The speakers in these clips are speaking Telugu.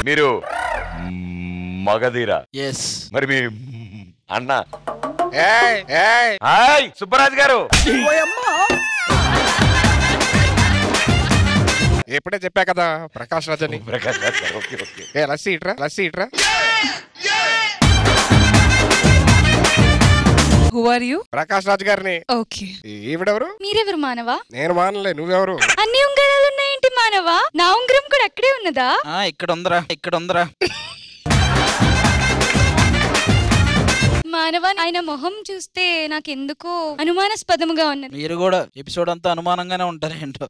మీరు మగధీర ఎస్ మరి మీ అన్న ఏయ్ ఏయ్ హాయ్ సుబ్బరాజ్ గారు ఇప్పుడే చెప్పా కదా ప్రకాష్ రాజ్ అని ప్రకాష్ రాజ్ గారు ఓకే ఓకే ఏ లస్సీ ఇట్రా లస్సీ ఇట్రా who are you Prakash Raj గారిని ఓకే ఈవిడెవరు మీరెవరు మానవా నేను మానలే నువ్వెవరు అన్ని ఉంగరాలు ఉన్నాయేంటి మానవా నా ఉంగరం కూడా అక్కడే ఉన్నదా ఆ ఇక్కడ ఉందిరా ఇక్కడ ఉందిరా మానవా ఆయన మొహం చూస్తే నాకెందుకో అనుమానాస్పదముగా ఉన్నది మీరు కూడా ఎపిసోడ్ అంతా అనుమానంగానే ఉంటారు ఏంటో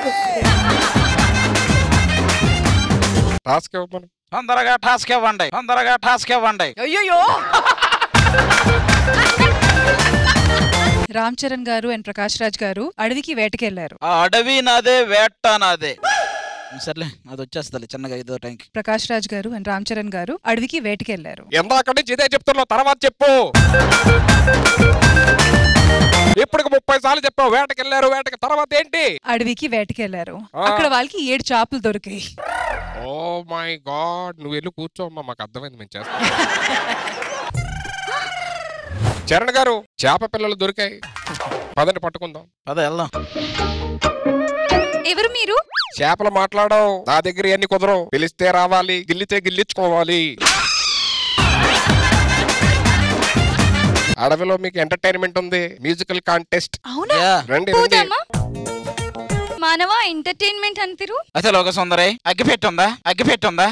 టాస్క్ ఇవ్వమను తొందరగా టాస్క్ ఇవ్వండి తొందరగా టాస్క్ ఇవ్వండి అయ్యో రామ్ చరణ్ గారు అండ్ ప్రకాష్ రాజ్ గారు అడవికి వేటకెళ్లారు ఆ అడవి నాదే వేట నాదే సర్లే అది వచ్చేస్తుంది చిన్నగా ఐదో టైంకి ప్రకాష్ రాజ్ గారు అండ్ రామ్ చరణ్ గారు అడవికి వేటకెళ్లారు ఎందాక నుంచి ఇదే చెప్తున్నావు తర్వాత చెప్పు ఇప్పటికి ముప్పై సార్లు చెప్పావు వేటకెళ్ళారు వేటకి తర్వాత ఏంటి అడవికి వేటకెళ్లారు ఆ. అక్కడ వాళ్ళకి ఏడు చేపలు దొరికాయి ఓ మై గాడ్ నువ్వు వెళ్ళి కూర్చోమ్మా మాకు అర్థమైంది మేము చేస్తాం చరణ్ గారు చేప పిల్లలు దొరికాయి పదండి పట్టుకుందాం పద వెళ్దాం ఎవరు మీరు చేపలు మాట్లాడవు నా దగ్గర ఎన్ని కుదరవు పిలిస్తే రావాలి గిల్లితే గిల్లించుకోవాలి అడవిలో మీకు ఎంటర్టైన్మెంట్ ఉంది మ్యూజికల్ కాంటెస్ట్ అవునా యా రండి రండి పోదామా మానవా ఎంటర్టైన్మెంట్ అంతిరు అయితే లోక సుందరి అగ్గిపెట్టి ఉందా అగ్గిపెట్టి ఉందా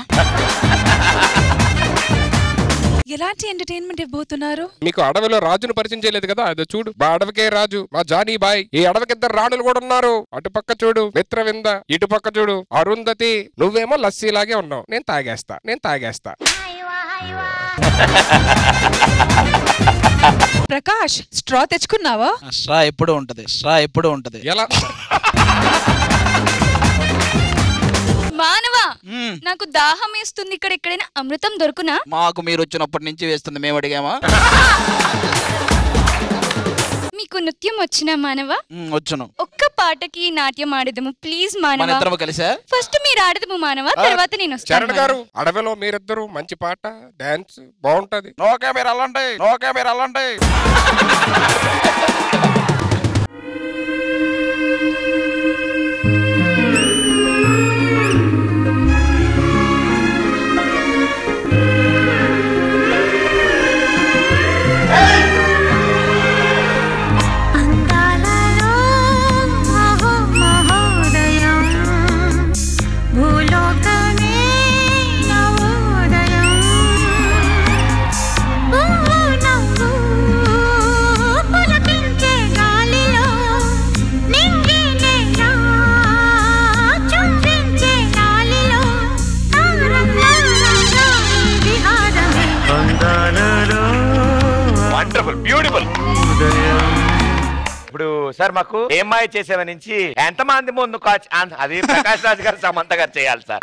ఎలాంటి ఎంటర్టైన్మెంట్ ఇవ్వబోతున్నారు మీకు అడవిలో రాజును పరిచయం చేయలేదు కదా అదో చూడు మా అడవికే రాజు మా జానీ బాయ్ ఈ అడవికి ఇద్దరు రాణులు కూడా ఉన్నారు అటు పక్క చూడు మిత్రవింద ఇటు పక్క చూడు అరుంధతి నువ్వేమో లస్సీ లాగే ఉన్నావు నేను తాగేస్తా నేను తాగేస్తా ప్రకాష్ స్ట్రా తెచ్చుకున్నావా ఆ స్ట్రా ఎప్పుడు ఉంటది స్ట్రా ఎప్పుడు ఉంటది ఎలా మానవా మ్మ్. నాకు దాహం వేస్తుంది ఇక్కడ ఎక్కడైనా అమృతం దొరుకునా మాకు మీరు వచ్చినప్పటి నుంచి వేస్తుంది మేము అడిగామా మీకు నృత్యం వచ్చినా మానవా మ్మ్, వచ్చును ఒక్క పాటకి నాట్యం ఆడదము ప్లీజ్ మన మానవా ఇద్దరము కలిసా ఫస్ట్ మీరు ఆడదము మానవా తర్వాత నేను చరణ్ వస్తాను గారు అడవిలో మీరిద్దరు మంచి పాట డాన్స్ బాగుంటది ఓకే మీరు అల్లండి ఓకే మీరు అల్లండి అందాలలో మహో మహోదయం భూలోకమే నవోదయం ఊహు నవ్వు పులకించే గాలిలో నింగి నేల చుంబించే గాలిలో తారల్లాగా విహారమే వండర్ఫుల్ బ్యూటిఫుల్ ఇప్పుడు సార్ మాకు ఏం మాయ చేసేవ నుంచి ఎంతమంది ముందు కాచ్ అన్- అది ప్రకాష్ రాజ్ గారు సమంత గారు చేయాలి సార్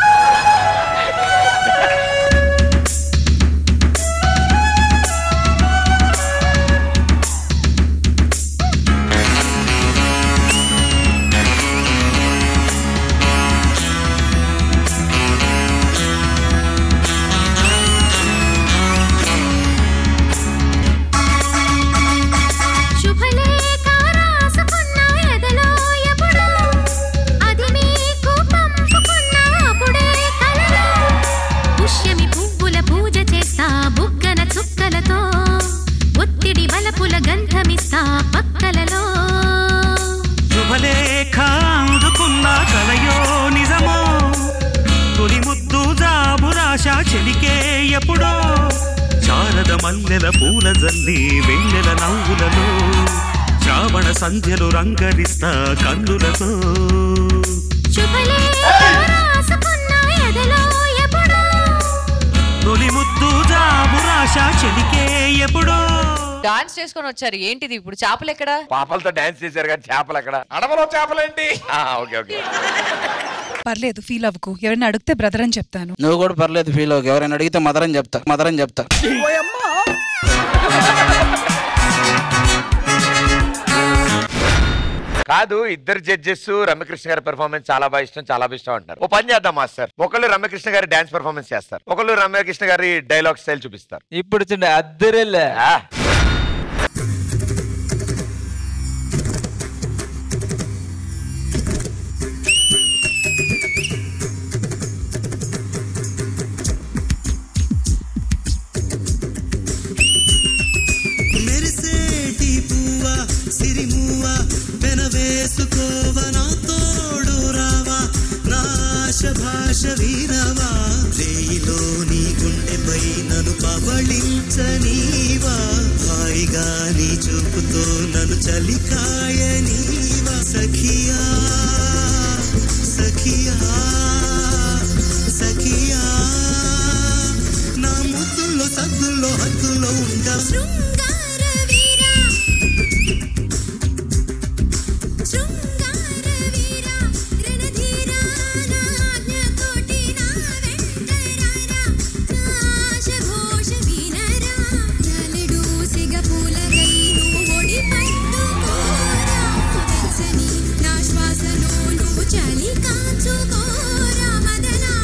శుభలేఖ రాసుకున్న ఎదలో ఎప్పుడో అది మీకు పంపుకున్న అప్పుడే కలలో పుష్యమి పువ్వుల పూజ చేస్తా బుగ్గన చుక్కలతో ఒత్తిడి వలపుల గంధమిస్తా పక్కలలో శుభలేఖ అందుకున్న కలయో నిజమో తొలి ముద్దు జాబురాశ చెలికే ఎప్పుడో శారద మల్లెల పూల జల్లి వెన్నెల నవ్వులలో శ్రావణ సంధ్యలు రంగరిస్తా కన్నులతో శుభలేఖ రాసుకున్న ఎదలో ఎప్పుడో తొలి ముద్దు జాబురాశ చెలికే ఎప్పుడో డాన్స్ చేసుకొని వచ్చారు ఏంటిది ఇప్పుడు చేపలు ఎక్కడా పాపలతో డాన్స్ చేశారు కానీ చేపలు అక్కడ అడవిలో చేపలేంటి ఆ, ఓకే ఓకే పర్లేదు ఫీల్ అవ్వకు ఎవరైనా అడిగితే బ్రదర్ అని చెప్తాను నువ్వు కూడా పర్లేదు ఫీల్ అవ్వకు ఎవరైనా అడిగితే మదర్ అని చెప్తా మదర్ అని చెప్తా కాదు ఇద్దరు జడ్జెస్ రమ్యకృష్ణ గారి పెర్ఫార్మెన్స్ చాలా బాగా ఇష్టం చాలా బాగా ఇష్టం అంటారు ఓ పని చేద్దాం మాస్టర్ ఒకళ్ళు రమ్యకృష్ణ గారి డాన్స్ పెర్ఫార్మెన్స్ చేస్తారు ఒకళ్ళు రమ్యకృష్ణ గారి డైలాగ్ స్టైల్ చూపిస్తారు ఇప్పుడు చూడండి అద్దరెల్లే ఆ, మెరిసేటి పువ్వ సిరిమువ్వ పెనవేసుకోవ నా తోడు రావా నాశ భాష వీరవా రేయిలో నీ గుండెపై నన్ను పవళించనీవా హాయిగా నీ చూపుతో నన్ను చలికాయనీవా సఖియా సఖియా సఖియా నా ముద్దుల్లో సద్దుల్లో హద్దుల్లో ఉండా శృంగార వీరా శృంగార వీరా రణధీరా నా ఆజ్ఞతోటి నా వెంటరారా నాశ ఘోష వినరా నలుడు సిగ పూలగై నువ్వు ఒడి పట్టుకోరా వెచ్చని నా శ్వాసలో నువ్వు చలి కాచుకోరా మదనా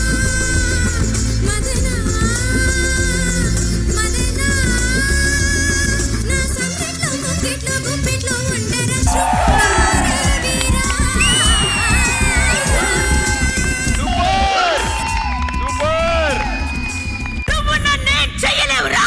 మదనా మదనా నా సంకెట్లో ముక్కెట్లో గుప్పెట్లో ఉండరా శృంగార వీరా సూపర్ నువ్వు నన్నేం చెయ్యలేవురా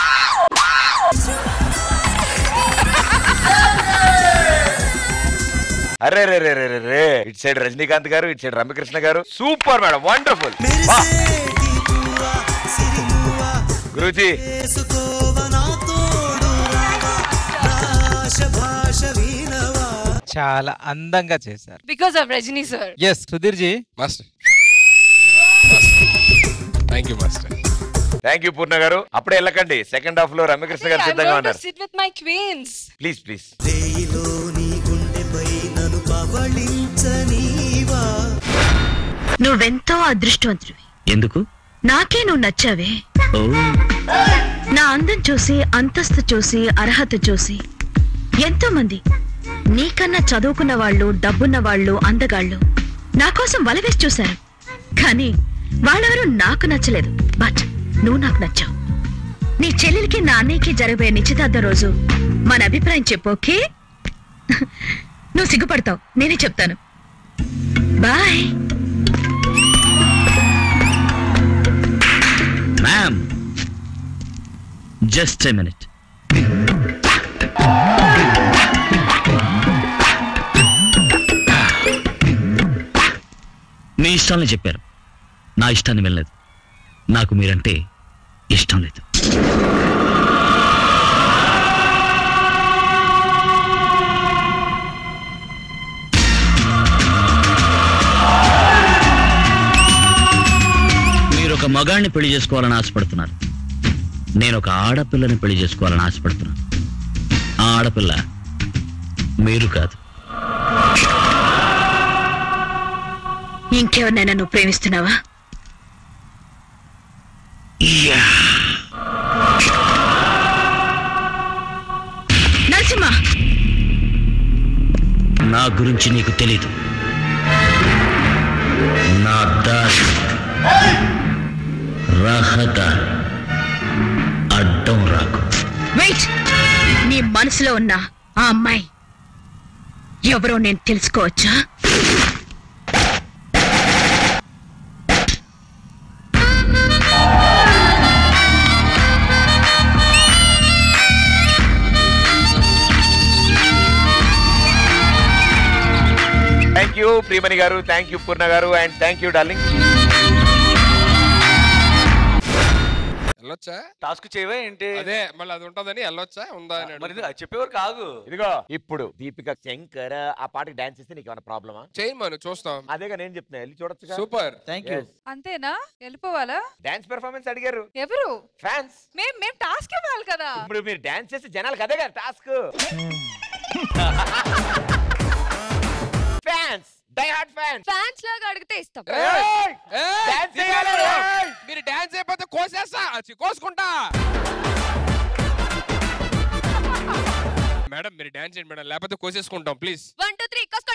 అరే రే రే రే రే రే ఇటు సైడ్ రజనీకాంత్ గారు ఇటు సైడ్ రమ్యకృష్ణ గారు సూపర్ మేడం వండర్ఫుల్ మెరిసేటి పువ్వ సిరిమువ్వ గురూజీ వేసుకోవ నా తోడు రావా నాశ భాష వీణవా చాలా అందంగా చేశారు because of Rajani sir S Sudheer ji master thank you master thank you Purna గారు అప్పుడే వెళ్ళకండి సెకండ్ హాఫ్ లో రమ్యకృష్ణ గారు సిద్ధంగా ఉన్నారు sit with my queens please please రేయిలో నీ గుండెపై నన్ను పవళించనీవా నువ్వెంతో అదృష్టవంతుడివి ఎందుకు నాకే నువ్వు నచ్చావే ఓ నా అందం చూసి అంతస్తు చూసి అర్హత చూసి ఎంతో మంది నీకన్నా చదువుకున్న వాళ్ళు డబ్బున్న వాళ్ళు అందగాళ్ళు నా కోసం వలవేసి చూశారు కానీ వాళ్ళెవరూ నాకు నచ్చలేదు బట్ నువ్వు నాకు నచ్చావు నీ చెల్లెలికి నా అన్నయ్యకి జరగబోయే నిశ్చితార్థం రోజు మన అభిప్రాయం చెప్పు ఓకే నువ్వు సిగ్గుపడతావు నేనే చెప్తాను boy ma'am just a minute మీ ఇష్టాలని చెప్పారు నా ఇష్టాన్ని వెళ్ళలేదు నాకు మీరంటే ఇష్టం లేదు మీరు ఒక మగాడిని పెళ్లి చేసుకోవాలని ఆశపడుతున్నారు నేను ఒక ఆడపిల్లని పెళ్లి చేసుకోవాలని ఆశపడుతున్నాను ఆ ఆడపిల్ల మీరు కాదు ఇంకెవరినైనా నువ్వు ప్రేమిస్తున్నావా నరసింహ నా గురించి నీకు తెలీదు నా దారి రహదారి అడ్డం రాకు వెయిట్ నీ మనసులో ఉన్న ఆ అమ్మాయి ఎవరో నేను తెలుసుకోవచ్చా థ్యాంక్ యూ ప్రియమణి గారు థ్యాంక్ యూ పూర్ణ గారు అండ్ థ్యాంక్ యూ డార్లింగ్ వెళ్ళొచ్చా టాస్క్ చేయవా ఏంటి అదే మళ్ళీ అది ఉంటదని వెళ్ళొచ్చా ఉందా అని మరి అడుగుతా. ఇది చెప్పేవారు కాదు ఇదిగో ఇప్పుడు దీపిక శంకర్ ఆ పాటకి డాన్స్ చేస్తే నీకు ఏమైనా ప్రాబ్లమా చేయి మనం చూస్తాం అదేగా నేను చెప్తున్నా వెళ్ళి చూడొచ్చు సూపర్ థ్యాంక్ యూ అంతేనా వెళ్ళిపోవాలా డాన్స్ పెర్ఫార్మెన్స్ అడిగారు ఎవరు ఫ్యాన్స్ మేం మేం టాస్క్ ఇవ్వాలి కదా ఇప్పుడు మీరు డాన్స్ చేస్తే జనాలకు అదే కదా task fans die hard fans fans లాగా అడిగితే ఇస్తాం ఏయ్! ఏయ్! Dance దిగాలి! చేయాలి! ఏయ్! మీరు డాన్స్ అయిపోతే కోసేస్తా చి, కోసుకుంటా మేడం మీరు డాన్స్ చేయండి మేడం లేకపోతే కోసేసుకుంటాం ప్లీజ్ వంట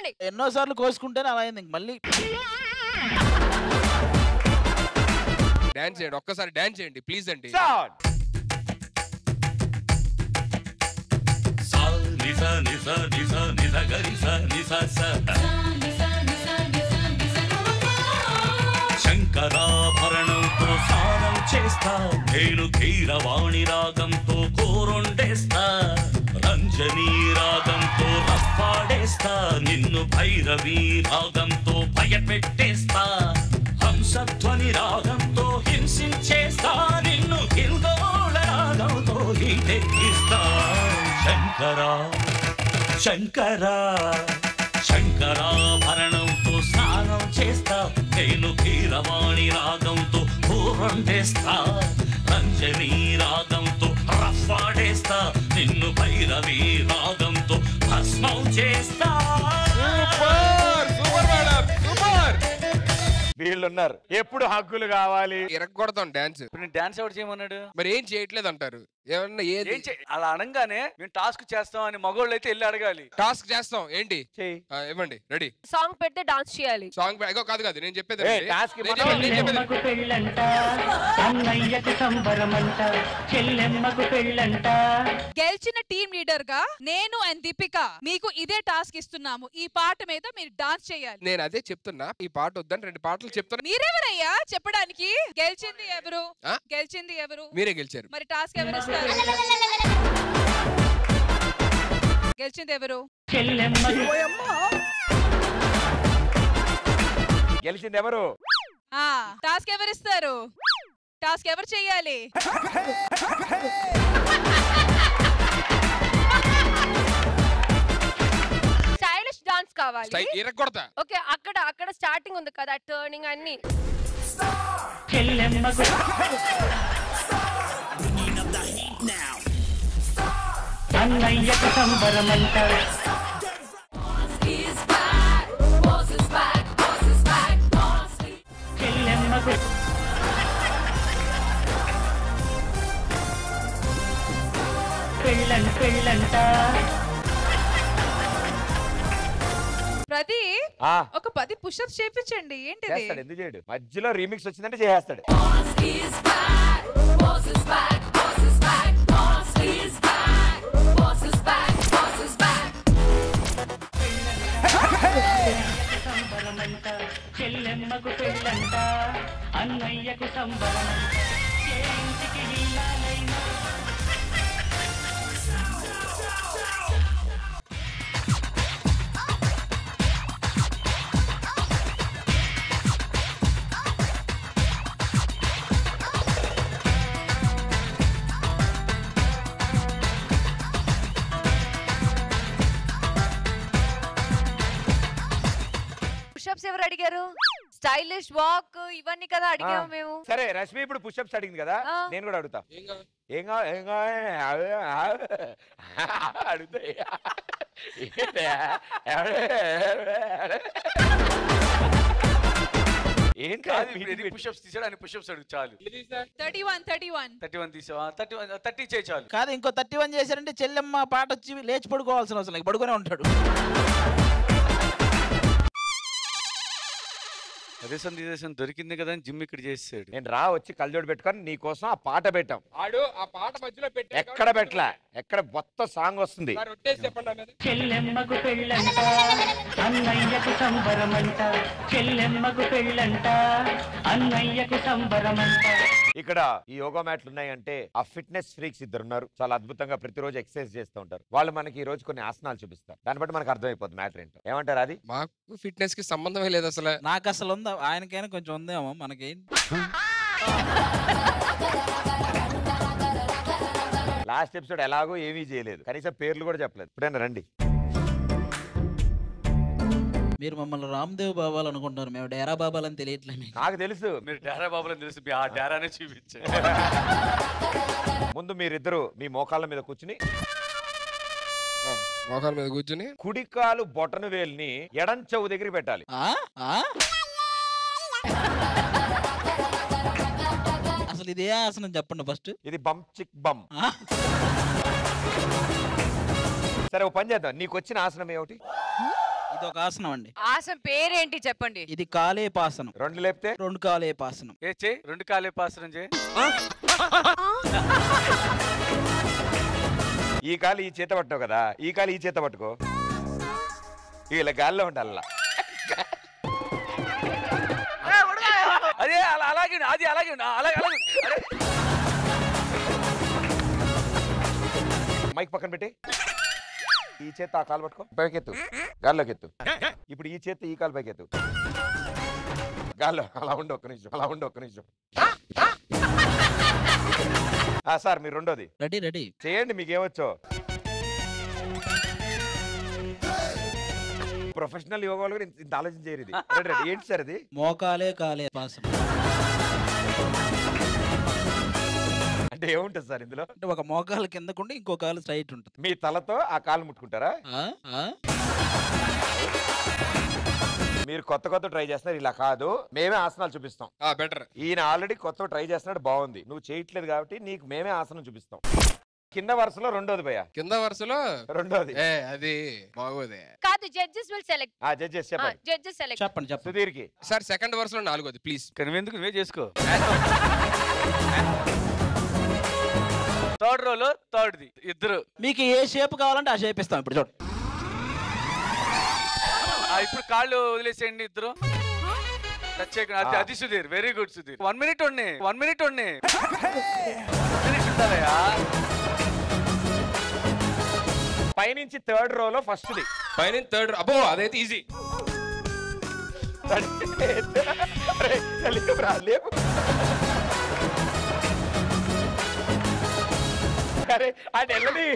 చెప్పండి ఎన్నో సార్లు కోసుకుంటేనే అలా అయింది ఇంక మళ్ళీ డాన్స్ చేయండి ఒక్కసారి డాన్స్ చేయండి ప్లీజ్ అండి నిస నిస నిస నిస గరిస నిస స శంకరాభరణంతో స్నానం చేస్తా నేను కీరవాణి రాగంతో కూరొండేస్తా రంజనీ రాగంతో రప్పాడేస్తా నిన్ను భైరవి రాగంతో భయపెట్టేస్తా హంసధ్వని రాగంతో హింసించేస్తా నిన్ను హిందోళ రాగంతో హీటెక్కిస్తా శంకరా శంకరా శంకరాభరణంతో స్నానం చేస్తా నేను కీరవాణి రాగంతో పూర్వండేస్తా రంజనీ రాగంతో రఫాడేస్తా నిన్ను భైరవి రాగంతో భస్మం చేస్తా వీళ్ళున్నారు ఎప్పుడు హక్కులు కావాలి ఇరగొడతాం డాన్స్ ఇప్పుడు డాన్స్ ఎవరు చేయమన్నాడు మరి ఏం చేయట్లేదు అంటారు ఏమన్నా ఏది ఏం చే- అలా అనగానే మేము టాస్క్ చేస్తాం అని మగోళ్ళు అయితే వెళ్ళి అడగాలి టాస్క్ చేస్తాం ఏంటి ఆ, ఇవ్వండి రెడీ సాంగ్ పెడితే డాన్స్ చేయాలి సాంగ్ అగో కాదు కాదు నేను చెప్పేది ఏ, వినండి. task నేను చెప్పేది- నేను చెప్పేది చెల్లెమ్మకు పెళ్ళంట అన్నయ్యకు సంబరమంట చెల్లెమ్మకు పెళ్ళంట గెలిచిన టీం లీడర్ గా నేను అండ్ దీపిక మీకు ఇదే టాస్క్ ఇస్తున్నాము ఈ పాట మీద మీరు డాన్స్ చేయాలి నేను అదే చెప్తున్నా ఈ పాట వద్దని రెండు పాటలు చెప్తున్నా మీరెవరయ్యా చెప్పడానికి గెలిచింది ఎవరు ఆ? గెలిచింది ఎవరు మీరే గెలిచారు మరి టాస్క్ ఎవరు ఇస్తారు గెలిచింది ఎవరు చెల్లెమ్మకు గెలిచింది ఎవరు ఆ టాస్క్ ఎవరు ఇస్తారు టాస్క్ ఎవరు చెయ్యాలి స్టైలిష్ డాన్స్ కావాలి స్టై- ఇరగొడతా ఓకే అక్కడ అక్కడ స్టార్టింగ్ ఉంది కదా టర్నింగ్ అన్ని చెల్లెమ్మకు అన్నయ్యకు సంబరమంట చెల్లెమ్మకు పెళ్ళం పెళ్ళంట ప్రతి ఆ ఒక పది పుషప్స్ చేపించండి ఏంటిది చేస్తాడు ఎందుకు చేయడు మధ్యలో రీమిక్స్ వచ్చిందంటే చేసేస్తాడు సంబరమంట చెల్లెమ్మకు పెళ్ళంట అన్నయ్యకు సంబరమంట ఏ ఇంటికి ఇల్లాలైనా పుషప్స్ ఎవరు అడిగారు స్టైలిష్ వాక్ ఇవన్నీ కదా అడిగాము మేము సరే రష్మి ఇప్పుడు పుషప్స్ అడిగింది కదా ఆ. నేను కూడా అడుగుతా ఏం కావాలి ఏం కావాలి అదే, అదే. అడుగుతా ఏంటి? ఏం కాదు ఇప్పుడు ఎన్ని పుషప్స్ తీసాడు అని పుషప్స్ అడుగు చాలు thirty one thirty one thirty one తీసావా థర్టీ వన్ థర్టీ చేయి చాలు కాదు ఇంకో థర్టీ వన్ చేశారంటే చెల్లెమ్మ పాట వచ్చి లేచి పడుకోవాల్సిన అవసరం లేదు పడుకునే ఉంటాడు అదే సంది ఇదే సంది దొరికింది కదా అని జిమ్ ఇక్కడ చేసాడు నేను రా వచ్చి కళ్ళజోడు పెట్టుకొని నీ కోసం ఆ పాట పెట్టాం ఆడు ఆ పాట మధ్యలో పెట్టి ఎక్కడ పెట్టలే ఎక్కడ మొత్తం సాంగ్ వస్తుంది రొట్టేసి చెప్పండి ఆమె. చెల్లెమ్మకు పెళ్ళంట అన్నయ్యకు సంబరమంట చెల్లెమ్మకు పెళ్ళంట అన్నయ్యకు సంబరమంట ఇక్కడ ఈ యోగా మ్యాట్లు ఉన్నాయంటే ఆ ఫిట్నెస్ ఫ్రీక్స్ ఇద్దరు ఉన్నారు చాలా అద్భుతంగా ప్రతిరోజు ఎక్సర్సైజ్ చేస్తూ ఉంటారు వాళ్ళు మనకి ఈ రోజు కొన్ని ఆసనాలు చూపిస్తారు దాన్ని బట్టి మనకు అర్థమైపోతుంది మ్యాటర్ ఏంటో ఏమంటారు అది మాకు ఫిట్నెస్ కి సంబంధమే లేదు అసలు నాకు అసలు ఉందా ఆయనకైనా కొంచెం ఉందేమో మనకి లాస్ట్ ఎపిసోడ్ ఎలాగో ఏమీ చేయలేదు కనీసం పేర్లు కూడా చెప్పలేదు ఇప్పుడైనా రండి మీరు మమ్మల్ని రామ్దేవ్ బాబాలు అనుకుంటారు మేము డేరా బాబాలు అని తెలియట్లేదు మీకు నాకు తెలుసు మీరు డేరా బాబులని తెలుసు మీ ఆ డేరానే చూపించారు ముందు మీరిద్దరు మీ మోకాళ్ళ మీద కూర్చుని మోకాల మీద కూర్చుని కుడికాలు బొటను వేలిని ఎడం చెవు దగ్గర పెట్టాలి ఆ? ఆ? అసలు ఇదే ఆసనం చెప్పండి ఫస్ట్ ఇది బమ్ చిక్ బమ్ సరే ఓ పని చేద్దాం నీకు వచ్చిన ఆసనం ఏమిటి ఇది ఒక ఆసనం అండి ఆసనం పేరేంటి చెప్పండి ఇది కాలేపాసనం రెండు లేపితే రెండు కాలేపాసనం ఏ చేయి రెండు కాలే పాసనం చేయి ఈ కాలు ఈ చేత పట్టుకో కదా ఈ కాలు ఈ చేత పట్టుకో ఇలా గాల్లో ఉండాల అదే అలా అలాగే ఉండు, అది అలాగే ఉండు, అలాగే అలాగే ఉండు. అరే, మైక్ పక్కన పెట్టి ఈ చేత ఆ కాలు పట్టుకో పైకెత్తు గాల్లోకి ఎత్తు ఇప్పుడు ఈ చేత ఈ కాలు పైకెత్తు గాల్లో అలా ఉండు ఒక్క నిమిషం అలా ఉండు ఒక్క నిమిషం ఆ, సార్ మీరు రెండోది రెడీ రెడీ చేయండి మీకేమొచ్చో ప్రొఫెషనల్ యోగా వాళ్ళు కూడా ఇంత- ఇంత ఆలోచన చేయరు ఇది రెడీ, రెడీ. ఏంటి సార్ ఇది మోకాలే కాలే పాసనం అంటే ఏముంటుంది సార్ ఇందులో అంటే ఒక మోకాలు కిందకుండి ఇంకో కాలు స్ట్రైట్ ఉంటుంది మీ తలతో ఆ కాలు ముట్టుకుంటారా ఆ? ఆ? మీరు కొత్త కొత్త ట్రై చేస్తున్నారు ఇలా కాదు మేమే ఆసనాలు చూపిస్తాం బెటర్ ఈయన ఆల్రెడీ కొత్త ట్రై చేస్తున్నాడు బాగుంది నువ్వు చేయట్లేదు కాబట్టి నీకు మేమే ఆసనం చూపిస్తాం కింద వరుసలో రెండోది భయ్య కింద వరుసలో రెండోది ఏ అది బాగోదే కాదు జడ్జెస్ విల్ సెలెక్ట్ ఆ జడ్జెస్ చెప్పండి జడ్జెస్ సెలెక్ట్ చెప్పండి చెప్పండి సుధీర్కి సార్ సెకండ్ వరుసలో నాలుగోది ప్లీజ్ కానీ నువ్వెందుకు నువ్వే చేసుకో థర్డ్ రోలో థర్డ్ది ఇద్దరు మీకు ఏ షేప్ కావాలంటే ఆ షేప్ ఇస్తాం ఇప్పుడు చూడండి ఆ, ఇప్పుడు కాళ్ళు వదిలేసేయండి ఇద్దరు టచ్ చేయకుండా అది- అది Sudheer very good Sudheer one minute ఉండి వన్ మినిట్ ఉండి మినిట్ ఉండాలయ్యా పైనుంచి థర్డ్ రోలో ఫస్ట్ది పైన థర్డ్ అబ్బో అదైతే ఈజీ లేపురా లేపు అరే అది వెళ్ళని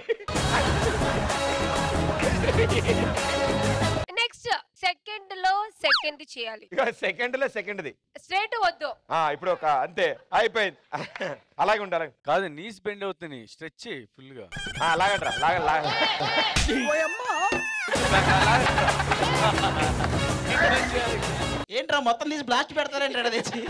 నెక్స్ట్ సెకండ్ లో సెకండ్ చేయాలి ఇక సెకండ్ లో సెకండ్ది స్ట్రైట్ వద్దు ఆ ఇప్పుడు ఒక అంతే అయిపోయింది అలాగే ఉండాలి కాదు నీస్ బెండ్ అవుతుంది స్ట్రెచ్ ఫుల్ గా ఆ, లాగండ్రా లాగ లాగ ఏంట్రా మొత్తం తీసి బ్లాస్ట్ పెడతారేంటాడు తెచ్చి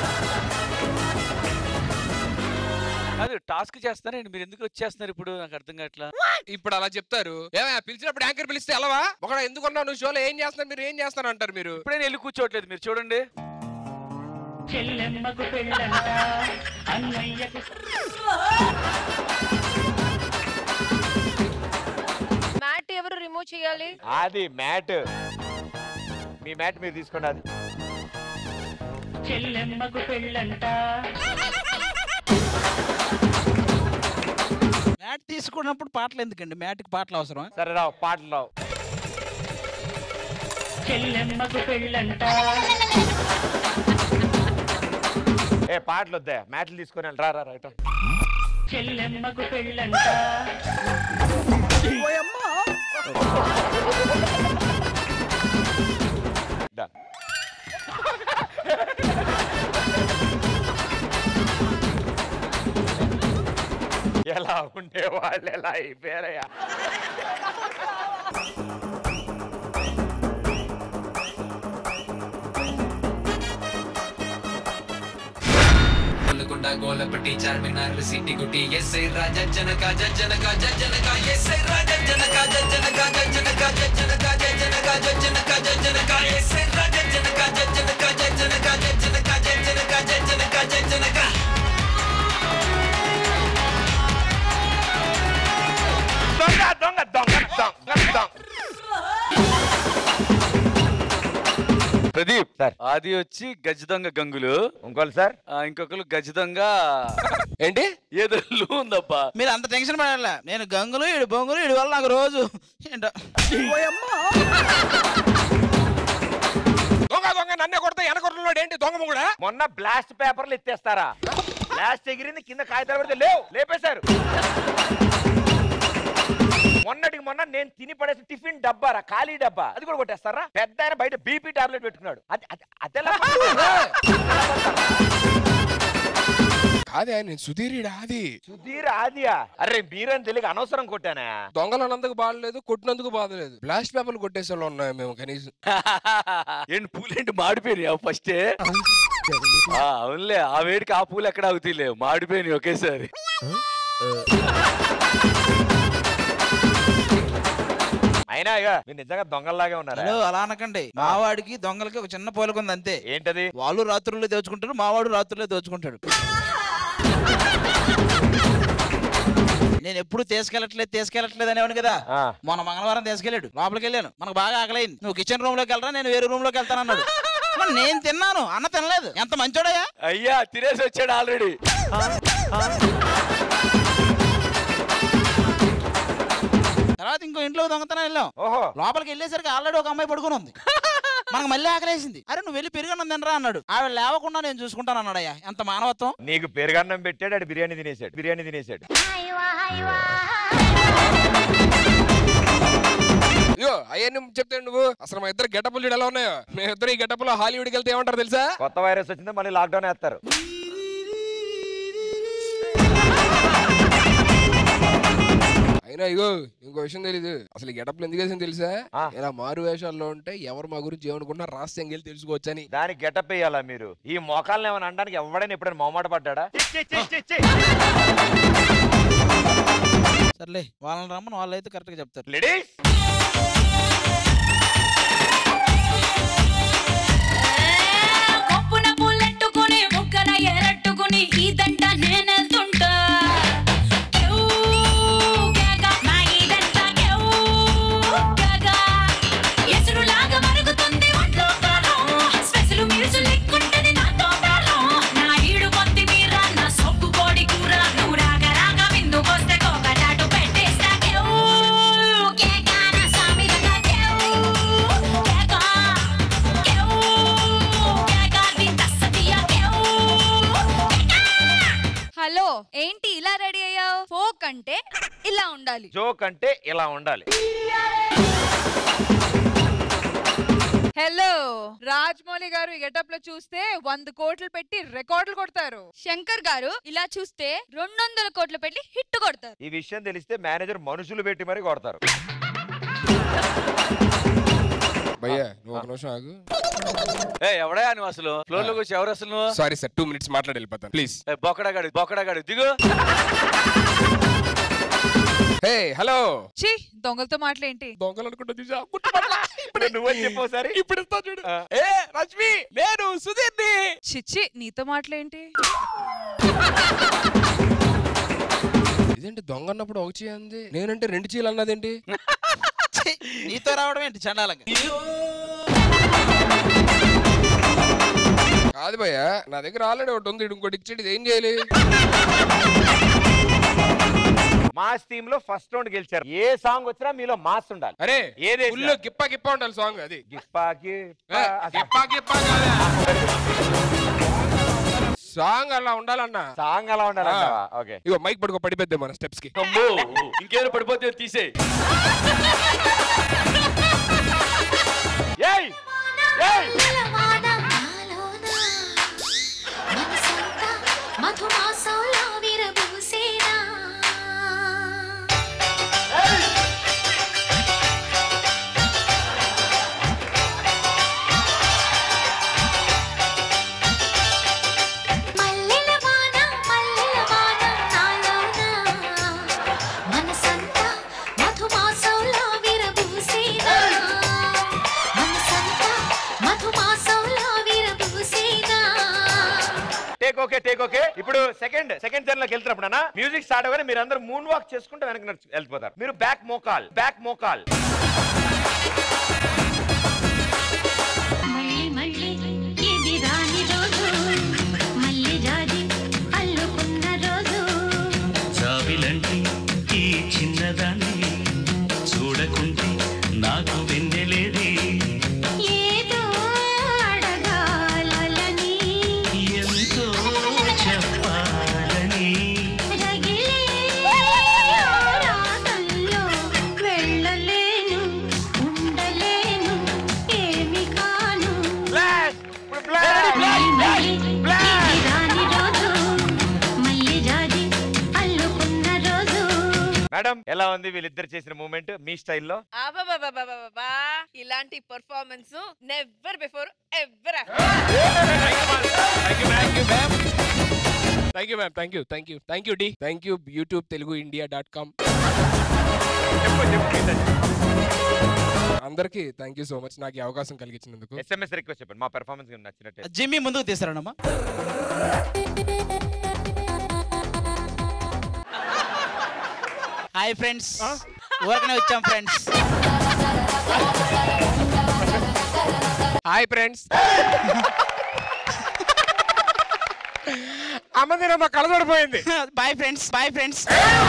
కాదు టాస్క్ చేస్తారండి మీరు ఎందుకు వచ్చేస్తున్నారు ఇప్పుడు నాకు అర్థం కావట్లా ఇప్పుడు అలా చెప్తారు ఏమయ్యా పిలిచినప్పుడు యాంకర్ పిలిస్తే అలవా ఒక ఎందుకున్నావు నువ్వు షోలో ఏం చేస్తున్నారు మీరు ఏం చేస్తున్నారు అంటారు మీరు ఇప్పుడే వెళ్ళి కూర్చోవట్లేదు మీరు చూడండి చెల్లెమ్మకు పెళ్ళంట అన్నయ్యకు మ్యాట్ ఎవరు రిమూవ్ చేయాలి అది మ్యాట్ మీ మ్యాట్ మీరు తీసుకోండి అది చెల్లెమ్మకు పెళ్ళంట మ్యాట్ తీసుకున్నప్పుడు పాటలు ఎందుకండి మ్యాట్కి పాటలు అవసరం సరే రావు పాటలు రావు చెల్లెమ్మకు పెళ్ళంట ఏ పాటలు వద్దా మ్యాట్లు తీసుకొని వెళ్ళి రా రా రైట్ చెల్లెమ్మకు పెళ్ళంట ఎలా ఉండేవాళ్ళు ఎలా అయిపోయారయ్యా గోలకొండ గోలపట్టి చార్మినార్ సిటీ గుట్టి ఎస్ఐ రాజా జనక జనక జనక ఎస్ఐ రాజా జనక జనక జనక జనక జనక జనక జనక ఎస్ఐ రాజా జనక జనక జనక జనక జనక జనక జనక దొంగ దొంగ దొంగ దొంగ దొంగ ప్రదీప్ సార్ ఆది వచ్చి గజ దొంగ గంగులు ఇంకోళ్ళు సార్ ఇంకొకరు గజ దొంగ ఏంటి ఏదో లూ ఉందప్పా మీరు అంత టెన్షన్ పడాల నేను గంగులు ఇడు బొంగులు ఇడు వల్ల నాకు రోజు ఏంటో దొంగ దొంగ నన్నే కొడతా వెనకొడుతున్నాడు ఏంటి దొంగ కూడా మొన్న బ్లాస్ట్ పేపర్లు ఎత్తేస్తారా బ్లాస్ట్ ఎగిరింది కింద కాగితాలు పడితే లేవు లేపేశారు మొన్నటికి మొన్న నేను తిని పడేసి టిఫిన్ డబ్బారా ఖాళీ డబ్బా అది కూడా కొట్టేస్తారా పెద్ద ఆయన బయట బీపీ టాబ్లెట్ పెట్టుకున్నాడు అది అది అదెలా కాదే నేను సుధీరుడు ఆది సుధీర్ ఆదియా అరే మీరని తెలియక అనవసరం కొట్టానా దొంగలన్నందుకు బాధలేదు కొట్టినందుకు బాధలేదు బ్లాస్ట్ పేపర్లు కొట్టేసే వాళ్ళు ఉన్నాం మేము కనీసం ఏంటి పూలేంటి మాడిపోయినాయి ఫస్టే ఆ, అవునులే ఆ వేడికి ఆ పూలు ఎక్కడ అవుతాయిలే మాడిపోయినాయి ఒకేసారి అయినా ఇక మీరు నిజంగా దొంగల్లాగే ఉన్నారా హలో అలా అనకండి మావాడికి దొంగలకి ఒక చిన్న పోలిక ఉంది అంతే ఏంటది వాళ్ళు రాత్రుల్లో దోచుకుంటారు మావాడు రాత్రుల్లో దోచుకుంటాడు నేను ఎప్పుడు తీసుకెళ్ళట్లేదు తీసుకెళ్ళట్లేదు అనేవాడు కదా మొన్న మంగళవారం తీసుకెళ్ళాడు లోపలికి వెళ్ళాను మనకు బాగా ఆకలైంది నువ్వు కిచెన్ రూమ్ లోకి వెళ్ళరా నేను వేరే రూమ్ లోకి వెళ్తాను అన్నాడు మరి నేను తిన్నాను అన్న తినలేదు ఎంత మంచోడయ్యా అయ్యా తినేసి వచ్చాడు ఆల్రెడీ తర్వాత ఇంకో ఇంట్లో దొంగతనం వెళ్ళాం ఓహో లోపలికి వెళ్ళేసరికి ఆల్రెడీ ఒక అమ్మాయి పడుకుని ఉంది మనకు మళ్ళీ ఆకలేసింది అరే నువ్వు వెళ్ళి పెరుగన్నం తినరా అన్నాడు ఆవిడ లేవకుండా నేను చూసుకుంటాను అన్నాడయ్యా ఎంత మానవత్వం నీకు పెరుగన్నం పెట్టాడు ఆడు బిర్యానీ తినేసాడు బిర్యానీ తినేసాడు అయ్యో అవన్నీ చెప్తాడు నువ్వు అసలు మా ఇద్దరు గెటప్లు చూడు ఎలా ఉన్నాయో మేము ఇద్దరు ఈ గెటప్ లో హాలీవుడ్కి వెళ్తే ఏమంటారు తెలుసా కొత్త వైరస్ వచ్చింది మళ్ళీ లాక్డౌన్ వేస్తారు అయినా ఇగో ఇంకో విషయం తెలీదు అసలు ఈ గెటప్లు ఎందుకు వేసింది తెలుసా ఇలా మారు వేషాల్లో ఉంటే ఎవరు మా గురించి ఏమనుకున్నా రహస్యం వెళ్ళి తెలుసుకోవచ్చని దానికి గెటప్ వేయాలా మీరు ఈ మోకాలను ఏమైనా అనడానికి ఎవడైనా ఎప్పుడైనా మొహమాట పడ్డా సర్లే వాళ్ళని రమ్మని వాళ్ళు అయితే కరెక్ట్ గా చెప్తారు లేడీస్ కొప్పున పూలెట్టుకుని ముక్కన ఎరట్టుకుని ఇదంట నేనెళ్తుంటా కేవ్ కేక, నా ఇదంట కేవ్ కేక. ఎసురులాగా మరుగుతుంది ఒంట్లో కారం. స్పెషల్ మీల్స్ లెక్కుంటది నాతో బేరం. నా ఈడు కొత్తిమీర, నా సొక్కు కోడి కూర. నువ్వు రాక రాక విందుకొస్తే కోకటాటు పెట్టేస్తా కేవ్ కేక, నా సామిరంగా కేవ్ కేక. హలో ఏంటి ఇలా రెడీ అయ్యావు ఫోక్ అంటే ఇలా ఉండాలి జోక్ అంటే ఇలా ఉండాలి హలో రాజమౌళి గారు ఈ గెటప్ లో చూస్తే వంద కోట్లు పెట్టి రికార్డులు కొడతారు శంకర్ గారు ఇలా చూస్తే రెండు వందల కోట్లు పెట్టి హిట్ కొడతారు ఈ విషయం తెలిస్తే మేనేజర్ మనుషులు పెట్టి మరీ కొడతారు భయ్యా నువ్వు ఒక నిమిషం ఆగు ఏ ఎవడయా నువ్వు అసలు ఫ్లోర్ లోకి వచ్చి ఎవరు అసలు నువ్వు సారీ సార్ టూ మినిట్స్ మాట్లాడి వెళ్ళిపోతాను ప్లీజ్ ఏ, బొక్కడాగాడు బొక్కడాగాడు దిగు హే హలో ఛీ దొంగలతో మాటలేంటి దొంగలు అనుకుంటా చూసా నువ్వు చెప్పు ఒకసారి ఇప్పుడు ఇస్తా చూడు ఏ రష్మి నేను సుధీర్ని చిచ్చి నీతో మాటలేంటి ఇదేంటి దొంగ అన్నప్పుడు ఒక చేయి అంది నేనంటే రెండు చీలు అన్నదేంటి నీతో రావడం ఏంటి చండాలంగా కాదు భయ్య నా దగ్గర ఆల్రెడీ ఒకటి ఉంది ఇంకోటి ఇచ్చేది ఇది ఏం చేయాలి మాస్ థీమ్ లో ఫస్ట్ రౌండ్ గెలిచారు ఏ సాంగ్ వచ్చినా మీలో మాస్ ఉండాలి అరే ఏదే ఫుల్ గిప్ప గిప్ప ఉండాలి సాంగ్ అది గిప్పా ఏ, గిప్ప గిప్ప కాదా సాంగ్ అలా ఉండాలన్నా సాంగ్ అలా ఉండాలంటావా ఓకే ఇగో మైక్ పడుకో పడిపోద్ది మన స్టెప్స్ కి అమ్మో ఇంకేదో పడిపోతే తీసే ఏయ్ ఏయ్ మధుమాసంలో విరబూసేనా మల్లెల వాన మల్లెల వాన నాలోన మనసంతా మధుమాసంలో విరబూసేనా మనసంతా మధుమాసంలో విరబూసేనా టేక్ ఓకే టేక్ ఓకే ఇప్పుడు సెకండ్ సెకండ్ టర్న్ లోకి వెళ్తున్నప్పుడు అన్న మ్యూజిక్ స్టార్ట్ అవగానే మీరు అందరూ మూన్ వాక్ చేసుకుంటూ వెనక్కి నడిచి వెళ్ళిపోతారు మీరు బ్యాక్ మోకాల్ బ్యాక్ మోకాల్ మళ్ళీ మళ్ళీ ఇది రాని రోజు మళ్ళీ జాజి అల్లుకున్న రోజు జాబిలంటి ఈ చిన్నదాన్ని చూడకుంటే నాకు వెన్నెలేది ఏదో అడగాలని ఎంతో చెప్పాలని రగిలే రాగంలో వెళ్ళలేను ఉండలేను ఏమి కాను మళ్ళీ మళ్ళీ ఇది రాని రోజు మళ్ళీ జాజి అల్లుకున్న రోజు మేడం ఎలా ఉంది వీళ్ళిద్దరు చేసిన మూమెంట్ మీ స్టైల్లో అబాబాబాబాబాబా. ఇలాంటి performance never before ever thank you ma'am thank you thank you thank you డి thank you YouTube Telugu India dot com అందరికి థ్యాంక్ యూ సో మచ్ నాకు ఈ అవకాశం కలిగించినందుకు ఎస్ఎంఎస్ రిక్వెస్ట్ చెప్పండి మా పెర్ఫార్మెన్స్ నచ్చినట్టే జిమ్మి ముందుకు తీసారండమ్మా హాయ్ ఫ్రెండ్స్ ఊరకనే వచ్చాం ఫ్రెండ్స్ హాయ్ ఫ్రెండ్స్ అమ్మదినమ్మ కలదొడిపోయింది బాయ్ ఫ్రెండ్స్ బాయ్ ఫ్రెండ్స్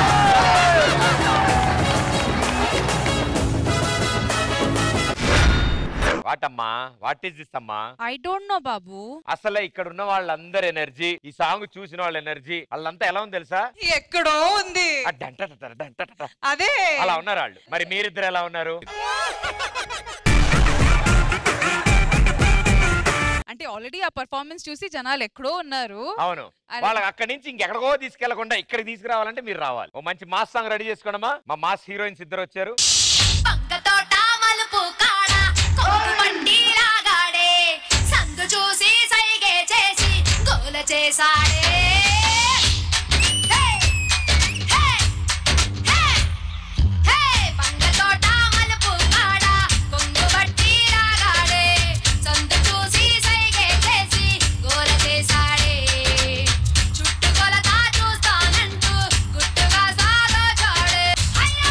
వాటమ్మా వాట్ ఈస్ దిస్ అమ్మా ఐ డోంట్ నో బాబు అసలు ఇక్కడ ఉన్న వాళ్ళందరి ఎనర్జీ ఈ సాంగ్ చూసిన వాళ్ళ ఎనర్జీ వాళ్ళంతా ఎలా ఉంది తెలుసా ఎక్కడో ఉంది ఆ డంటటట డంటటట. అదే అలా ఉన్నారు వాళ్ళు మరి మీరిద్దరు ఎలా ఉన్నారు అంటే ఆల్రెడీ ఆ పర్ఫార్మెన్స్ చూసి జనాలు ఎక్కడో ఉన్నారు అవును అరే. వాళ్ళకి అక్కడి నుంచి ఇంకెక్కడికో తీసుకెళ్లకుండా ఇక్కడికి తీసుకురావాలంటే మీరు రావాలి ఓ మంచి మాస్ సాంగ్ రెడీ చేసుకోండమ్మా మా మాస్ హీరోయిన్స్ ఇద్దరు వచ్చారు తోట మలుపు కాడ కొంగు బండి లాగాడే సందు చూసి సైగే చేసి గోల చేసాడే హే! హే! హే! హే! పంగ తోట మలుపు కాడ కొంగు బట్టి లాగాడే సందు చూసి సైగే చేసి గోల చేసాడే చుట్టుకొలత చూస్తానంటూ గుట్టుగా సాగచాడే అయ్యో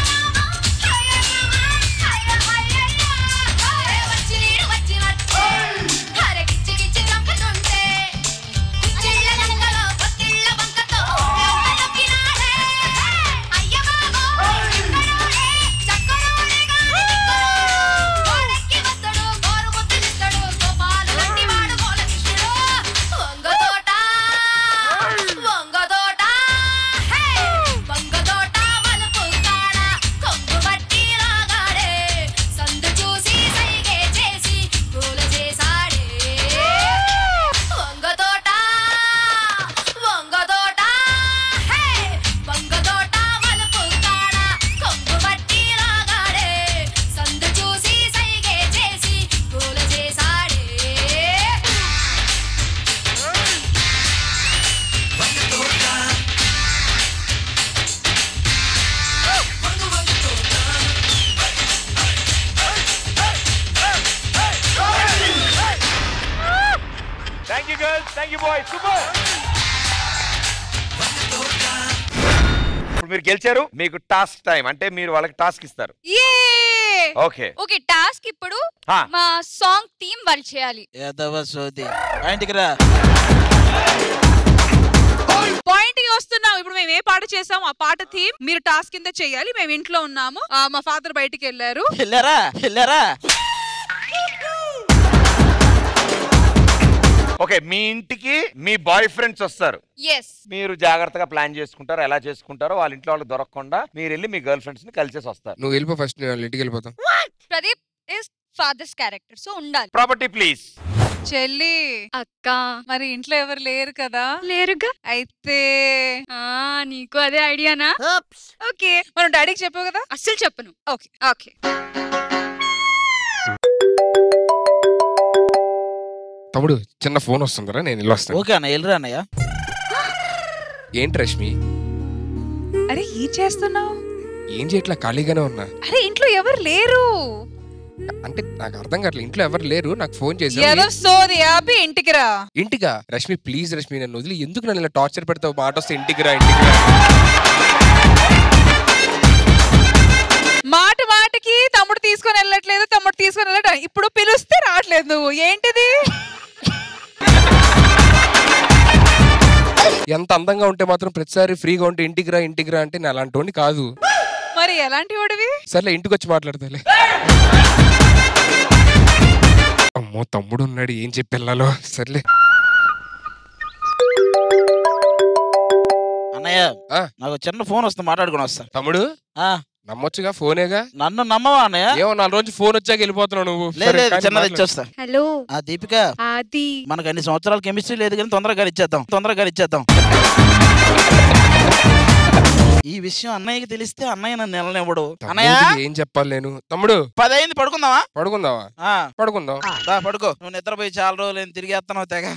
వంగదోట హే వంగదోట మలుపు కాడ కొంగు బట్టి లాగాడే సందు చూసి సైగే చేసి గోల చేసాడే వంగదోట వంగదోట హే వంగదోట మలుపు కాడ కొంగు బట్టి లాగాడే సందు చూసి సైగే చేసి గోల చేసాడే thank you girls thank you boy super ఇప్పుడు మీరు గెలిచారు మీకు టాస్క్ టైం అంటే మీరు వాళ్ళకి టాస్క్ ఇస్తారు ఓకే ఓకే టాస్క్ ఇప్పుడు హా. మా సాంగ్ థీమ్ వాళ్ళు చేయాలి ఏదవ సోది బయటికి రా పాయింట్ వస్తున్నాం ఇప్పుడు మేము ఏ పాట చేసాం ఆ పాట థీమ్ మీరు టాస్క్ కింద చేయాలి మేము ఇంట్లో ఉన్నాము ఆ, మా ఫాదర్ బయటికి వెళ్ళారు వెళ్ళారా వెళ్ళారా ఓకే మీ ఇంటికి మీ బాయ్ ఫ్రెండ్స్ వస్తారు ఎస్ మీరు జాగ్రత్తగా ప్లాన్ చేసుకుంటారు ఎలా చేసుకుంటారో వాళ్ళ ఇంట్లో వాళ్ళకి దొరకకుండా మీరు వెళ్ళి మీ గర్ల్ ఫ్రెండ్స్ ని కలిసేసి వస్తారు నువ్వు వెళ్ళిపో ఫస్ట్ నేను వాళ్ళ ఇంటికి వెళ్ళిపోతాం Pradeep is father's character so ఉండాలి ప్రాపర్టీ ప్లీజ్ చెల్లి అక్క మరి ఇంట్లో ఎవరు లేరు కదా లేరుగా అయితే ఆ నీకు అదే ఐడియానా ఓకే మనం డాడీకి చెప్పావు కదా అస్సలు చెప్పను ఓకే ఓకే తమ్ముడు చిన్న ఫోన్ వస్తుందిరా నేను ఇల్లు వస్తాను ఓకే అన్న వెళ్ళరా అన్నయ్య ఏంటి రష్మి అరే ఏం చేస్తున్నావు ఏం చేయట్లా ఖాళీగానే ఉన్నా అరే ఇంట్లో ఎవరు లేరు అంటే నాకు అర్థం కావట్లేదు ఇంట్లో ఎవరు లేరు నాకు ఫోన్ ఏదో చేశారు సోది ఆపి ఇంటికి రా ఇంటిగా రష్మి ప్లీజ్ రష్మి నన్ను వదిలి ఎందుకు నన్ను ఇలా టార్చర్ పెడతావు మాట వస్తే ఇంటికి రా ఇంటికి రా మాట మాటకి తమ్ముడు తీసుకొని వెళ్ళట్లేదు తమ్ముడు తీసుకొని వెళ్ళట్లేదు ఇప్పుడు పిలుస్తే రావట్లేదు నువ్వు ఏంటిది ఎంత అందంగా ఉంటే మాత్రం ప్రతిసారి ఫ్రీగా ఉంటే ఇంటికి రా ఇంటికి రా అంటే నేను అలాంటి వాడిని కాదు మరి ఎలాంటి వాడివి సర్లే ఇంటికి వచ్చి మాట్లాడతాలే అమ్మో తమ్ముడు ఉన్నాడు ఏం చెప్పి వెళ్ళాలో సర్లే అన్నయ్య నాకు చిన్న ఫోన్ వస్తుంది మాట్లాడుకుని వస్తా తమ్ముడు ఆ, నమ్మొచ్చుగా ఫోనేగా నన్ను నమ్మవా అన్నయ్య ఏమో నాలుగు రోజు ఫోన్ వచ్చాక వెళ్ళిపోతున్నావు నువ్వు లేదు సరే, లేదు కానీ చిన్నది మాట్లాడు. ఇచ్చేస్తా హలో ఆ దీపిక అది మనకు అన్ని సంవత్సరాల కెమిస్ట్రీ లేదు కానీ తొందరగా ఇచ్చేద్దాం తొందరగా ఇచ్చేద్దాం ఈ విషయం అన్నయ్యకి తెలిస్తే అన్నయ్య నన్ను నెలనివ్వడు అన్నయ్య తమ్ముడికి ఏం చెప్పాలి నేను తమ్ముడు పది అయింది పడుకుందామా పడుకుందావా ఆ, పడుకుందాం దా పడుకో నువ్వు నిద్రపోయి చాలా రోజులు నేను తిరిగేస్తున్నావు తెగ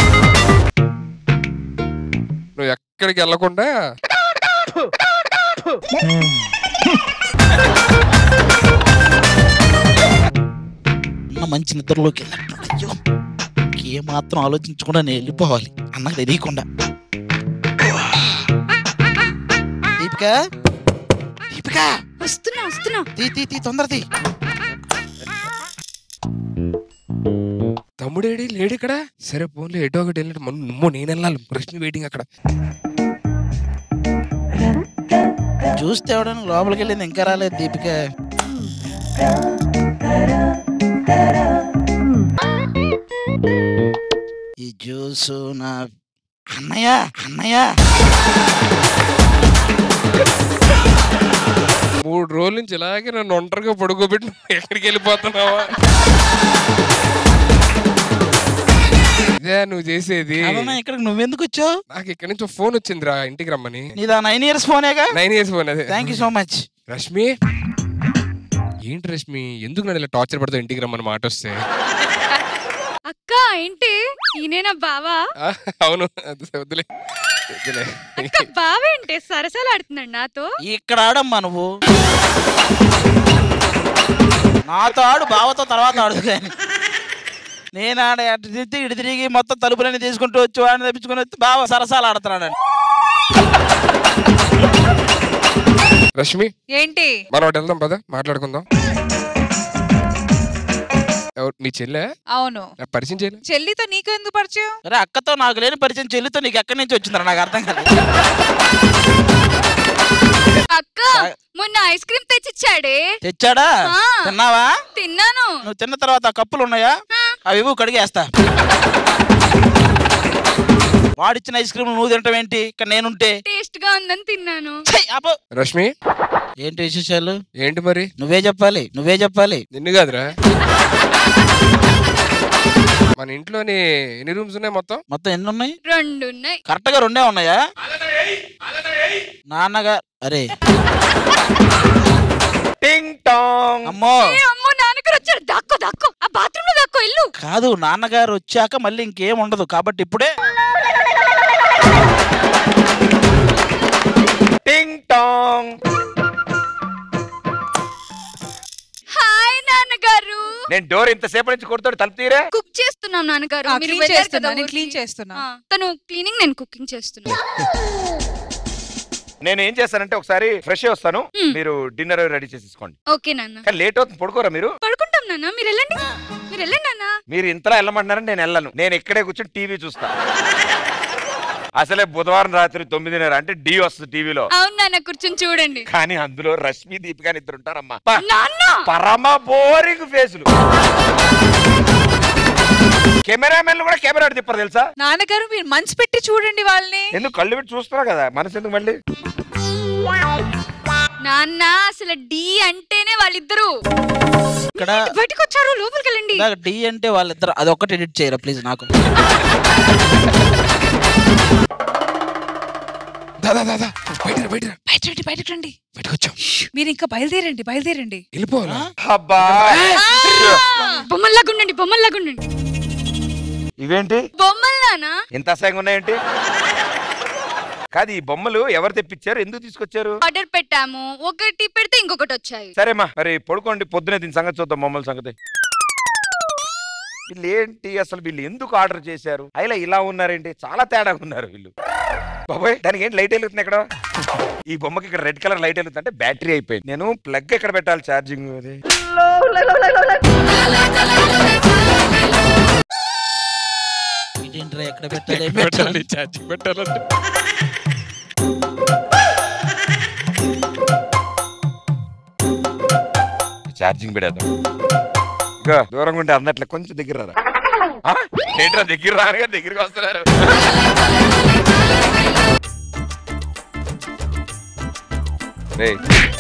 నువ్వు ఎక్కడికి వెళ్ళకుండా అన్న మంచి నిద్రలోకి వెళ్ళినట్టున్నాడు. అయ్యో ఏ మాత్రం ఆలోచించకుండా నేను వెళ్ళిపోవాలి అన్నకు తెలియకుండా దీపిక దీపిక వస్తున్నా వస్తున్నా తీ తీ తీ తొందర తీ తమ్ముడేడి లేడు ఇక్కడ సరే ఫోన్లో ఎటో ఒకటి వెళ్ళాడు మన నువ్వు నేను వెళ్ళాలి రష్మి వెయిటింగ్ అక్కడ చూస్తే ఎవడని లోపలికి వెళ్ళింది ఇంకా రాలేదు దీపిక ఈ జ్యూస్ నా అన్నయ్య అన్నయ్య మూడు రోజుల నుంచి ఇలాగే నన్ను ఒంటరిగా పడుకోబెట్టి నువ్వు ఎక్కడికి వెళ్ళిపోతున్నావా ఇదే నువ్వు చేసేది అదన్నా ఇక్కడికి నువ్వెందుకు వచ్చావు నాకు ఇక్కడ నుంచి ఫోన్ వచ్చిందిరా ఇంటికి రమ్మని నీదా నైన్ ఇయర్స్ ఫోనేగా నైన్ ఇయర్స్ ఫోన్ అదే thank you so much Rashmi ఏంటి రష్మి ఎందుకు నన్ను ఇలా టార్చర్ పడతావు ఇంటికి రమ్మని మాట వస్తే అక్క ఏంటి ఈయనేనా బావా ఆ, అవును అది వద్దులే వద్దులే అక్క బావేంటి సరసాలు ఆడుతున్నాడు నాతో ఇక్కడ ఆడమ్మా నువ్వు నాతో ఆడు బావతో తర్వాత ఆడు కానీ నేను ఆడ అటు తిరిగి ఇటు తిరిగి మొత్తం తలుపులన్నీ తీసుకుంటూ వచ్చి వాడిని తెప్పించుకుని వచ్చి బావ సరసాలు ఆడుతున్నాడు రష్మి ఏంటి మనం ఒకటి వెళ్దాం పద మాట్లాడుకుందాం ఎవరు నీ చెల్లె అవును నాకు పరిచయం చేయలే చెల్లితో నీకు ఎందుకు పరిచయం అరే అక్కతో నాకు లేని పరిచయం చెల్లితో నీకు ఎక్కడి నుంచి వచ్చిందిరా నాకు అర్థం కాలేదు అక్క మొన్న ఐస్ క్రీమ్ తెచ్చిచ్చాడే తెచ్చాడా ఆ. తిన్నావా తిన్నాను నువ్వు తిన్న తర్వాత ఆ కప్పులు ఉన్నాయా అవి ఇవ్వు కడిగేస్తా వాడిచ్చిన ఐస్ క్రీమ్ నువ్వు తింటాం ఏంటి ఇక్కడ నేనుంటే టేస్ట్ గా ఉందని తిన్నాను రష్మి ఏంటి విశేషాలు ఏంటి మరి నువ్వే చెప్పాలి నువ్వే చెప్పాలి నిన్ను కాదురా మన ఇంట్లోని ఎన్ని రూమ్స్ ఉన్నాయి మొత్తం మొత్తం ఎన్ని ఉన్నాయి రెండు ఉన్నాయి కరెక్ట్ గా రెండే ఉన్నాయా నాన్నగా అరే టింగ్ టాంగ్ అమ్మో ఏ అమ్మో నాన్నగారు వచ్చాడు దాక్కో దాక్కో ఆ బాత్రూమ్ లో దాక్కో ఇల్లు కాదు నాన్నగారు వచ్చాక మళ్ళీ ఇంకేం ఉండదు కాబట్టి ఇప్పుడే టింగ్ టాంగ్ హాయ్ నాన్నగారు నేను డోర్ ఇంతసేపు నుంచి కొడుతాడు తలుపు తీరే కుక్ చేస్తున్నాం నాన్నగారు ఆ, మీరు clean వెళ్ళారు చేస్తున్నా, కదా నేను ఊరికి. clean చేస్తున్నా. ఆ, తను క్లీనింగ్ నేను కుకింగ్ చేస్తున్నా నేను ఏం చేస్తానంటే ఒకసారి ఫ్రెష్ వస్తాను మీరు డిన్నర్ రెడీ చేసేసుకోండి ఓకే నాన్న కానీ లేట్ అవుతుంది పడుకోరా మీరు పడుకుంటాం నాన్న మీరు వెళ్ళండి మీరు వెళ్ళండి నాన్న మీరు ఇంతలా వెళ్ళమంటున్నారని నేను వెళ్ళను నేను ఇక్కడే కూర్చొని టీవీ చూస్తా అసలే బుధవారం రాత్రి తొమ్మిదిన్నర అంటే డి వస్తుంది టీవీలో అవును నాన్న కూర్చొని చూడండి కానీ అందులో రష్మి దీపిక అని ఇద్దరు ఉంటారమ్మా పా. నాన్న పరమ బోరింగ్ ఫేసులు కెమెరామెన్ కూడా కెమెరా తిప్పరు తెలుసా నాన్నగారు మీరు మనసు పెట్టి చూడండి వాళ్ళని ఎందుకు కళ్ళు పెట్టి చూస్తున్నారు కదా మనసు ఎందుకు మళ్ళీ నాన్న అసలు డి అంటేనే వాళ్ళిద్దరు ఇక్కడ బయటకు వచ్చారు లోపలికి వెళ్ళండి ఇందాక డి అంటే వాళ్ళిద్దరు అది ఒక్కటి ఎడిట్ చేయరా ప్లీజ్ నాకు దాదా దాదా బయట బయట బయట రండి బయటకు రండి బయటకు వచ్చాం మీరు ఇంకా బయలుదేరండి బయలుదేరండి వెళ్ళిపోవాలా అబ్బా బొమ్మల్లాగా ఉండండి బొమ్మల్లాగా ఉండండి ఇవేంటి బొమ్మల్లానా ఇంత అసహ్యంగా ఉన్నాయేంటి కాదు ఈ బొమ్మలు ఎవరు తెప్పించారు ఎందుకు తీసుకొచ్చారు ఆర్డర్ పెట్టాము ఒకటి పెడితే ఇంకొకటి వచ్చాయి సరేమ్మా మరి పడుకోండి పొద్దునే దీని సంగతి చూద్దాం బొమ్మల సంగతి వీళ్ళు ఏంటి అసలు వీళ్ళు ఎందుకు ఆర్డర్ చేశారు అయిలా ఇలా ఉన్నారేంటి చాలా తేడాగా ఉన్నారు వీళ్ళు బాబోయ్ దానికి ఏంటి లైట్ వెలుగుతుంది ఇక్కడ ఈ బొమ్మకి ఇక్కడ రెడ్ కలర్ లైట్ వెలుగుతుంది అంటే బ్యాటరీ అయిపోయింది నేను ప్లగ్ ఎక్కడ పెట్టాలి ఛార్జింగ్ అది ఇదేంట్రా ఎక్కడ పెట్టాలి ఏం పెట్టాలి పెట్టాలి ఛార్జింగ్ పెట్టాలంటే ఛార్జింగ్ పెడేద్దాం ఇంకా దూరంగా ఉంటే అన్నట్లే కొంచెం దగ్గర రారా ఆ? ఏంట్రా దగ్గర రానుగా దగ్గరికి వస్తున్నారు రేయ్.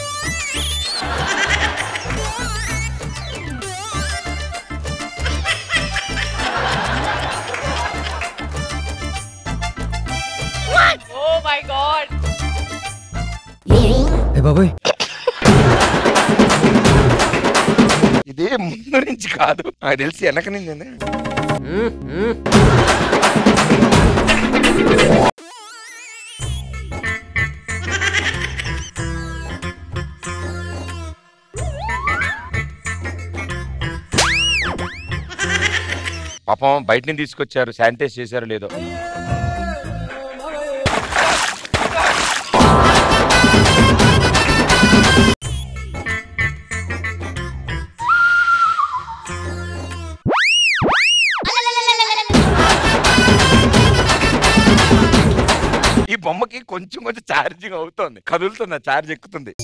ఓ మై గాడ్ బాబాయ్ ఇది ముందు నుంచి కాదు నాకు తెలిసి వెనక నుంచి పాపం బయట నుంచి తీసుకొచ్చారు శానిటైజ్ చేశారు లేదో ఈ బొమ్మకి కొంచెం కొంచెం ఛార్జింగ్ అవుతుంది కదులుతుంది ఛార్జ్ ఎక్కుతుంది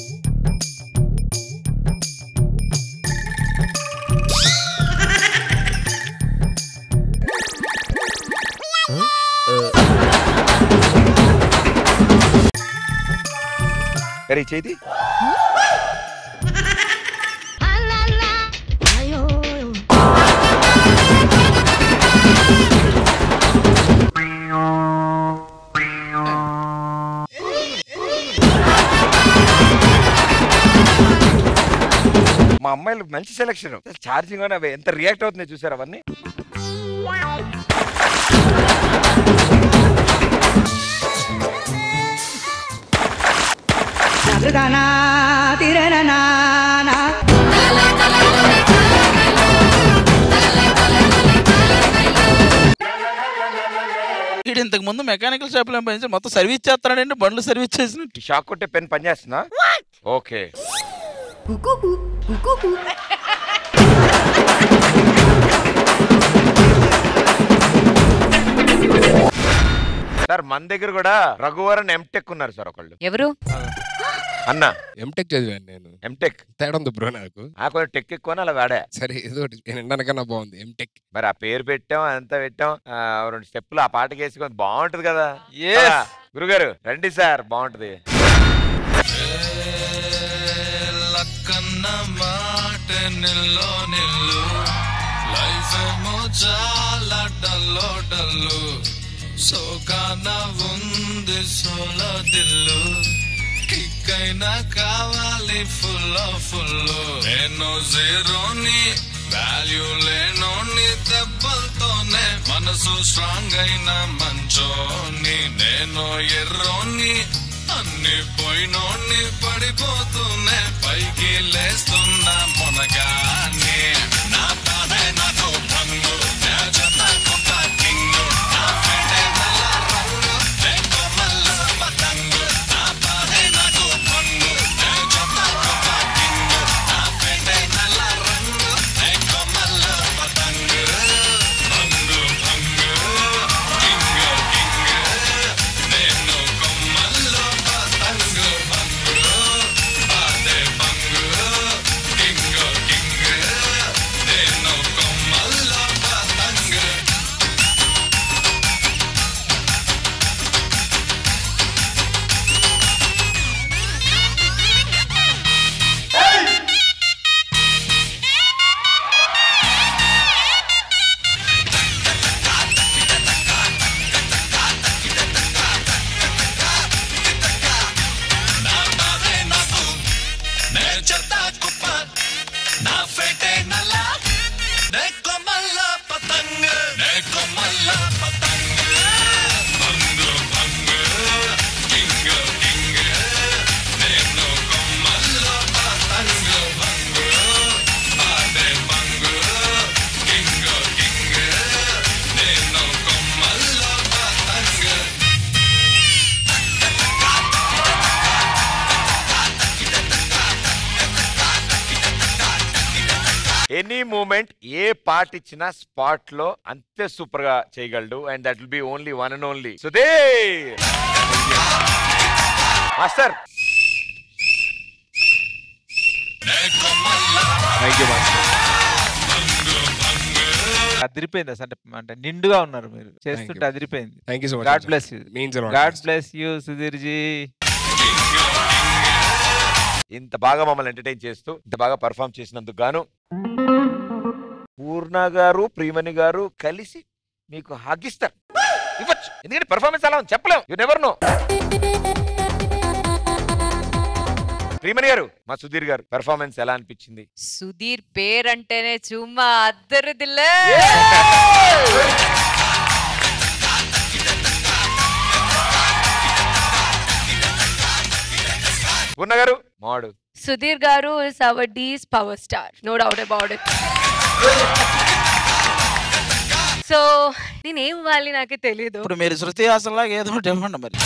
అరే చేతి మా అమ్మాయిలు మంచి సెలక్షన్ ఛార్జింగ్ అని అవి ఎంత రియాక్ట్ అవుతున్నాయి చూసారు అవన్నీ వీడు ఇంతకు ముందు మెకానికల్ షాప్ లో పనిచేసి మొత్తం సర్వీస్ చేస్తాడంటే బండ్లు సర్వీస్ చేసినట్టు షాక్ కొట్టే పెన్ పనిచేస్తుందా ఓకే సార్ మన దగ్గర కూడా రఘువరన్ ఎంటెక్ ఉన్నారు సార్ ఒకళ్ళు ఎవరు అన్న ఎంటెక్ చదివాను నేను ఎంటెక్ తేడా ఉంది బ్రో నాకు ఆ కొంచెం టెక్ ఎక్కువ అలా వాడా సరే ఏదో ఒకటి నేను వినడానికన్నా బాగుంది ఎంటెక్ మరి ఆ పేరు పెట్టాం అంతా పెట్టాం ఆ, రెండు స్టెప్పులు ఆ పాటకి వేసుకొని బాగుంటది కదా Yes. కదా? గురుగారు రండి సార్ బాగుంటది లక్కన్న మాట నిల్లో నిల్లు లైఫ్ ఏమో చాలా డల్లో డల్లు సోకాన ఉంది సోలో దిల్లు కిక్ అయినా కావాలి ఫుల్ ఫుల్ నేను జీరోని వాల్యూ లేనోని దెబ్బలతోనే మనసు స్ట్రాంగ్ అయిన మంచోని నేను ఎర్రోని అన్ని పోయినోని పడిపోతూనే పైకి లేస్తున్నా మొనగానే నా తానే నాకు భంగు నా జత కొత్త కింగు నా పెడే నల్ల రంగు నే కొమ్మల్లో పతంగు నా తానే నాకు భంగు నా జత కొత్త కింగు నా పెడే నల్ల రంగు నే కొమ్మల్లో పతంగు భంగు భంగు కింగు కింగు నేను కొమ్మల్లో పతంగు భంగు అదే భంగు కింగు కింగు నేను కొమ్మల్లో పతంగు నా బాధే నాకు నే చెత్త కుప్ప నా ఫేటే నల్ల నే కొమ్మల్ల పతంగ నే కొమ్మల్ల పతంగ భంగు భంగు కింగ్ కింగ్ నేను కొమ్మల్ల పతంగ భంగు అదే భంగు కింగ్ కింగ్ నేను కొమ్మల్ల పతంగ ఎనీ మూమెంట్ ఏ పార్ట్ ఇచ్చినా స్పాట్ లో అంతే సూపర్ గా చేయగలడు and that will be only one and only Sudheer master thank you master అదిరిపోయింది అసలు అంటే- అంటే నిండుగా ఉన్నారు మీరు చేస్తుంటే అదిరిపోయింది Thank you so much, god sir. Bless you Means a lot, god master. Bless you Sudheer ji ఇంత బాగా మమ్మల్ని ఎంటర్టైన్ చేస్తూ ఇంత బాగా పర్ఫామ్ చేసినందుకు గాను పూర్ణ గారు ప్రియమణి గారు కలిసి మీకు హగిస్తారు ఇవ్వచ్చు ఎందుకంటే పర్ఫార్మెన్స్ అలా ఉంది చెప్పలేం యు నెవర్ నో ప్రియమణి గారు మా సుధీర్ గారు పెర్ఫార్మెన్స్ ఎలా అనిపించింది సుధీర్ పేరంటేనే చుమ్మా అద్దరుదిల్లే పూర్ణ గారు మాడు సుధీర్ గారు ఇస్ అవర్ డీస్ power star no doubt about it so నేను ఏం ఇవ్వాలి నాకే తెలియదు ఇప్పుడు మీరు శృతి హాసన్ లాగా ఏదో ఒకటి ఇవ్వండి మరి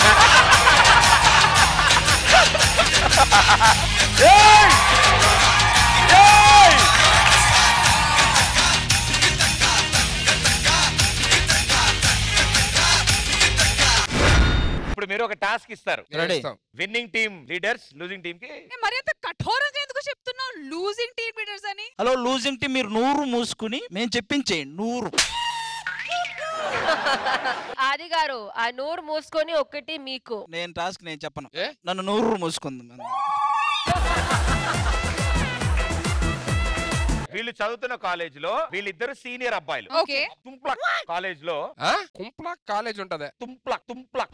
ఇప్పుడు మీరు ఒక టాస్క్ ఇస్తారు Ready. Winning team leaders losing team కి ఏ, మరి అంత కఠోరంగా ఎందుకు చెప్తున్నావు లూజింగ్ టీమ్ లీడర్స్ అని హలో లూజింగ్ టీం మీరు నూరు మూసుకుని మేము చెప్పించేయండి నూరు ఆది గారు ఆ నోరు మూసుకొని ఒక్కటి మీకు నేను టాస్క్ నేను చెప్పను నన్ను నూరు మూసుకుంది వీళ్ళు చదువుతున్న కాలేజ్ లో వీళ్ళిద్దరు సీనియర్ అబ్బాయిలు ఓకే తుంప్లక్ కాలేజ్ లో కుంప్లా కాలేజ్ ఉంటది తుంప్లక్ తుంప్లక్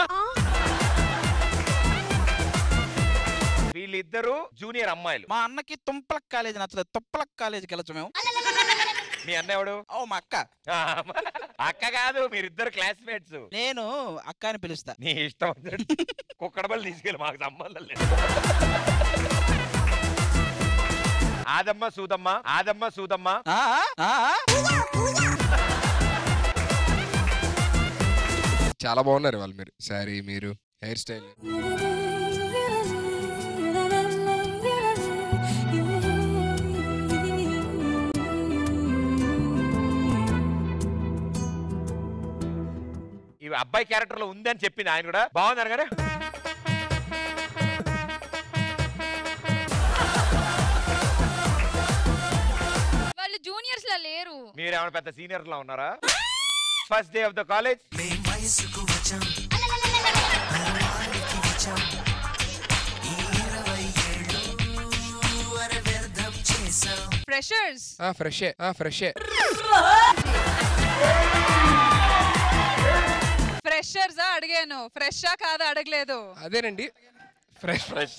వీళ్ళిద్దరు జూనియర్ అమ్మాయిలు మా అన్నకి తుంపలక్ కాలేజ్ నచ్చలేదు తుప్పలక్ కాలేజీకి వెళ్ళచ్చు మేము మీ అన్న ఎవడు ఓ మా అక్క ఆ, అక్క కాదు మీరిద్దరు క్లాస్మేట్స్ నేను అక్క అని పిలుస్తా నీ ఇష్టం కుక్కడబల్ తీసుకెళ్ళి మాకు సంబంధం లేదు ఆదమ్మ సూదమ్మ ఆదమ్మ సూదమ్మ ఆ, ఆ, ఆ. చాలా బాగున్నారు వాళ్ళు మీరు శారీ మీరు హెయిర్ స్టైల్ ఇవి అబ్బాయి క్యారెక్టర్ లో ఉంది అని చెప్పింది ఆయన కూడా బాగుంది అనగానే వాళ్ళు జూనియర్స్ లా లేరు మీరు ఏమైనా పెద్ద సీనియర్ లా ఉన్నారా first day of the college వయసుకు వచ్చాం అరవానికి వచ్చాం ఈ ఇరవై ఏళ్ళు అర వ్యర్థం చేశాం ఫ్రెషర్స్ ఆ ఫ్రెషే ఆ ఫ్రెషే ఫ్రెషర్స్ అడిగాను ఫ్రెషా కాదా అడగలేదు అదేనండి ఫ్రెష్ ఫ్రెష్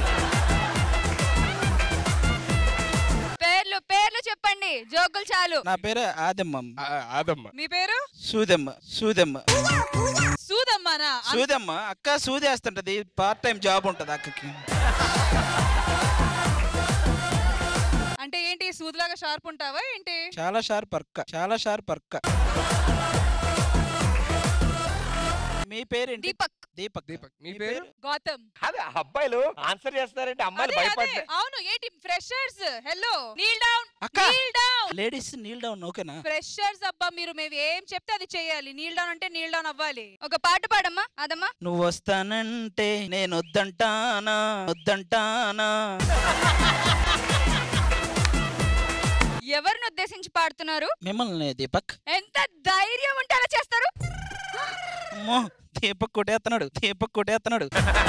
పేర్లు పేర్లు చెప్పండి జోకులు చాలు నా పేరు ఆదమ్మ ఆదమ్మ మీ పేరు సూదమ్మ సూదమ్మ సూదమ్మానా సూదమ్మ అక్క సూదేస్తుంటది పార్ట్ టైం జాబ్ ఉంటది అక్కకి అంటే ఏంటి సూదిలాగా షార్ప్ ఉంటావా ఏంటి చాలా షార్ప్ అక్క చాలా షార్ప్ అక్క మీ పేరేంటి దీపక్ దీపక్ దీపక్ మీ పేరు గౌతమ్ అదే అబ్బాయిలు ఆన్సర్ చేస్తారంటే అమ్మాయిలు అదే, అదే. భయపడ్డారు అవును ఏంటి ఫ్రెషర్స్ హలో నీల్ డౌన్ అక్క. Kneel down ladies kneel down ఓకేనా ఫ్రెషర్స్ అబ్బా మీరు మేము ఏం చెప్తే అది చేయాలి నీల్ డౌన్ అంటే నీల్ డౌన్ అవ్వాలి ఒక పాట పాడమ్మా అదమ్మా నువ్వు వస్తానంటే నేను వద్దంటానా వద్దంటానా ఎవరిని ఉద్దేశించి పాడుతున్నారు మిమ్మల్ని దీపక్ ఎంత ధైర్యం ఉంటే అలా చేస్తారు అమ్మో దీపక్ కొట్టేస్తున్నాడు దీపక్ కొట్టేస్తున్నాడు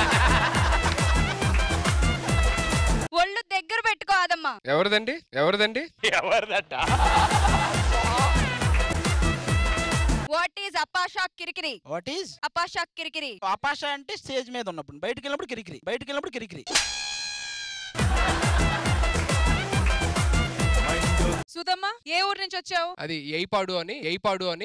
ఒళ్ళు దగ్గర పెట్టుకో అదమ్మా ఎవరిదండి ఎవరిదండి ఎవరిదట వాట్ ఈజ్ అపాషా కిరికిరి వాట్ ఈజ్ అపాషా కిరికిరి ఆపాష అంటే స్టేజ్ మీద ఉన్నప్పుడు బయటికి వెళ్ళినప్పుడు కిరికిరి బయటికి వెళ్ళినప్పుడు కిరికిరి సుధమ్మ ఏ ఊరు నుంచి వచ్చావు అది ఎయిపాడు అని ఎయిపాడు అని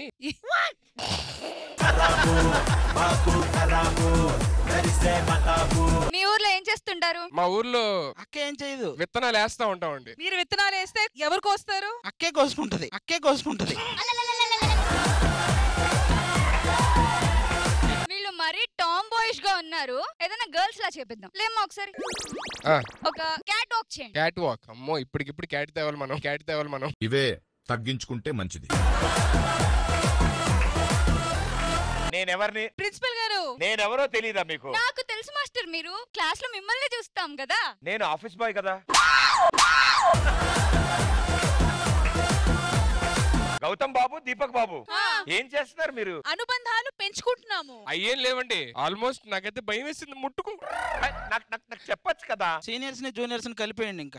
మీ ఊర్లో ఏం చేస్తుంటారు మా ఊర్లో అక్క ఏం చేయదు విత్తనాలు వేస్తా ఉంటామండి మీరు విత్తనాలు వేస్తే ఎవరు కోస్తారు అక్కే కోసుకుంటది అక్కే కోసుకుంటది వీళ్ళు మరీ టామ్ బాయిష్ గా ఉన్నారు ఏదైనా గర్ల్స్ లా చేపిద్దాం లేమ్మా ఒకసారి ఒక క్యాట్ వాక్ చేయండి క్యాట్ వాక్ అమ్మో ఇప్పటికిప్పుడు క్యాట్ తేవాలి మనం క్యాట్ తేవాలి మనం ఇవే తగ్గించుకుంటే మంచిది నేనెవరిని ప్రిన్సిపల్ గారు నేనెవరో తెలీదా మీకు నాకు తెలుసు మాస్టర్ మీరు క్లాస్ లో మిమ్మల్ని చూస్తాం కదా నేను ఆఫీస్ బాయ్ కదా గౌతమ్ బాబు దీపక్ బాబు ఏం చేస్తున్నారు మీరు అనుబంధాలు పెంచుకుంటున్నాము అయ్యేం లేవండి ఆల్మోస్ట్ నాకైతే భయం వేసింది ముట్టుకు నాకు నాకు నాకు చెప్పొచ్చు కదా సీనియర్స్ ని జూనియర్స్ ని కలిపేయండి ఇంకా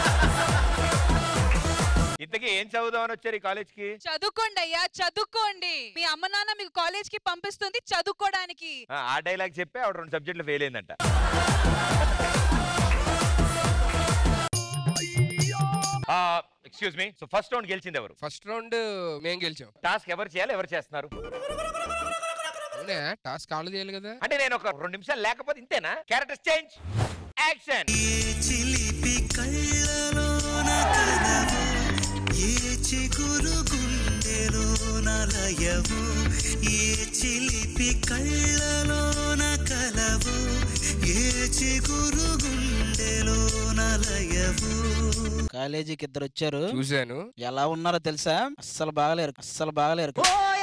ఇంతకీ ఏం చదువుదామని వచ్చారు ఈ కాలేజ్ కి చదువుకోండి అయ్యా చదువుకోండి మీ అమ్మ నాన్న మీకు కాలేజ్ కి పంపిస్తుంది చదువుకోవడానికి ఆ డైలాగ్ చెప్పి ఆవిడ రెండు సబ్జెక్టులు ఫెయిల్ అయిందంట excuse me so first round గెలిచింది ఎవరు ఫస్ట్ రౌండ్ మేం గెలిచాం టాస్క్ ఎవరు చేయాలి ఎవరు చేస్తున్నారు అవునా టాస్క్ కాళ్ళు చేయాలి కదా అంటే నేను ఒక రెండు నిమిషాలు లేకపోతే ఇంతేనా క్యారెక్టర్స్ చేంజ్ యాక్షన్ చిలిపి కళ్ళలోన కలవు ఏ చిగురు గుండెలో కలవు ఏ చిలిపి కళ్ళలోన కలవు ఏ చిగురు గుండెలోన లయవు కాలేజీకి ఇద్దరు వచ్చారు చూశాను ఎలా ఉన్నారో తెలుసా అస్సలు బాగలేరు అస్సలు బాగలేరు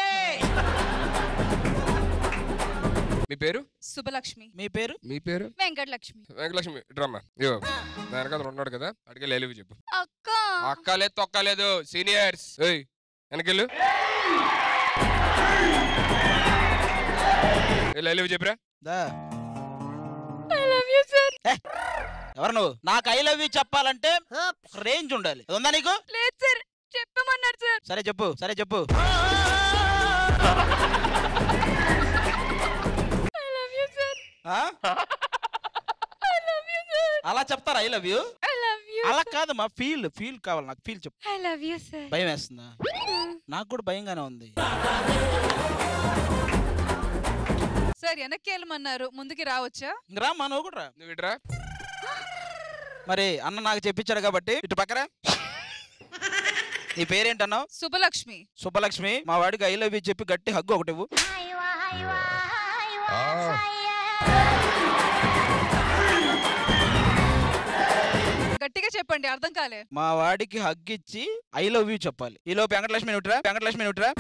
మీ పేరు శుభలక్ష్మి మీ పేరు మీ పేరు వెంకటలక్ష్మి వెంకటలక్ష్మి డ్రామా ఇగో దాని కదా ఉన్నాడు కదా అడిగే లేలివి చెప్పు అక్క అక్క లేదు తొక్క లేదు సీనియర్స్ ఏయ్ వెనకెళ్ళు లేలివి చెప్పరా దా ఐ లవ్ యూ సార్ ఎవరు నువ్వు నాకు ఐ లవ్ యూ చెప్పాలంటే రేంజ్ ఉండాలి అది ఉందా నీకు లేదు సార్ చెప్పమన్నారు సార్ సరే చెప్పు సరే చెప్పు ఐ లవ్ యూ సార్ ఆ? ఐ లవ్ యూ సార్ అలా చెప్తారా I love you I love you అలా కాదు మా ఫీల్ ఫీల్ కావాలి నాకు ఫీల్ చెప్పు ఐ లవ్ యూ సార్ భయం వేస్తుందా నాకు కూడా భయంగానే ఉంది సార్ వెనక్కి వెళ్ళమన్నారు ముందుకి రావచ్చా ఇంక రా మా నువ్వు కూడా రా నువ్వు ఇట్రా మరి అన్న నాకు చెప్పించాడు కాబట్టి ఇటు పక్కరా నీ పేరేంటన్నావు శుభలక్ష్మి సుబ్బలక్ష్మి మా వాడికి ఐ లవ్ యూ చెప్పి గట్టి హగ్గు ఒకటి ఇవ్వు గట్టిగా చెప్పండి అర్థం కాలే మా వాడికి హగ్ ఇచ్చి ఐ లవ్ యూ చెప్పాలి ఈ లోపు వెంకటలక్ష్మి నుట్రా వెంకటలక్ష్మి నుట్రా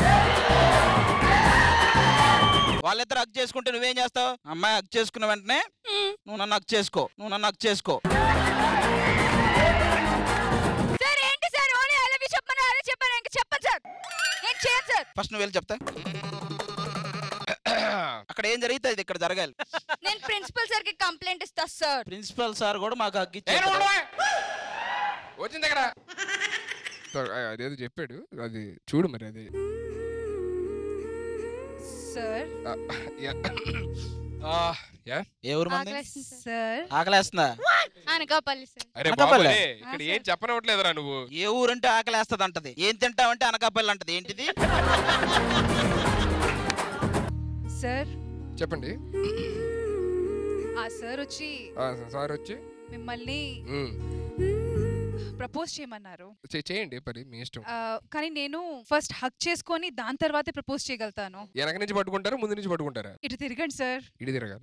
వాళ్ళిద్దరు హగ్ చేసుకుంటే నువ్వేం చేస్తావు అమ్మాయి హగ్ చేసుకున్న వెంటనే నువ్వు నన్ను హగ్ చేసుకో నువ్వు నన్ను హగ్ చేసుకో సార్ ఏంటి sir only I love you చెప్పమని అదే చెప్పారు ఇంకా చెప్పండి సార్ నేను చేయను సార్ ఫస్ట్ నువ్వు వెళ్ళి చెప్తా అక్కడ ఏం జరిగితే అది ఇక్కడ జరగాలి నేను ప్రిన్సిపల్ సార్ కి కంప్లైంట్ ఇస్తా సార్ ప్రిన్సిపల్ సార్ కూడా మాకు హగ్ ఏ, ఇచ్చారు నువ్వు ఉండవా? వచ్చింది ఇక్కడ తో- ఆ, అదేదో చెప్పాడు అది చూడు మరి అది సార్ ఆ, యా. ఆ, యా? ఏ ఊరు మంది ఆకలేస్తుంది సార్ సార్ ఆకలేస్తుందా అనకాపల్లి సార్ అరే అనకాపల్లి? బాబోయ్, ఇక్కడ ఏం చెప్పనవట్లేదురా నువ్వు ఏ ఊరంటే ఆకలేస్తుంది అంటది ఏం తింటావంటే అనకాపల్లి అంటది ఏంటిది సార్ చెప్పండి ఆ సార్ వచ్చి ఆ, సార్ వచ్చి మిమ్మల్ని ఉమ్, ప్రపోజ్ చేయమన్నారు చే- చేయండి పరి మీ ఇష్టం ఆ, కానీ నేను ఫస్ట్ హక్ చేసుకొని దాని తర్వాతే ప్రపోజ్ చేయగలుగుతాను వెనక నుంచి పట్టుకుంటారా ముందు నుంచి పట్టుకుంటారా ఇటు తిరగండి సార్ ఇడి తిరగాలి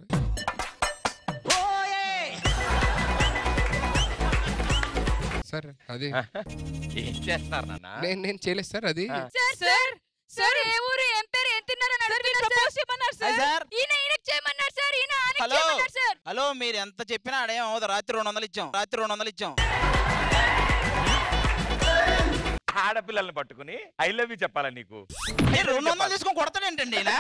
సార్ అది ఏం చేస్తున్నారు నాన్న నేను నేను చేయలేదు సార్ అది సార్ సార్ సార్ ఏ ఊరు ఏం పేరు ఏం తిన్నారని అడుగుతున్నారు ప్రపోజ్ చేయమన్నారు హాయ్ సార్ సార్ ఈయన ఈయనకి చేయమన్నారు సార్ ఈయన ఆయనకి హలో చేయమన్నారు సార్ హలో మీరు ఎంత చెప్పినా ఆడేం అవ్వదు రాత్రి రెండు వందలు ఇచ్చాం రాత్రి రెండు వందలు ఇచ్చాం ఆడపిల్లల్ని పట్టుకుని ఐ లవ్ యూ చెప్పాలా నీకు ఏ, రెండు వందలు తీసుకొని కొడతాడేంటండి ఈయన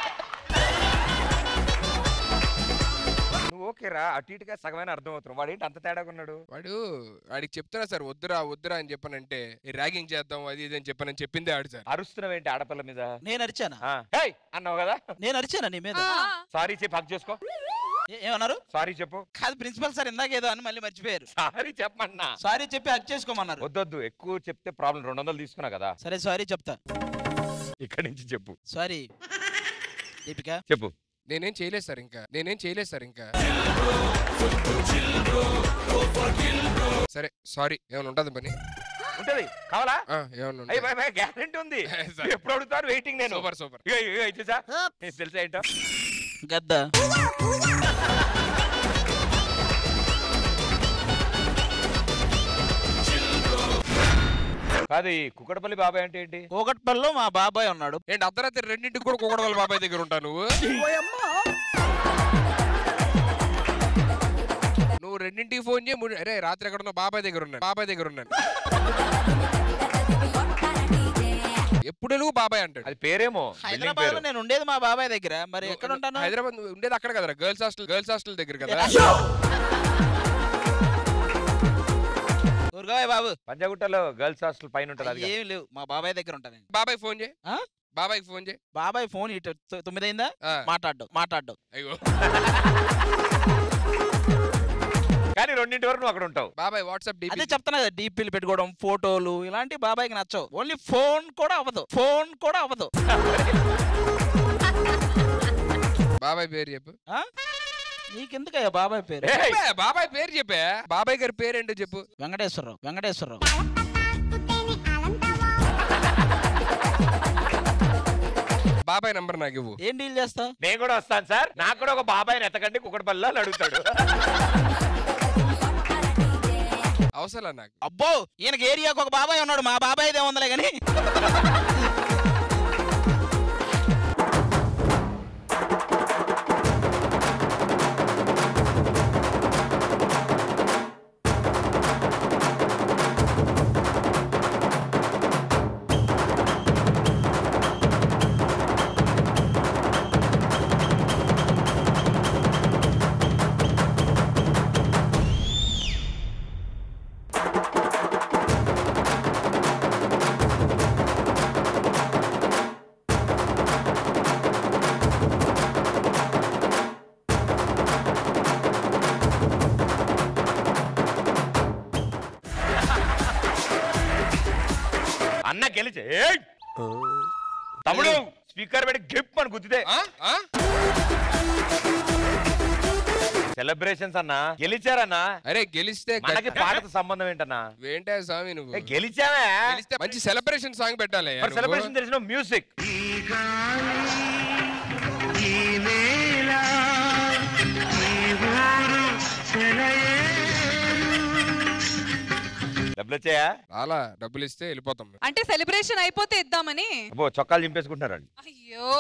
నువ్వు ఓకే రా అటు ఇటుగా సగమైన అర్థం అవుతున్నావు వాడు ఏంటి అంత తేడాగా ఉన్నాడు వాడు వాడికి చెప్తున్నా సార్ వద్దురా వద్దురా అని చెప్పానంటే ర్యాగింగ్ చేద్దాం అది ఇది అని చెప్పానని చెప్పిందే ఆడు సార్ అరుస్తున్నావు ఏంటి ఆడపిల్ల మీద నేను అరిచానా ఆ, హేయ్ అన్నావు కదా నేను అరిచానా నీ మీద సారీ చెప్పి హక్ చేసుకో ఏ- ఏమన్నారు సారీ చెప్పు కాదు ప్రిన్సిపల్ సార్ ఇందాక ఏదో అని మళ్ళీ మర్చిపోయారు సారీ చెప్పమన్నా సారీ చెప్పి హక్ చేసుకోమన్నారు వద్దొద్దు ఎక్కువ చెప్తే ప్రాబ్లం రెండు వందలు తీసుకున్నా కదా సరే సారీ చెప్తా ఇక్కడి నుంచి చెప్పు సారీ దీపిక చెప్పు నేనేం చేయలేదు సార్ ఇంకా నేనేం చేయలేదు సార్ ఇంకా సరే సారీ ఏమైనా ఉంటుంది పని ఉంటది కావాలా ఆ, ఏమైనా అయ్యి ఉంటే. బాయ్ బాయ్ గ్యారెంటీ ఉంది సరే. ఎప్పుడు అడుగుతారు వెయిటింగ్ నేను సూపర్ సూపర్ ఇగో, ఇగో, ఇది చూసా నీకు తెలుసా ఏంటో గద్ద కాదు ఈ కుక్కడపల్లి బాబాయ్ అంటే ఏంటి కూకట్పల్లిలో మా బాబాయ్ ఉన్నాడు ఏంటి అర్ధరాత్రి రెండింటికి కూడా కుక్కడ వాళ్ళ బాబాయ్ దగ్గర ఉంటావు నువ్వు నువ్వు రెండింటికి ఫోన్ చేయి మూడు- అరే రాత్రి ఎక్కడ ఉన్నావు బాబాయ్ దగ్గర ఉన్నాను బాబాయ్ దగ్గర ఉన్నాను ఎప్పుడు నువ్వు బాబాయ్ అంటాడు అది పేరేమో హైదరాబాద్ లో నేను ఉండేది మా బాబాయ్ దగ్గర మరి ఎక్కడ ఉంటాను హైదరాబాద్ నువ్వు ఉండేది అక్కడ కదా గర్ల్స్ హాస్టల్ గర్ల్స్ హాస్టల్ దగ్గర కదా ఊరుగాయ్ బాబు పంజాగుట్టలో గర్ల్స్ హాస్టల్ పైన ఉంటుంది అది ఏం లేవు మా బాబాయ్ దగ్గర ఉంటాను నేను. బాబాయ్ ఫోన్ చేయి ఆ? బాబాయ్కి ఫోన్ చేయి బాబాయ్ ఫోన్ ఇటు తొ- తొమ్మిది అయిందా ఆ. మాట్లాడు మాట్లాడు అయ్యో కానీ రెండింటి వరకు నువ్వు అక్కడ ఉంటావు బాబాయ్ వాట్సాప్ అదే డీపీ చెప్తున్నా కదా డీపీలు పెట్టుకోవడం ఫోటోలు ఇలాంటి బాబాయ్కి నచ్చవు ఓన్లీ ఫోన్ కూడా అవ్వదు ఫోన్ కూడా అవ్వదు బాబాయ్ పేరు చెప్పు ఆ? నీకెందుకయ్యా బాబాయ్ పేరు చెప్పే, బాబాయ్ పేరు చెప్పే బాబాయ్ గారి పేరు ఏంటో చెప్పు వెంకటేశ్వరరావు వెంకటేశ్వరరావు బాబాయ్ నంబర్ నాకు ఇవ్వు ఏం డీల్ చేస్తావు నేను కూడా వస్తాను సార్ నాకు కూడా ఒక బాబాయ్ ఎతకండి కుక్కడి పల్లా అని అడుగుతాడు అవసరం నాకు అబ్బో ఈయనకి ఏరియాకి ఒక బాబాయ్ ఉన్నాడు మా బాబాయ్ ఇదే ఉందలే కానీ అన్న గెలిచే ఏయ్! తమ్ముడు స్పీకర్ పెట్టి గిప్ అని గుద్దితే సెలబ్రేషన్స్ అన్నా గెలిచారన్నా అరే గెలిస్తే మనకి పాటతో సంబంధం ఏంటన్నా ఏంటే స్వామి నువ్వు ఏ, గెలిచామే గెలిస్తే మంచి సెలబ్రేషన్ సాంగ్ పెట్టాలి మరి సెలబ్రేషన్ తెలిసిన మ్యూజిక్ డబ్బులు వచ్చాయా అలా డబ్బులు ఇస్తే వెళ్ళిపోతాం అంటే సెలబ్రేషన్ అయిపోతే ఇద్దామని అబ్బో చొక్కాలు చింపేసుకుంటున్నారండి అయ్యో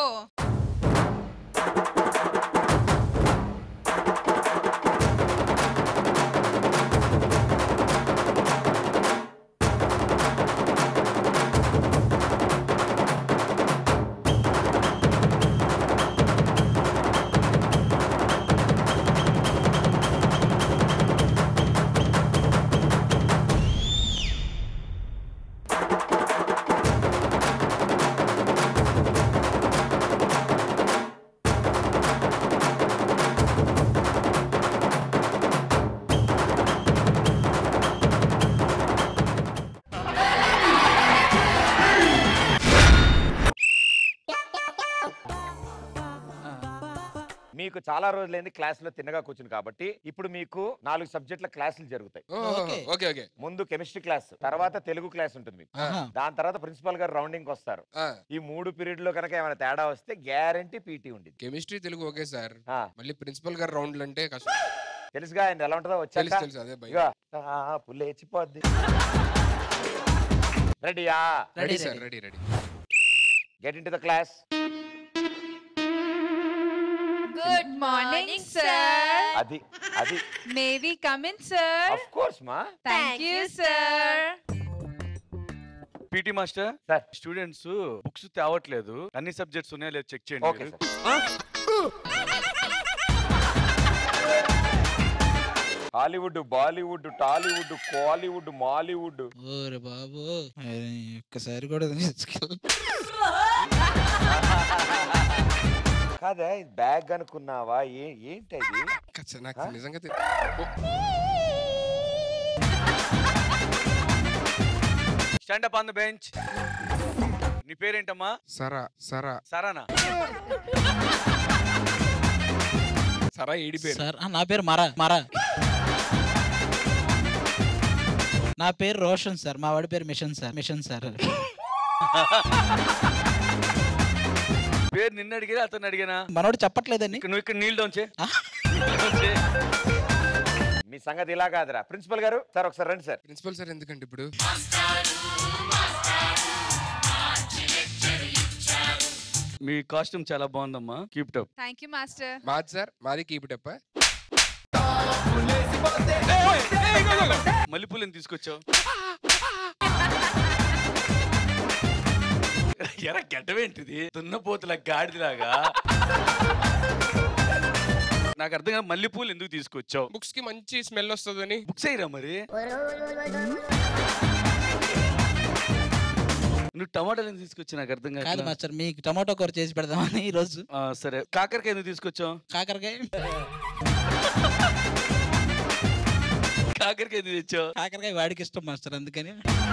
మీకు చాలా రోజులైంది క్లాస్ లో తిన్నగా కూర్చుని కాబట్టి ఇప్పుడు మీకు నాలుగు సబ్జెక్టుల క్లాసులు జరుగుతాయి ఓకే ఓకే ముందు కెమిస్ట్రీ క్లాస్ తర్వాత తెలుగు క్లాస్ ఉంటుంది మీకు ఆహా. దాని తర్వాత ప్రిన్సిపల్ గారు రౌండింగ్ వస్తారు ఈ మూడు పీరియడ్ లో కనుక ఏమైనా తేడా వస్తే గ్యారంటీ పీటీ ఉంది కెమిస్ట్రీ తెలుగు ఓకే సార్ మళ్ళీ ప్రిన్సిపల్ గారు రౌండ్లు అంటే కష్టం తెలుసుగా ఆయన ఎలా ఉంటుందో వచ్చాక తెలుసు, తెలుసు, అదే భయం. ఇగో, ఆ, పుల్లేచిపోద్ది రెడీయా ready sir ready ready get in to the class good morning sir అది అది may we come in sir of course మా thank you sir PT master sir students books తేవట్లేదు అన్ని సబ్జెక్ట్స్ ఉన్నాయో లేదు చెక్ చేయండి Okay, మీరు. ఆ? హాలీవుడ్ బాలీవుడ్ టాలీవుడ్ కాలీవుడ్ మాలీవుడ్ ఓరే బాబు అరే, ఒక్కసారి కూడా కాదా ఇది బ్యాగ్ అనుకున్నావా ఏ ఏంటి అది కచ్చ- నాకు నిజంగా తె- ఓ, stand up on the bench నీ పేరేంటమ్మా సరా సరా సరానా సరా ఏడి పేరు సార్ ఆ, నా పేరు మరా మరా నా పేరు రోషన్ సార్ మా వాడి పేరు మిషన్ సార్ మిషన్ సార్ పేరు నిన్న అడిగా అతను అడిగానా మనోడు చెప్పట్లేదండి ఇక్కడ నువ్వు ఇక్కడ నీళ్ళు డౌన్ చే మీ సంగతి ఇలా కాదురా ప్రిన్సిపల్ గారు సార్ ఒకసారి రండి సార్ ప్రిన్సిపల్ సార్ ఎందుకంటే ఇప్పుడు మీ కాస్ట్యూమ్ చాలా బాగుందమ్మా keep it up thank you master మాది సార్ మాది కీప్ టెప్ప మల్లెపూలని తీసుకొచ్చావు ఎరా గడ్డమేంటిది దున్నపోతుల గాడిదిలాగా నాకు అర్థం కాదు మల్లెపూలు ఎందుకు తీసుకొచ్చావు బుక్స్ కి మంచి స్మెల్ వస్తుందని బుక్స్ అయ్యిరా మరి నువ్వు టమాటాలు ఎందుకు తీసుకొచ్చి నాకు అర్థం కాదు కాదు మాస్టర్ మీకు టమాటో కూర చేసి పెడదామని ఈ రోజు సరే కాకరకాయ ఎందుకు తీసుకొచ్చావు కాకరకాయ కాకరకాయ ఎందుకు తెచ్చావు కాకరకాయ వాడికి ఇష్టం మాస్టర్ అందుకని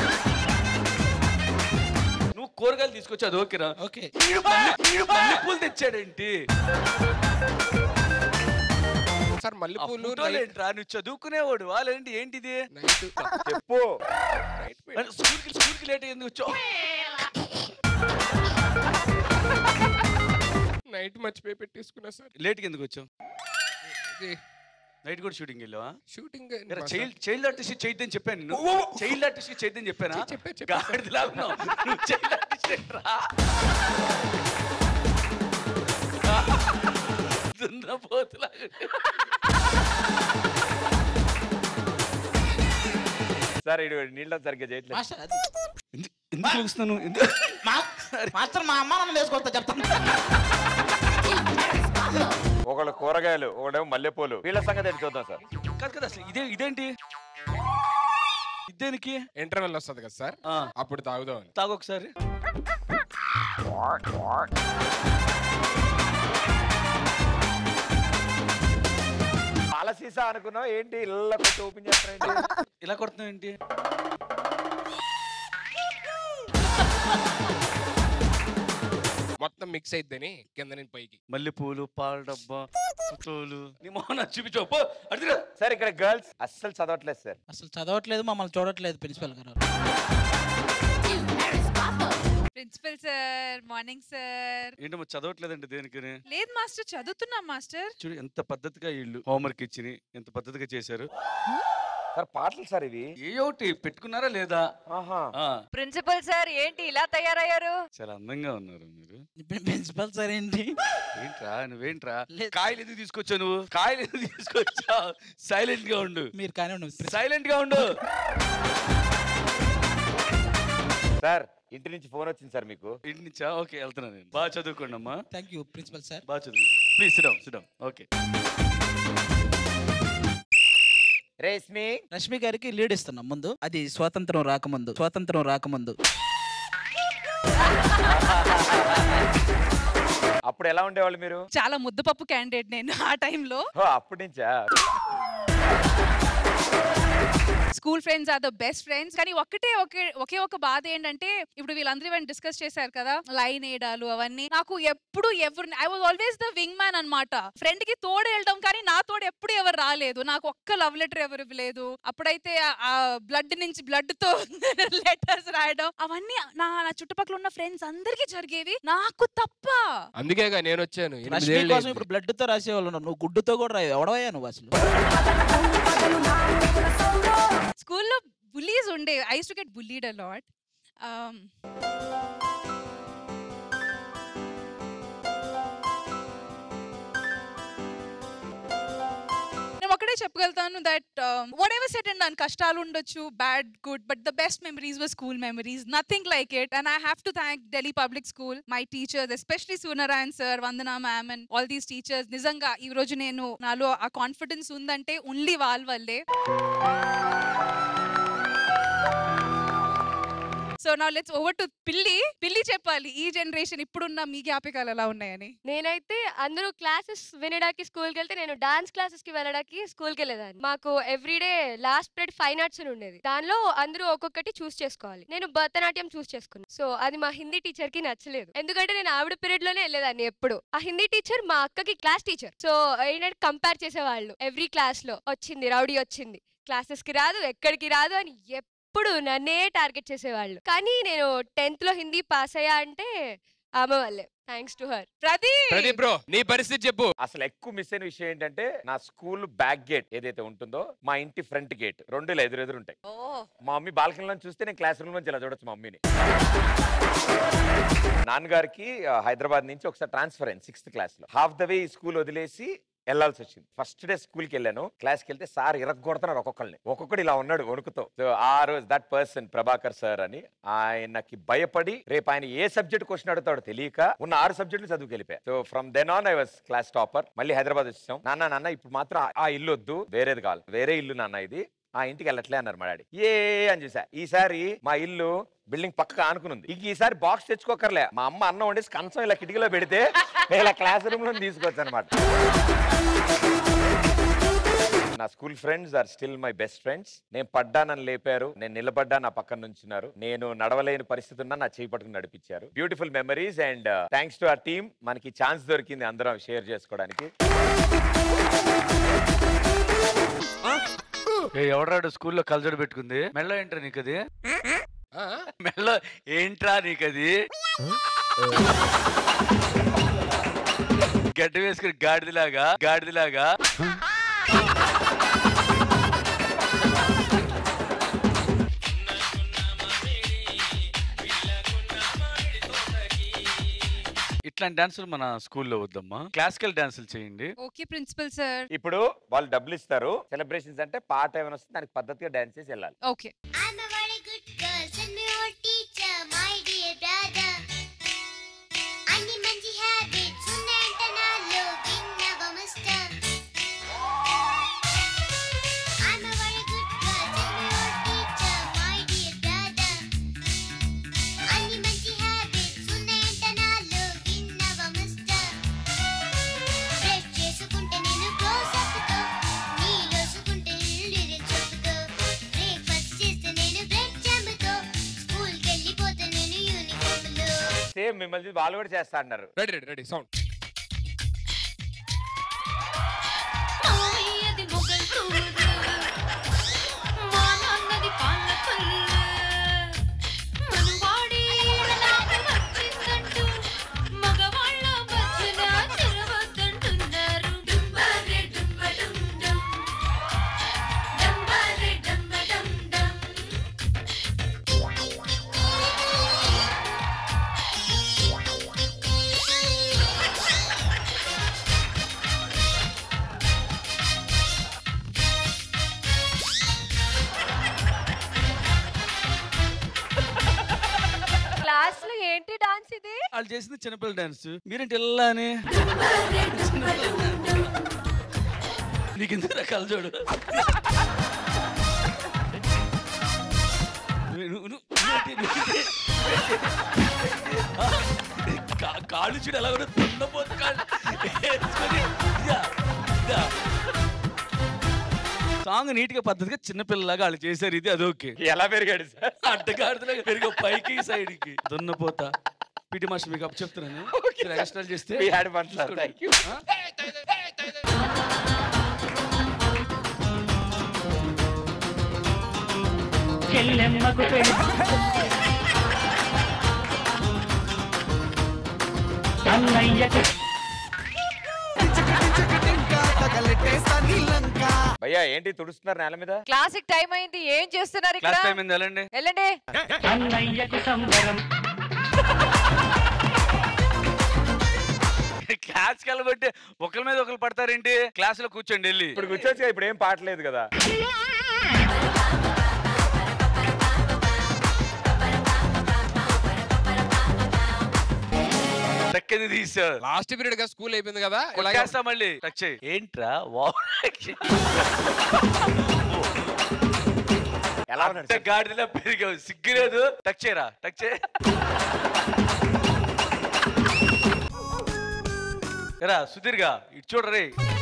నువ్వు కూరగాయలు తీసుకొచ్చి అది ఓకేరా ఓకే పూలు తెచ్చాడేంటి సార్ మల్లెపూలు ఫోటోలు ఏంట్రా నువ్వు చదువుకునేవాడు వాళ్ళేంటి ఏంటిది చెప్పు స్కూల్కి స్కూల్కి లేట్ ఎందుకు వచ్చావు మర్చిపోయి పెట్టేసుకున్నా సార్ లేట్కి ఎందుకు వచ్చావు ఇది నైట్ కూడా షూటింగ్ వెళ్ళావా షూటింగ్ చైల్డ్ చైల్డ్ ఆర్టిస్ట్ చేయొద్దని చెప్పాను నేను చైల్డ్ ఆర్టిస్ట్ చేయొద్దని చెప్పానా గాడిదలా ఉన్నావు. నువ్వు చైల్డ్ ఆర్టిస్ట్ ఏంట్రా? దున్నపోతులాగా. సార్ ఇడు నీళ్ళ సరిగ్గా చేయట్లేదు మాస్టర్ అది ఎందుకు చూస్తున్నాను ఎందుకు మా- మాస్టర్ మా అమ్మ నన్ను వేసుకొస్తా చెప్తాను ఒకళ్ళు కూరగాయలు ఒకడేమో మల్లెపూలు వీళ్ళ సంగతి ఏంటి చూద్దాం సార్ కాదు కదా అసలు ఇదే ఇదేంటి ఇదేనికి ఇంటర్వెల్ వస్తుంది కదా సార్ అప్పుడు తాగుదాం అని. తాగు ఒకసారి పాల సీసా అనుకున్నావు ఏంటి ఇళ్ళ కొట్టి ఓపెన్ చేస్తారేంటి ఇలా కొడుతున్నావు ఏంటి మొత్తం మిక్స్ అయిద్దని కింద నుంచి పైకి మల్లెపూలు పాల డబ్బా ఫోటోలు నీ మొహం నాకు చూపించావు పో అడుగురా సార్ ఇక్కడ గర్ల్స్ అస్సలు చదవట్లేదు సార్ అసలు చదవట్లేదు మమ్మల్ని చూడట్లేదు ప్రిన్సిపల్ గారు ప్రిన్సిపల్ సార్ మార్నింగ్ సార్ ఏంటమ్మా చదవట్లేదండి దేనికి లేదు మాస్టర్ చదువుతున్నాం మాస్టర్ చూడు ఎంత పద్ధతిగా వీళ్ళు హోంవర్క్ ఇచ్చి ఎంత పద్ధతిగా చేశారు సార్ పాటలు సార్ ఇవి ఏ ఒకటి పెట్టుకున్నారా లేదా ఆ, ప్రిన్సిపల్ సార్ ఏంటి ఇలా తయారయ్యారు చాలా అందంగా ఉన్నారు మీరు ప్రిన్సిపల్ సార్ ఏంటి ఏంట్రా నువ్వేంట్రా కాయలు ఎందుకు తీసుకొచ్చావు నువ్వు కాయలు ఎందుకు తీసుకొచ్చావు సైలెంట్ గా ఉండు మీరు కానీ సైలెంట్ గా ఉండు సార్ ఇంటి నుంచి ఫోన్ వచ్చింది సార్ మీకు ఇంటి నుంచా ఓకే వెళ్తున్నాను నేను బాగా చదువుకోండి అమ్మా థ్యాంక్ యూ ప్రిన్సిపల్ సార్ బాగా చదువు ప్లీజ్ సిడమ్ సిడమ్ ఓకే రేష్మి రష్మి గారికి లీడ్ ఇస్తున్నాం ముందు అది స్వాతంత్రం రాకముందు స్వాతంత్రం రాకముందు అప్పుడు ఎలా ఉండేవాళ్ళు మీరు చాలా ముద్దపప్పు క్యాండిడేట్ నేను ఆ టైంలో ఓ, అప్పటి నుంచా school friends are the best friends కానీ ఒక్కటే ఒకే ఒకే ఒక బాధ ఏంటంటే ఇప్పుడు వీళ్ళందరూ ఇవన్నీ డిస్కస్ చేశారు కదా లైన్ వేయడాలు అవన్నీ నాకు ఎప్పుడు ఎవరు I was always the wingman అనమాట ఫ్రెండ్ కి తోడు వెళ్ళడం కానీ నా తోడు ఎప్పుడు ఎవరు రాలేదు నాకు ఒక్క లవ్ లెటర్ ఎవరు ఇవ్వలేదు అప్పుడైతే ఆ బ్లడ్ నుంచి బ్లడ్ తో లెటర్స్ రాయడం అవన్నీ నా నా చుట్టుపక్కల ఉన్న ఫ్రెండ్స్ అందరికీ జరిగేవి నాకు తప్ప అందుకేగా నేను వచ్చాను రష్మి ఎనిమిదేళ్ళు కోసం ఇప్పుడు బ్లడ్ తో రాసేవాళ్ళు ఉన్నారు. నువ్వు గుడ్డుతో కూడా రాయవు ఎవడవయ్యా నువ్వు అసలు స్కూల్లో బుల్లీస్ ఉండే I to get bullied a lot నేను ఒకటే చెప్పగలుగుతాను that whatever said and దాని కష్టాలు ఉండొచ్చు bad good but the best memories were school memories nothing like it and I have to thank Delhi Public School my teachers especially Sunarayan sir Vandana ma'am and all these teachers నిజంగా ఈ రోజు నేను నాలో ఆ కాన్ఫిడెన్స్ ఉందంటే ఓన్లీ వాళ్ళ వల్లే సో నా లెట్స్ ఓవర్ టు పిల్లి పిల్లి చెప్పాలి ఈ జనరేషన్ ఇప్పుడున్న మీ జ్ఞాపకాలు ఎలా ఉన్నాయని నేనైతే అందరూ క్లాసెస్ వినడానికి స్కూల్కి వెళ్తే నేను డాన్స్ క్లాసెస్ కి వెళ్ళడానికి స్కూల్కి వెళ్ళేదాన్ని మాకు everyday last period fine arts అని ఉండేది దానిలో అందరూ ఒక్కొక్కటి చూస్ చేసుకోవాలి నేను భరతనాట్యం చూస్ చేసుకున్నాను సో అది మా హిందీ టీచర్ కి నచ్చలేదు ఎందుకంటే నేను ఆవిడ పీరియడ్ లోనే వెళ్ళేదాన్ని ఎప్పుడు ఆ హిందీ టీచర్ మా అక్కకి క్లాస్ టీచర్ సో ఏంటంటే కంపేర్ చేసేవాళ్ళు ఎవ్రీ క్లాస్ లో వచ్చింది రౌడీ వచ్చింది క్లాసెస్ కి రాదు ఎక్కడికి రాదు అని ఎప్పుడు నన్నే టార్గెట్ చేసేవాళ్ళు కానీ నేను టెన్త్ లో హిందీ పాస్ అయ్యా అంటే ఆమె వల్లే thanks to her Pradeep Pradeep bro నీ పరిస్థితి చెప్పు అసలు ఎక్కువ మిస్ అయిన విషయం ఏంటంటే నా స్కూల్ బ్యాక్ గేట్ ఏదైతే ఉంటుందో మా ఇంటి ఫ్రంట్ గేట్ రెండు ఎదురెదురు ఉంటాయి మా మమ్మీ బాల్కనీలో చూస్తే నేను క్లాస్ రూమ్ నుంచి ఇలా చూడొచ్చు మా మమ్మీని నాన్నగారికి ఆ, హైదరాబాద్ నుంచి ఒకసారి ట్రాన్స్ఫర్ అయింది సిక్స్త్ క్లాస్ లో హాఫ్ ద వే ఈ స్కూల్ వదిలేసి వెళ్ళాల్సి వచ్చింది ఫస్ట్ డే స్కూల్కి వెళ్ళాను క్లాస్కి వెళ్తే సార్ ఇరగొడుతున్నారు ఒక్కొక్కరిని ఒక్కొక్కడు ఇలా ఉన్నాడు వణుకుతో సో ఆ రోజు దట్ పర్సన్ ప్రభాకర్ సార్ అని ఆయనకి భయపడి రేపు ఆయన ఏ సబ్జెక్ట్ క్వశ్చన్ అడుగుతాడో తెలియక ఉన్న ఆరు సబ్జెక్టులు చదువుకు వెళ్ళిపోయా so from then on I was class topper మళ్ళీ హైదరాబాద్ వచ్చాం నాన్న నాన్న ఇప్పుడు మాత్రం ఆ- ఆ ఇల్లు వద్దు వేరేది కావాలి వేరే ఇల్లు నాన్న ఇది ఆ ఇంటికి వెళ్ళట్లే అన్నారు మా డాడీ ఏ అని చూసా ఈసారి మా ఇల్లు బిల్డింగ్ పక్కకు ఆనుకునుంది ఇంక ఈసారి బాక్స్ తెచ్చుకోకర్లే మా అమ్మ అన్నం వండేసి కంచం ఇలా కిటికీలో పెడితే నేను ఇలా క్లాస్ రూమ్ లో తీసుకొచ్చు అనమాట నా school friends are still my best friends నేను పడ్డానని లేపారు నేను నిలబడ్డా నా పక్కన నుంచున్నారు నేను నడవలేని పరిస్థితి ఉన్నా నా చేయి పట్టుకుని నడిపించారు beautiful memories and thanks to our team మనకి ఛాన్స్ దొరికింది అందరం షేర్ చేసుకోవడానికి ఏ ఎవడాడు స్కూల్లో కలజోడు పెట్టుకుంది మెల్ల ఏంట్రా నీకు అది మెల్ల ఏంట్రా నీకు అది గడ్డ వేసుకుని గాడిదలాగా గాడిదలాగా ఇట్లాంటి డాన్సులు మన స్కూల్లో వద్దమ్మా క్లాసికల్ డాన్సులు చేయండి ఓకే ప్రిన్సిపల్ సార్ ఇప్పుడు వాళ్ళు డబ్బులు ఇస్తారు సెలబ్రేషన్స్ అంటే పాట ఏమైనా వస్తుంది దానికి పద్ధతిగా డాన్స్ చేసి వెళ్ళాలి okay I'm a very good girl, send me your teacher, my dear brother. అన్ని మంచి హ్యాబిట్స్ ఉన్నాయంట నాలో విన్నవ mister I'm a very good girl, send me your teacher, my dear brother. అన్ని మంచి హ్యాబిట్స్ ఉన్నాయంట నాలో విన్నవ మిస్టర్ బ్రష్ చేసుకుంటే నేను క్లోజ్ అప్తో నీలోసుకుంటే నేను లిరిక్స్ చెప్పుతో బ్రేక్ఫాస్ట్ చేస్తే నేను బ్రెడ్ జామ్తో స్కూల్కి వెళ్ళిపోతే నేను యూనిఫామ్లో సేమ్ మిమ్మల్ని చూసి వాళ్ళు కూడా చేస్తా అన్నారు రెడీ రెడీ రెడీ సౌండ్ మామయ్యది మొగల్ తూరు మా నాన్నది పాల పల్లు మనవాడి నాకు వచ్చిందంటూ మగవాళ్ళ మధ్యన తిరగొద్దంటున్నారు డుంబారే డుంబ డుం డుం డంబారే డంబ డం డం క్లాస్ లో ఏంటి డాన్స్ ఇది వాళ్ళు చేసింది చిన్నపిల్ల డాన్స్ మీరేంటి ఇలా అని నీకు ఎందుకు రకాల చూడు నువ్వు- నువ్వు- నువ్వు- నువ్వేంటి? నువ్వేంటి? ఆ, కా- కాళ్ళు చూడు ఎలా కూడా తుండపోతు కాళ్ళు వేసుకొని, ఇదా, ఇదా. సాంగ్ నీట్ గా పద్ధతిగా చిన్నపిల్లలాగా వాళ్ళు చేశారు ఇది అదోకే ఎలా పెరిగాడు సార్ అడ్డగాడుతున్నా పెరిగే పైకి సైడ్ కి దున్నపోతా పిటి మాస్టర్ మీకు అప్పు చెప్తున్నాను ఎక్స్ట్రా చేస్తే We had fun, sir. చూసుకోండి. Thank you. ఆ? చెల్లెమ్మకు పెళ్లి అన్నయ్యకు భయ్యా ఏంటి తుడుస్తున్నారు నేల మీద క్లాసిక్ టైం అయింది ఏం చేస్తున్నారు ఇక్కడ క్లాస్ టైం అయింది వెళ్ళండి వెళ్ళండి అన్నయ్యకు సంబరం క్లాస్ కలబట్టి ఒకరి మీద ఒకరు పడతారేంటి క్లాస్ లో కూర్చోండి వెళ్ళి ఇప్పుడు కూర్చోవచ్చు ఇప్పుడు ఏం పాటలేదు కదా టక్కేది తీసారు లాస్ట్ పీరియడ్ గా స్కూల్ అయిపోయింది కదా ఇలాగే కొట్టేస్తా మళ్ళీ టచ్ చేయి ఏంట్రా వావ్ ఎలా ఉన్నాడు అంత గాడిదలా పెరిగావు సిగ్గులేదు టచ్ చేయరా టచ్ చేయ ఎరా సుధీర్గా ఇటు చూడరే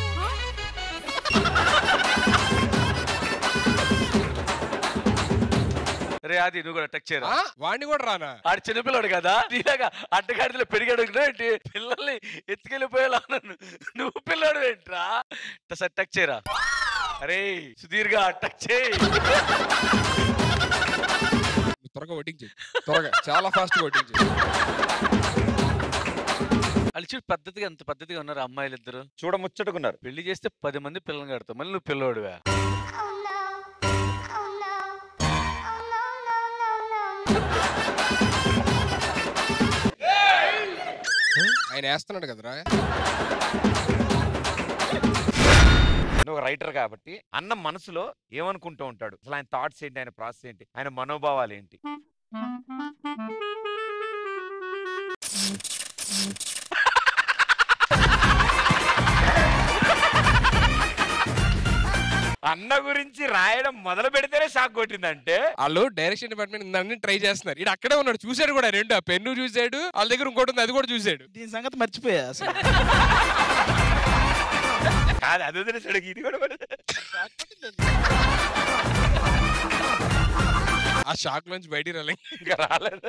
రే అది నువ్వు కూడా టచ్ చేయరా ఆ? వాడిని కూడా రానా ఆడు చిన్నపిల్లడు కదా నీలాగా అడ్డగాడిలో పెరిగాడు ఏంటి పిల్లల్ని ఎత్తుకెళ్ళిపోయేలా ఉన్నాను నువ్వు పిల్లడు ఏంట్రా సార్ టచ్ చేయరా అరే సుధీర్గా టచ్ చేయి త్వరగా ఓటింగ్ చేయి త్వరగా చాలా ఫాస్ట్ ఓటింగ్ చేయి వాళ్ళు చూడు పద్ధతిగా ఎంత పద్ధతిగా ఉన్నారు అమ్మాయిలు ఇద్దరు చూడ ముచ్చటుకున్నారు పెళ్లి చేస్తే పది మంది పిల్లల్ని కడతావు మళ్ళీ నువ్వు పిల్లోడువా ఆయన వేస్తున్నాడు కదరా నువ్వు రైటర్ కాబట్టి అన్న మనసులో ఏమనుకుంటూ ఉంటాడు అసలు ఆయన థాట్స్ ఏంటి ఆయన ప్రాసెస్ ఏంటి ఆయన మనోభావాలు ఏంటి అన్న గురించి రాయడం మొదలు పెడితేనే షాక్ కొట్టిందంటే వాళ్ళు డైరెక్షన్ డిపార్ట్మెంట్ నన్ను ట్రై చేస్తున్నారు ఇడు అక్కడే ఉన్నాడు చూశాడు కూడా రెండు ఆ పెన్ను చూశాడు వాళ్ళ దగ్గర ఇంకోటి ఉంది అది కూడా చూశాడు దీని సంగతి మర్చిపోయా అసలు కాదు అది వదిలేసాడు ఇది కూడా పడదు. ఆ షాక్ నుంచి బయటికి రాలే ఇంకా రాలేదు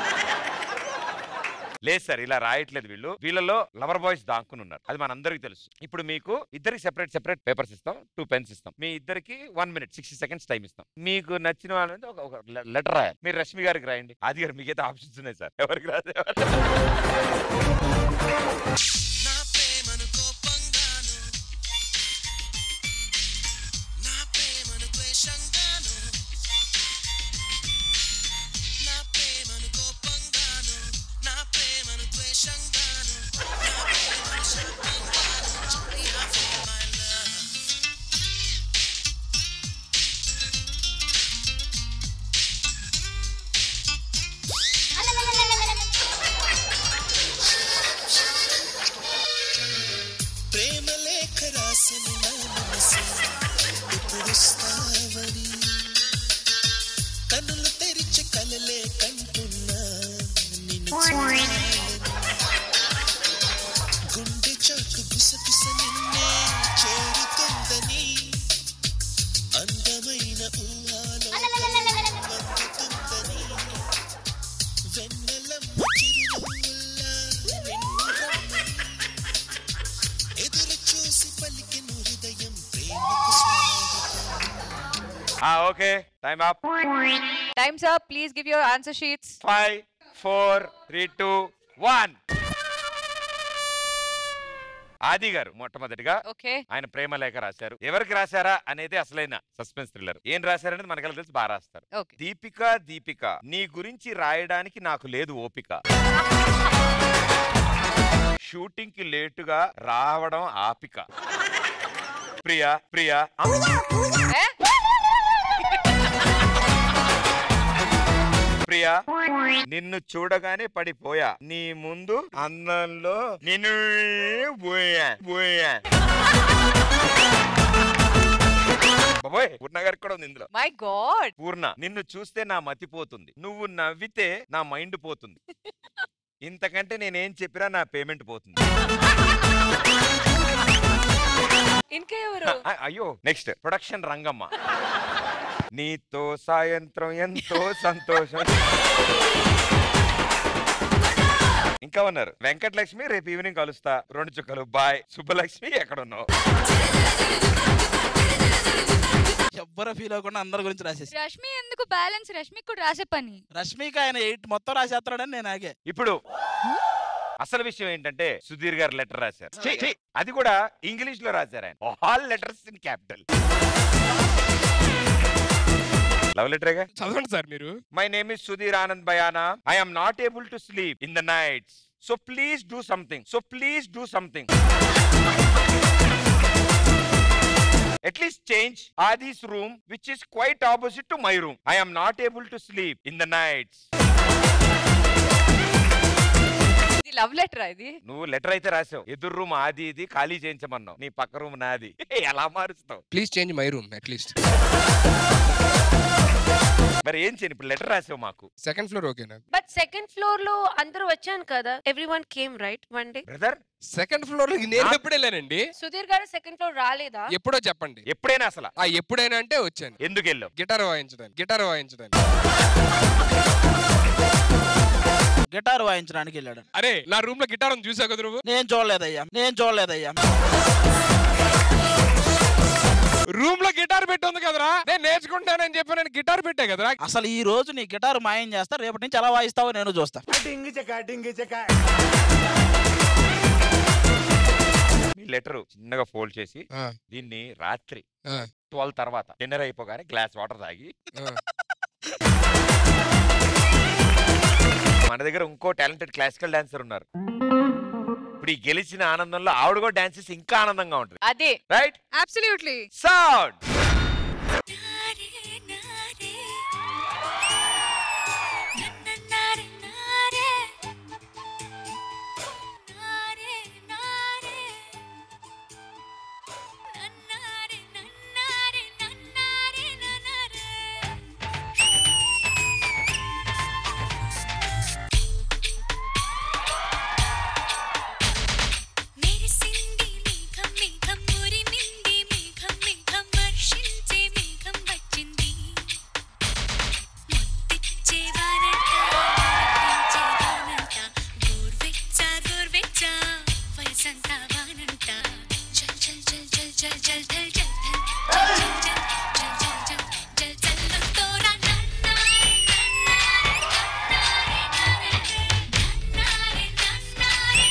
లేదు సార్ ఇలా రాయట్లేదు వీళ్ళు వీళ్ళలో లవర్ బాయ్స్ దాక్కుని ఉన్నారు అది మనందరికీ తెలుసు ఇప్పుడు మీకు ఇద్దరికి సెపరేట్ సెపరేట్ పేపర్స్ ఇస్తాం టూ పెన్స్ ఇస్తాం మీ ఇద్దరికి one minute sixty seconds time ఇస్తాం మీకు నచ్చిన వాళ్ళ మీద ఒక- ఒక లెటర్ రాయాలి మీరు రష్మి గారికి రాయండి ఆది గారు మీకైతే ఆప్షన్స్ ఉన్నాయి సార్ ఎవరికి రాదు నా ప్రేమను okay time up time's up please give your answer sheets five four three two one Aadi గారు మొట్టమొదటిగా ఓకే ఆయన ప్రేమ లేఖ రాశారు ఎవరికి రాశారా అనేది అసలైన సస్పెన్స్ థ్రిల్లర్ ఏం రాశారనేది మనకెలా తెలిసి బాగా రాస్తారు ఓకే దీపిక దీపిక నీ గురించి రాయడానికి నాకు లేదు ఓపిక షూటింగ్ కి లేటుగా రావడం ఆపిక ప్రియా ప్రియా ప్రియా నిన్ను చూడగానే పడిపోయా నీ ముందు అందంలో నిన్ను పోయా పోయా బాబోయ్ పూర్ణ గారికి కూడా ఉంది ఇందులో మై గాడ్ పూర్ణ నిన్ను చూస్తే నా మతి పోతుంది నువ్వు నవ్వితే నా మైండ్ పోతుంది ఇంతకంటే నేనేం చెప్పినా నా పేమెంట్ పోతుంది ఇంకా ఎవరు అ- అయ్యో నెక్స్ట్ ప్రొడక్షన్ రంగమ్మ నీతో సాయంత్రం ఎంతో సంతోషం ఇంకా ఉన్నారు వెంకటలక్ష్మి రేపు ఈవినింగ్ కలుస్తా రెండు చుక్కలు బాయ్ సుబ్బలక్ష్మి ఎక్కడున్నావు ఎవ్వరు ఫీల్ అవ్వకుండా అందరి గురించి రాసేసి రష్మి ఎందుకు బ్యాలెన్స్ రష్మికి కూడా రాసే పని రష్మికి ఆయన ఎయిట్ మొత్తం రాసేస్తాడని నేను ఆగే ఇప్పుడు అసలు విషయం ఏంటంటే సుధీర్ గారు లెటర్ రాశారు అది కూడా ఇంగ్లీష్ లో రాశారు ఆయన all letters in capital love లెటరేగా చదవండి సార్ మీరు my name is Sudheer Anand Bayana I am not able to sleep in the nights so please do something so please do something at least change Aadi's room which is quite opposite to my room I am not able to sleep in the nights ఇది లవ్ లెటర్ ఇది నువ్వు లెటర్ అయితే రాసావు ఎదురు రూమ్ ఆది ఇది ఖాళీ చేయించమన్నావు నీ పక్క రూమ్ నాది ఎలా మారుస్తావు please change my room at least మరి ఏం చేయను ఇప్పుడు లెటర్ రాసావు మాకు సెకండ్ ఫ్లోర్ ఓకేనా బట్ సెకండ్ ఫ్లోర్ లో అందరూ వచ్చాను కదా everyone came right one day brother second floor లో నేను ఎప్పుడు వెళ్ళానండి సుధీర్ గారు సెకండ్ ఫ్లోర్ రాలేదా ఎప్పుడో చెప్పండి ఎప్పుడైనా అసలు ఆ ఎప్పుడైనా అంటే వచ్చాను ఎందుకు వెళ్ళావు గిటార్ వాయించడానికి గిటార్ వాయించడానికి గిటార్ వాయించడానికి వెళ్ళాడు అరే నా రూమ్ లో గిటార్ ఉంది చూసావు కదా నువ్వు నేను చూడలేదయ్యా నేను చూడలేదయ్యా రూమ్ లో గిటార్ పెట్టి ఉంది కదరా నేను నేర్చుకుంటానని చెప్పి నేను గిటార్ పెట్టా కదరా అసలు ఈ రోజు నీ గిటార్ మాయం చేస్తా రేపటి నుంచి ఎలా వాయిస్తావో నేను చూస్తా మీ లెటర్ చిన్నగా ఫోల్డ్ చేసి దీన్ని రాత్రి ట్వెల్వ్ తర్వాత డిన్నర్ అయిపోగానే గ్లాస్ వాటర్ తాగి మన దగ్గర ఇంకో టాలెంటెడ్ క్లాసికల్ డాన్సర్ ఉన్నారు ఇప్పుడు ఈ గెలిచిన ఆనందంలో ఆవిడ కూడా డాన్స్ చేసి ఇంకా ఆనందంగా ఉంటుంది అదే రైట్ అబ్సల్యూట్లీ సౌండ్ మెరిసింది మేఘం మేఘం మురిమింది మేఘం మేఘం వర్షించే మేఘం వచ్చింది ముద్దిచ్చే వారంట మురిపించే వానంట గోర్వెచ్చ గోర్వెచ్చ వయసంతా వానంట చల్ చల్ చల్ చల్ చల్ చల్ చల్ చల్ చల్ చల్ చల్ చల్ చల్ చల్ చల్ చల్ తోరా నన్నారే నన్నారే నన్నారే నన్నారే నన్నారే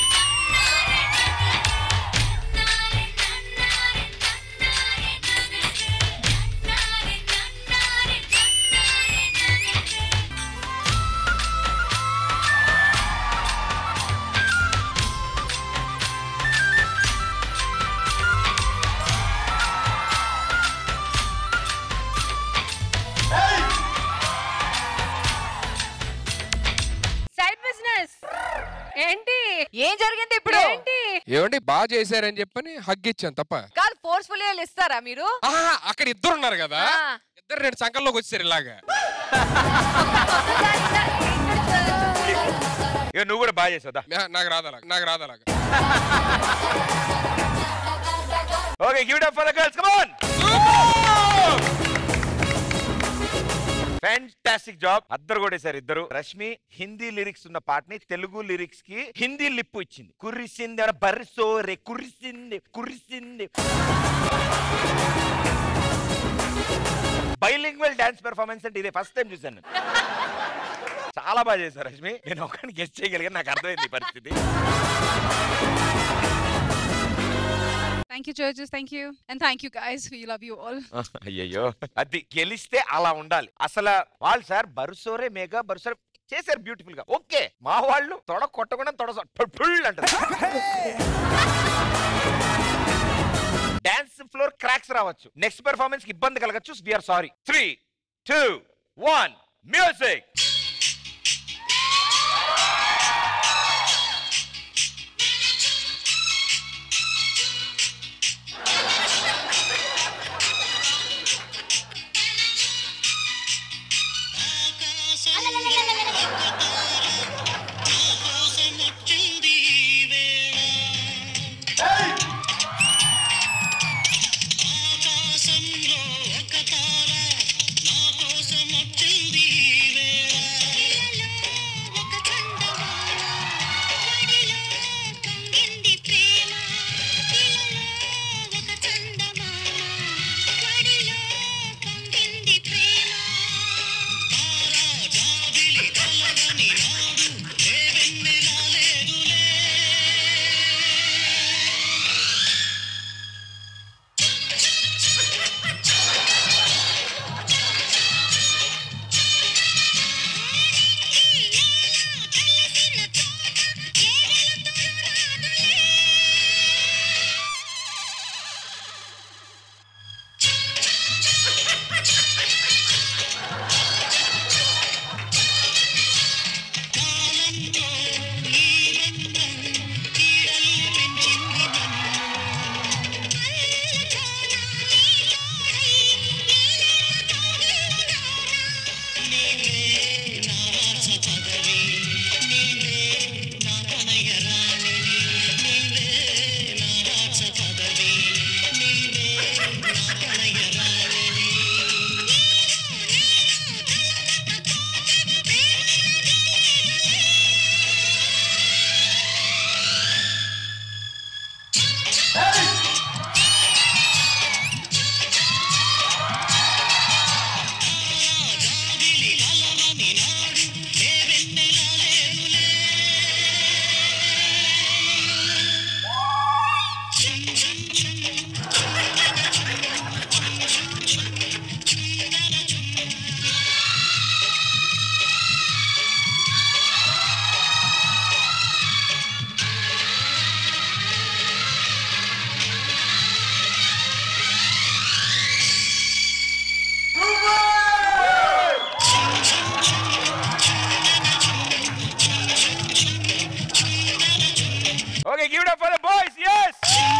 సైడ్ బిజినెస్ ఏంటి ఏం జరిగింది ఇప్పుడు ఏంటి ఏమండి బాగా చేశారని చెప్పని హగ్ ఇచ్చాను తప్ప కాదు ఫోర్స్ఫుల్ ఇస్తారా మీరు ఆహా, అక్కడ ఇద్దరు ఉన్నారు కదా ఆ. ఇద్దరు రెండు సంకల్లోకి వచ్చారు ఇలాగా ఇక నువ్వు కూడా బాగా చేసావు నా- నాకు రాదలాగా నాకు రాదలాగా okay give it up for the girls come on fantastic job అద్దరు కొట్టేశారు ఇద్దరు రష్మి హిందీ లిరిక్స్ ఉన్న పాటని తెలుగు లిరిక్స్ కి హిందీ లిప్ ఇచ్చింది కుర్రిసింది అన్న బర్రి సోరే కుర్రిసింది కుర్రిసింది బైలింగ్వల్ డాన్స్ పెర్ఫార్మెన్స్ అంటే ఇదే ఫస్ట్ టైం చూశాను చాలా బాగా చేశారు రష్మి నేను ఒక్కడిని గెస్ట్ చేయగలిగాను నాకు అర్థమైంది ఈ పరిస్థితి thank you judges thank you and thank you guys we love you all అయ్యయ్యో అది గెలిస్తే అలా ఉండాలి అసలు వాళ్ళు సార్ బరుసోరే మేఘా బరుసోరే చేశారు బ్యూటిఫుల్ గా ఓకే మా వాళ్ళు తొడ కొట్టకుండా తొడ ఫుల్ అంటారు డాన్స్ ఫ్లోర్ క్రాక్స్ రావచ్చు నెక్స్ట్ పెర్ఫార్మెన్స్ కి ఇబ్బంది కలగచ్చు we are sorry three two one music ఆకాశంలో ఒక తార నా కోసం వచ్చింది Okay, give it up for the boys. Yes.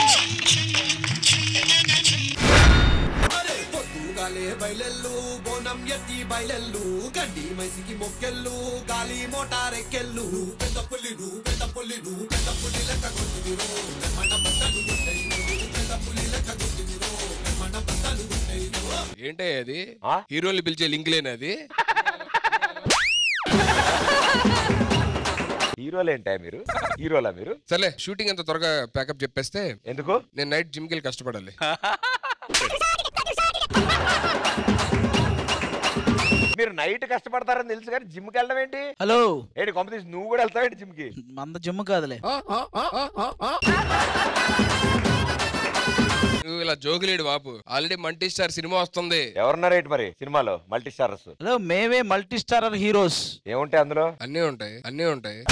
గాలే బయలెల్లు బోనం ఎత్తి బయలెల్లు గడ్డి మైసికి మొక్కెళ్ళు గాలి మోటారెక్కెళ్ళు పెద్ద పుల్లి నువ్వు పెద్ద పుల్లి నువ్వు పెద్ద పుల్లి లెక్క కొట్టిదిరో మన బట్టలు గుంటయి పెద్ద పుల్లి లెక్క కొట్టిదిరో మన బట్టలు గుంటయి ఏంటే అది హీరోలు పిలిచే లింక్ లేని అది హీరోలేంటా మీరు హీరోలా మీరు సర్లే షూటింగ్ ఎంత త్వరగా ప్యాకప్ చెప్పేస్తే ఎందుకు నేను నైట్ జిమ్కి వెళ్ళి కష్టపడాలి మీరు నైట్ కష్టపడతారని తెలుసు కానీ జిమ్కి వెళ్ళడం ఏంటి హలో ఏంటి కొంప తీసి నువ్వు కూడా వెళ్తావేంటి జిమ్కి మంద జిమ్ కాదులే నువ్వు ఇలా జోకులేడు బాబు ఆల్రెడీ మల్టీ స్టార్ సినిమా వస్తుంది ఎవరున్నారేంటి మరి సినిమాలో మల్టీ స్టారర్స్ హలో మేమే మల్టీ స్టారర్ హీరోస్ ఏముంటాయి అందులో అన్నీ ఉంటాయి అన్నీ ఉంటాయి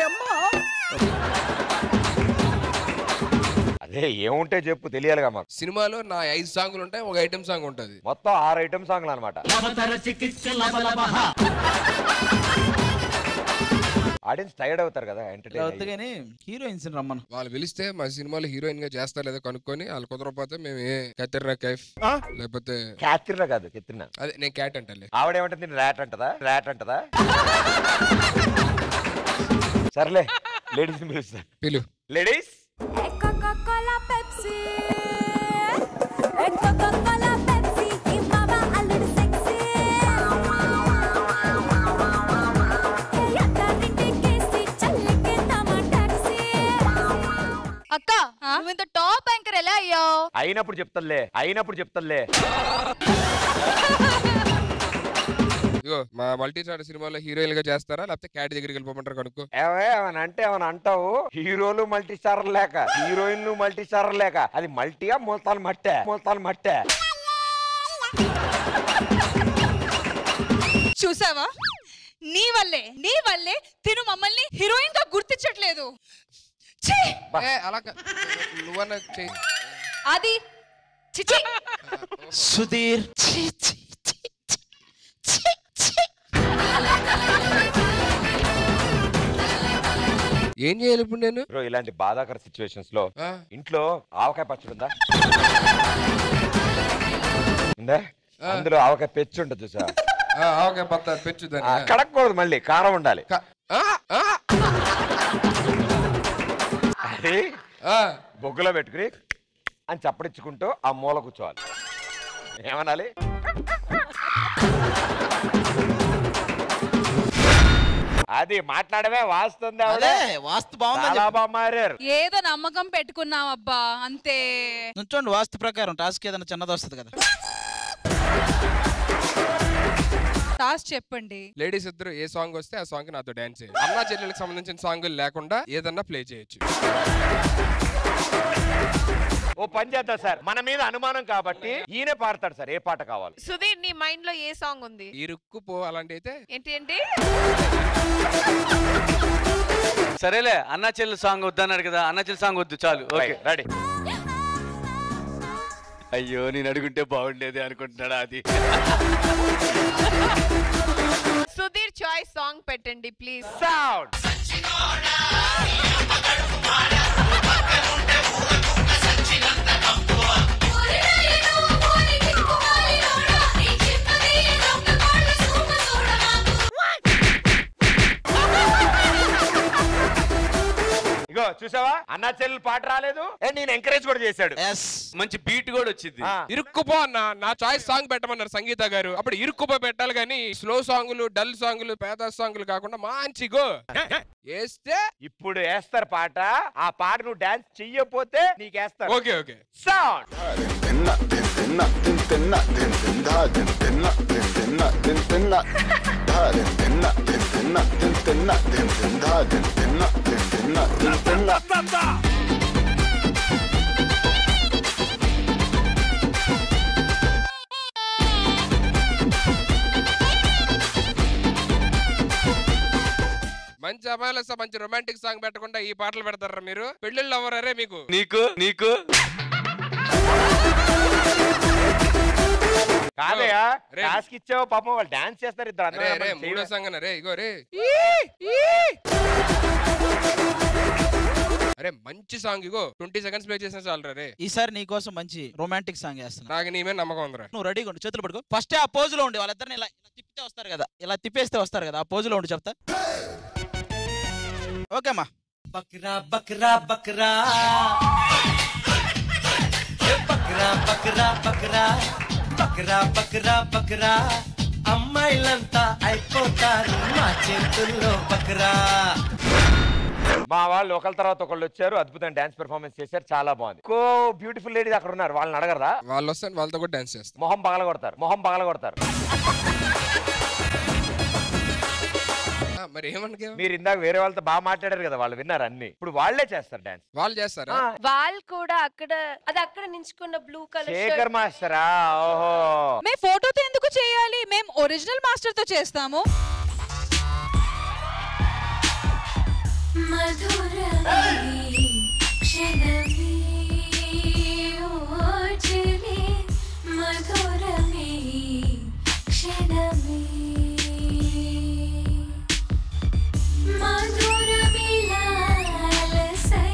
అదే ఏముంటే చెప్పు తెలియాలిగా మాకు సినిమాలో నా ఐదు సాంగ్లు ఉంటాయి ఒక ఐటమ్ సాంగ్ ఉంటది మొత్తం ఆరు ఐటమ్ సాంగ్లు అనమాట ఆడియన్స్ టైర్డ్ అవుతారు కదా ఎంటర్టైన్ అవుతాగాని హీరోయిన్స్ రమ్మను వాళ్ళు పిలిస్తే మా సినిమాలో హీరోయిన్ గా చేస్తారు లేదో కనుక్కొని వాళ్ళు కుదరకపోతే మేము ఏ కత్తిరినా కైఫ్ లేకపోతే క్యాత్రినా కాదు కెత్తినా అదే నేను క్యాట్ అంటాలే ఆవిడేమంటుంది ర్యాట్ అంటదా ర్యాట్ అంటదా సర్లే లేడీస్ పిలుస్తా పిలు ladies Coca-Cola, Pepsi. Coca-Cola, Pepsi. ఈ బావ అల్లుడు sexy. ఏ అత్తారింటికేసి చల్లికేద్దామా taxi. అక్క నువ్వు ఇంత టాప్ యాంకర్ ఎలా అయ్యావు అయినప్పుడు చెప్తాలే అయినప్పుడు చెప్తాలే ఇగో మా మల్టీ స్టార్ సినిమాలో హీరోయిన్ గా చేస్తారా లేకపోతే క్యాట్ దగ్గరికి వెళ్ళిపోమంటారు కనుక్కో ఏవే ఏమని అంటే ఏమని అంటావు హీరోలు మల్టీ స్టార్ లేక హీరోయిన్లు మల్టీ స్టార్ లేక అది మల్టీయా మూలతాలు మట్టే మూలతాలు మట్టే చూసావా నీ వల్లే నీ వల్లే తిను మమ్మల్ని హీరోయిన్ గా గుర్తించట్లేదు ఛీ! ఏ, అలా కా- నువ్వన్నా చెయ్యి అది చిచి సుధీర్ ఛీ, ఛీ, ఛీ, ఛీ, ఛీ, ఛీ. ఏం చేయాలి ఇప్పుడు నేను బ్రో ఇలాంటి బాధాకర సిచ్యువేషన్స్ లో ఇంట్లో ఆవకాయ పచ్చడి ఉందా ఉందా అందులో ఆవకాయ పెచ్చి ఉంటుంది చూసా ఓకే పత్త పెంచుదాన్ని ఆ, కడగకూడదు మళ్ళీ కారం ఉండాలి అది బొగ్గులో పెట్టుకుని అని చప్పడించుకుంటూ ఆ మూల కూర్చోవాలి ఏమనాలి అది మాట్లాడమే వాస్తుంది ఆవిడ. అదే వాస్తు బాగుందని చాలా చెప్పు. బాగా మారారు ఏదో నమ్మకం పెట్టుకున్నాం అబ్బా అంతే నుంచోండి వాస్తు ప్రకారం టాస్క్ ఏదైనా చిన్నది వస్తుంది కదా టాస్క్ చెప్పండి లేడీస్ ఇద్దరు ఏ సాంగ్ వస్తే ఆ సాంగ్ నాతో డాన్స్ చేయాలి అన్నా చెల్లెలకు సంబంధించిన సాంగ్ లేకుండా ఏదన్నా ప్లే చేయొచ్చు ఓ పని చేద్దాం సార్ మన మీద అనుమానం కాబట్టి ఈయనే పాడతాడు సార్ ఏ పాట కావాలి సుధీర్ నీ మైండ్ లో ఏ సాంగ్ ఉంది ఇరుక్కు పో అలాంటి అయితే ఏంటి ఏంటి సరేలే అన్నా చెల్లి సాంగ్ వద్దన్నాడు కదా అన్నా చెల్లి సాంగ్ వద్దు చాలు ఓకే రెడీ అయ్యో నేను అడుగుంటే బాగుండేది అనుకుంటున్నాడా అది సుధీర్ చాయిస్ సాంగ్ పెట్టండి ప్లీజ్ సౌండ్ ఇగో చూసావా అన్నా చెల్లెలు పాట రాలేదు ఏ, నేను ఎంకరేజ్ కూడా చేశాడు మంచి బీట్ కూడా వచ్చింది ఇరుక్కుపో అన్న నా చాయిస్ సాంగ్ పెట్టమన్నారు సంగీత గారు అప్పుడు ఇరుక్కుపో పెట్టాలి కానీ స్లో సాంగులు డల్ సాంగులు పేద సాంగులు కాకుండా మంచి గో వేస్తే ఇప్పుడు వేస్తారు పాట ఆ పాట నువ్వు డాన్స్ చెయ్యకపోతే నీకు వేస్తారు ఓకే ఓకే సౌండ్ మంచి అమ్మాయిలు వస్తే మంచి రొమాంటిక్ సాంగ్ పెట్టకుండా ఈ పాటలు పెడతారా మీరు పెళ్ళిళ్ళు అవ్వరే మీకు నీకు నీకు కాదయా రే. టాస్క్ ఇచ్చావు పాపం వాళ్ళు డాన్స్ చేస్తారు ఇద్దరు రే అందరూ రే మనం మూడో చేయలేం. సాంగ్ రే ఇగో రే అరే మంచి సాంగ్ ఇగో ట్వంటీ సెకండ్స్ ప్లే చేసిన చాలు రే ఈసారి నీ కోసం మంచి రొమాంటిక్ సాంగ్ చేస్తున్నా నాకు నీ మీద నమ్మకం ఉందిరా నువ్వు రెడీగా ఉండు చేతులు పట్టుకో ఫస్ట్ ఆ పోజ్ లో ఉండి వాళ్ళిద్దరిని ఇలా ఇలా తిప్పితే వస్తారు కదా ఇలా తిప్పేస్తే వస్తారు కదా ఆ పోజ్ లో ఉండి చెప్తా ఓకే అమ్మా బక్రా బక్రా బక్రా ఏ బక్రా బక్రా బక్రా బక్రా బక్రా బక్రా అమ్మాయిలంతా అయిపోతారు మా చేతుల్లో బక్రా మా వాళ్ళు ఒకళ్ళ తర్వాత ఒకళ్ళు వచ్చారు అద్భుతమైన డాన్స్ పెర్ఫార్మెన్స్ చేశారు చాలా బాగుంది కో బ్యూటిఫుల్ లేడీస్ అక్కడ ఉన్నారు వాళ్ళని అడగరా వాళ్ళు వస్తే వాళ్ళతో కూడా డాన్స్ చేస్తాం మొహం పగల కొడతారు మొహం పగల కొడతారు ఆ, మరి ఏమనుకో మీరు ఇందాక వేరే వాళ్ళతో బాగా మాట్లాడారు కదా వాళ్ళు విన్నారు అన్ని ఇప్పుడు వాళ్ళే చేస్తారు డాన్స్ వాళ్ళు చేస్తారా వాళ్ళు కూడా అక్కడ అది అక్కడ నించుకున్న బ్లూ కలర్ శేఖర్ మాస్టరా ఓహో మేము ఫోటోతో ఎందుకు చేయాలి మేము ఒరిజినల్ మాస్టర్ తో చేస్తాము మధురమే క్షణమే ఓజలే మధురమే క్షణమే మధురమిలాలసై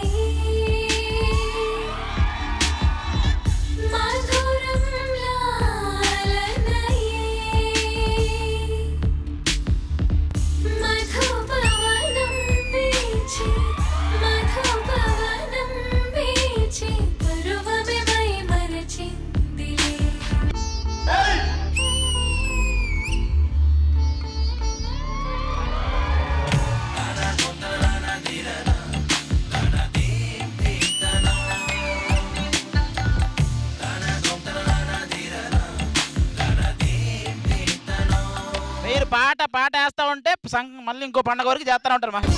మధురం లాలనయే మధుపవనం వీచి మధుపవనం వీచి మీరు పాట పాట వేస్తా ఉంటే సం- మళ్ళీ ఇంకో పండగ వరకు చేస్తూనే ఉంటారు మా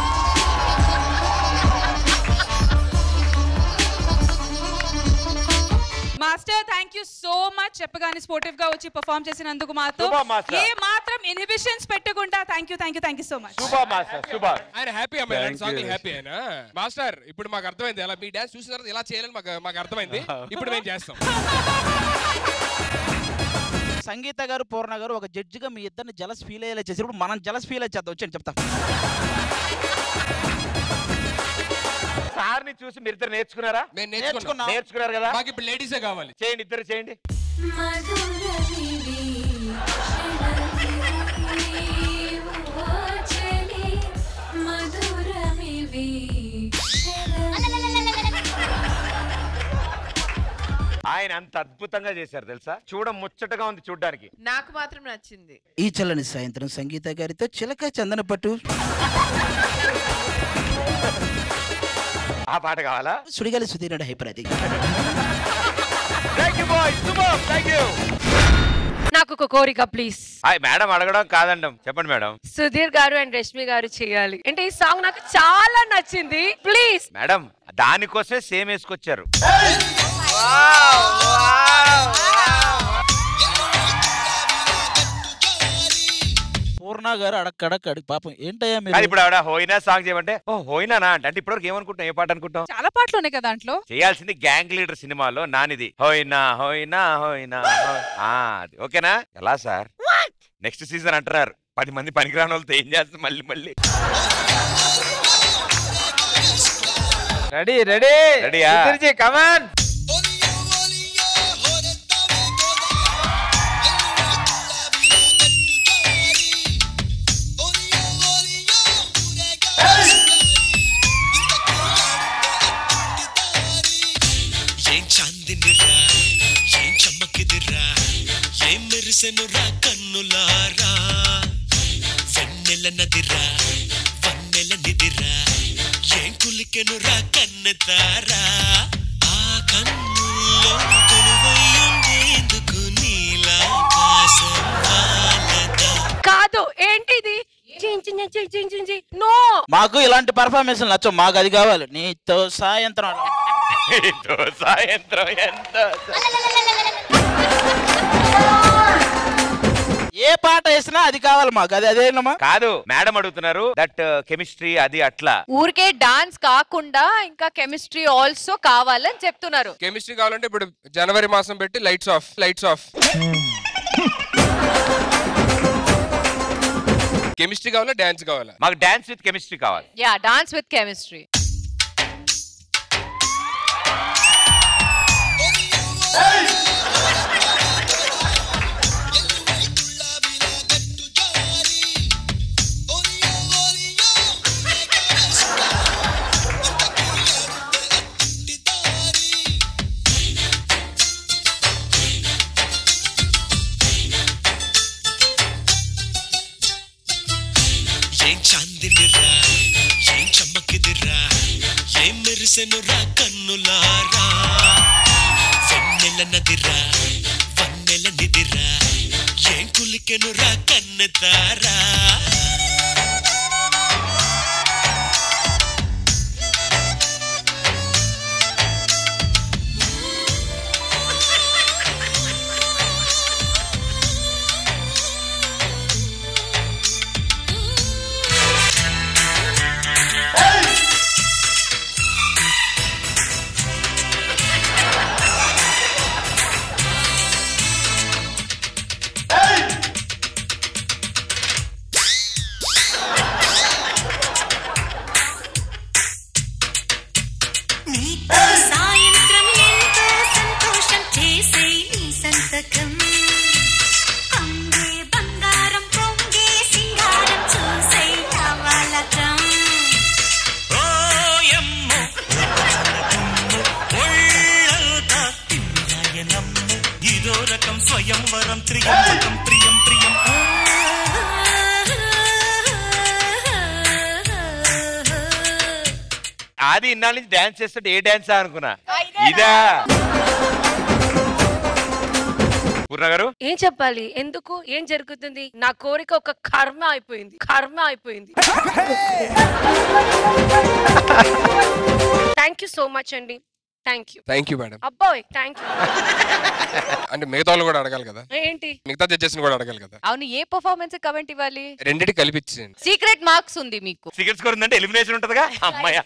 master thank you so much చెప్పగానే స్పోర్టివ్ గా వచ్చి పర్ఫామ్ చేసినందుకు మాతో Super, master. ఏ మాత్రం ఇన్హిబిషన్స్ పెట్టకుండా thank you thank you thank you so much super master super ఆయన హ్యాపీ అమ్మాయి Thank రెండు సాంగ్లు you. హ్యాపీ అయినా మాస్టర్ ఇప్పుడు మాకు అర్థమైంది అలా మీ డాన్స్ చూసిన తర్వాత ఇలా చేయాలని మాకు మాకు అర్థమైంది ఇప్పుడు మేము చేస్తాం సంగీత గారు పూర్ణ గారు ఒక జడ్జిగా మీ ఇద్దరిని జలస్ ఫీల్ అయ్యేలా చేసినప్పుడు మనం జలస్ ఫీల్ వచ్చేద్దాం వచ్చండి చెప్తా సార్ని చూసి మీరు ఇద్దరు నేర్చుకున్నారా మేము నేర్చుకున్నాం. నేర్చుకున్నారు కదా మాకు ఇప్పుడు లేడీసే కావాలి చేయండి ఇద్దరు చేయండి ఆయన అంత అద్భుతంగా చేశారు తెలుసా చూడ ముచ్చటగా ఉంది చూడ్డానికి నాకు మాత్రం నచ్చింది ఈ చల్లని సాయంత్రం సంగీత గారితో చిలక చందన పట్టు ఆ పాట కావాలా సుడిగాలి సుధీరుడు హైపర్ అది thank you boy super thank you నాకు ఒక కోరిక ప్లీజ్ హాయ్ మేడం అడగడం కాదండం చెప్పండి మేడం సుధీర్ గారు అండ్ రష్మి గారు చేయాలి అంటే ఈ సాంగ్ నాకు చాలా నచ్చింది ప్లీజ్ మేడం దానికోసమే సేమ్ వేసుకొచ్చారు పూర్ణ గారు అడక్కడక్క అడిగి పాపం ఏంటయ్యా కానీ మీరు ఇప్పుడు ఆవిడ హోయినా సాంగ్ చేయమంటే ఓ హోయినానా అంటే అంటే ఇప్పటివరకు ఏమనుకుంటాం ఏ పాట అనుకుంటాం చాలా పాటలు ఉన్నాయి కదా దాంట్లో చేయాల్సింది గ్యాంగ్ లీడర్ సినిమాలో నానిది హోయినా హోయినా హోయినా హోయ్. ఆ, అది ఓకేనా ఎలా సార్ నెక్స్ట్ సీజన్ అంటున్నారు పది మంది పనికిరాని వాళ్ళతో ఏం చేస్తుంది మళ్ళీ మళ్ళీ రెడీ రెడీ రెడీయా? కమాన్ ఏం చాందినిరా ఏం చమ్మకిదిరా ఏం మెరిసెనురా కన్నులారా వెన్నెల నదిరా వన్నెల నిదిరా ఏం కులికెనురా కన్నెతారా ఆ కన్నుల్లో కొలువయ్యుండేందుకు నీలాకాశం వాలదా కాదు ఏంటిది నో మాకు ఇలాంటి పర్ఫార్మెన్స్ నచ్చవు మాకు అది కావాలి నీతో సాయంత్రం సాయంత్రం ఎంత ఏ పాట వేసినా అది కావాలి మాకు అది అదేనమ్మా కాదు మేడం అడుగుతున్నారు దట్ కెమిస్ట్రీ అది అట్లా ఊరికే డాన్స్ కాకుండా ఇంకా కెమిస్ట్రీ ఆల్సో కావాలని చెప్తున్నారు కెమిస్ట్రీ కావాలంటే ఇప్పుడు జనవరి మాసం పెట్టి lights off lights off chemistry కావాలా డాన్స్ కావాలా మాకు డాన్స్ విత్ కెమిస్ట్రీ కావాలి యా డాన్స్ విత్ కెమిస్ట్రీ ఏం చాందినిరా ఏం చమ్మకిదిరా ఏం మెరిసెనురా కన్నులారా వెన్నెల నదిరా వన్నెల నిదిరా ఏం కులికెనురా కన్నెతారా నీతో సాయంత్రం ఎంతో సంతోషం చేసే నీ సంతకం అంగే బంగారం పొంగే సింగారం చూసే నవలకం ఓయమ్మో ఒళ్ళంతా తిమ్మిరాయనమ్మ ఇదో రకం స్వయంవరం త్రియంబకం ప్రియం ప్రియం ఆది ఇన్నాళ్ళ నుంచి డాన్స్ చేస్తుంటే ఏ డాన్స్ అనుకున్నా ఇదా పూర్ణ గారు ఏం చెప్పాలి ఎందుకు ఏం జరుగుతుంది నా కోరిక ఒక కర్మ అయిపోయింది కర్మ అయిపోయింది థ్యాంక్ యూ సో మచ్ అండి thank you thank you madam అబ్బాయ్ థ్యాంక్ యూ అంటే మిగతా వాళ్ళు కూడా అడగాలి కదా ఏంటి మిగతా జడ్జెస్ కూడా అడగాలి కదా అవును ఏ పర్ఫార్మెన్స్ కమెంట్ ఇవ్వాలి రెండిటి కలిపించండి సీక్రెట్ మార్క్స్ ఉంది మీకు సిగరెట్ స్కోర్ ఉందంటే ఎలిమినేషన్ ఉంటదిగా అమ్మాయ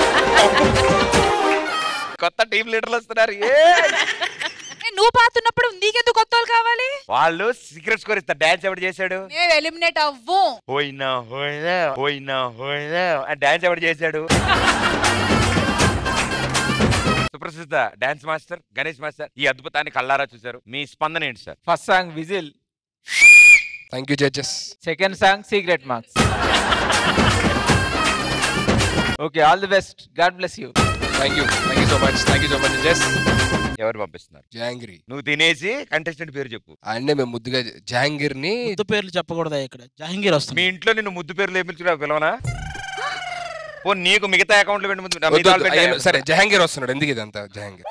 కొత్త టీం లీడర్లు వస్తున్నారు ఏ! ఏ, నువ్వు పాతున్నప్పుడు నీకెందుకు కొత్త వాళ్ళు కావాలి వాళ్ళు సీక్రెట్ స్కోర్ ఇస్తారు డాన్స్ ఎవడు చేశాడు మేము ఎలిమినేట్ అవ్వం పోయినా పోయినా పోయినా పోయినా ఆ డాన్స్ ఎవడు చేశాడు సుప్రసిద్ధ డాన్స్ మాస్టర్ గణేష్ మాస్టర్ ఈ అద్భుతాన్ని కల్లారా చూశారు మీ స్పందన ఏంటి sir first song whistle thank you judges second song secret marks okay all the best God bless you thank you thank you so much thank you so much judges ఎవరు పంపిస్తున్నారు జాంగిరి నువ్వు తినేసి కంటెస్టెంట్ పేరు చెప్పు అంటే మేము ముద్దుగా జహాంగీర్ని ముద్దు పేర్లు చెప్పకూడదా ఇక్కడ జహంగీర్ వస్తుంది మీ ఇంట్లో నిన్ను ముద్దు పేర్లు ఏమిల్చురా పిలవనా పో నీకు మిగతా అకౌంట్లు పెట్టు ముందు నా వద్దు, మిగతా వద్దు, వాళ్ళు పెట్టే- అయ్యో, సరే జహాంగీర్ వస్తున్నాడు ఎందుకు ఇదంతా జహాంగీర్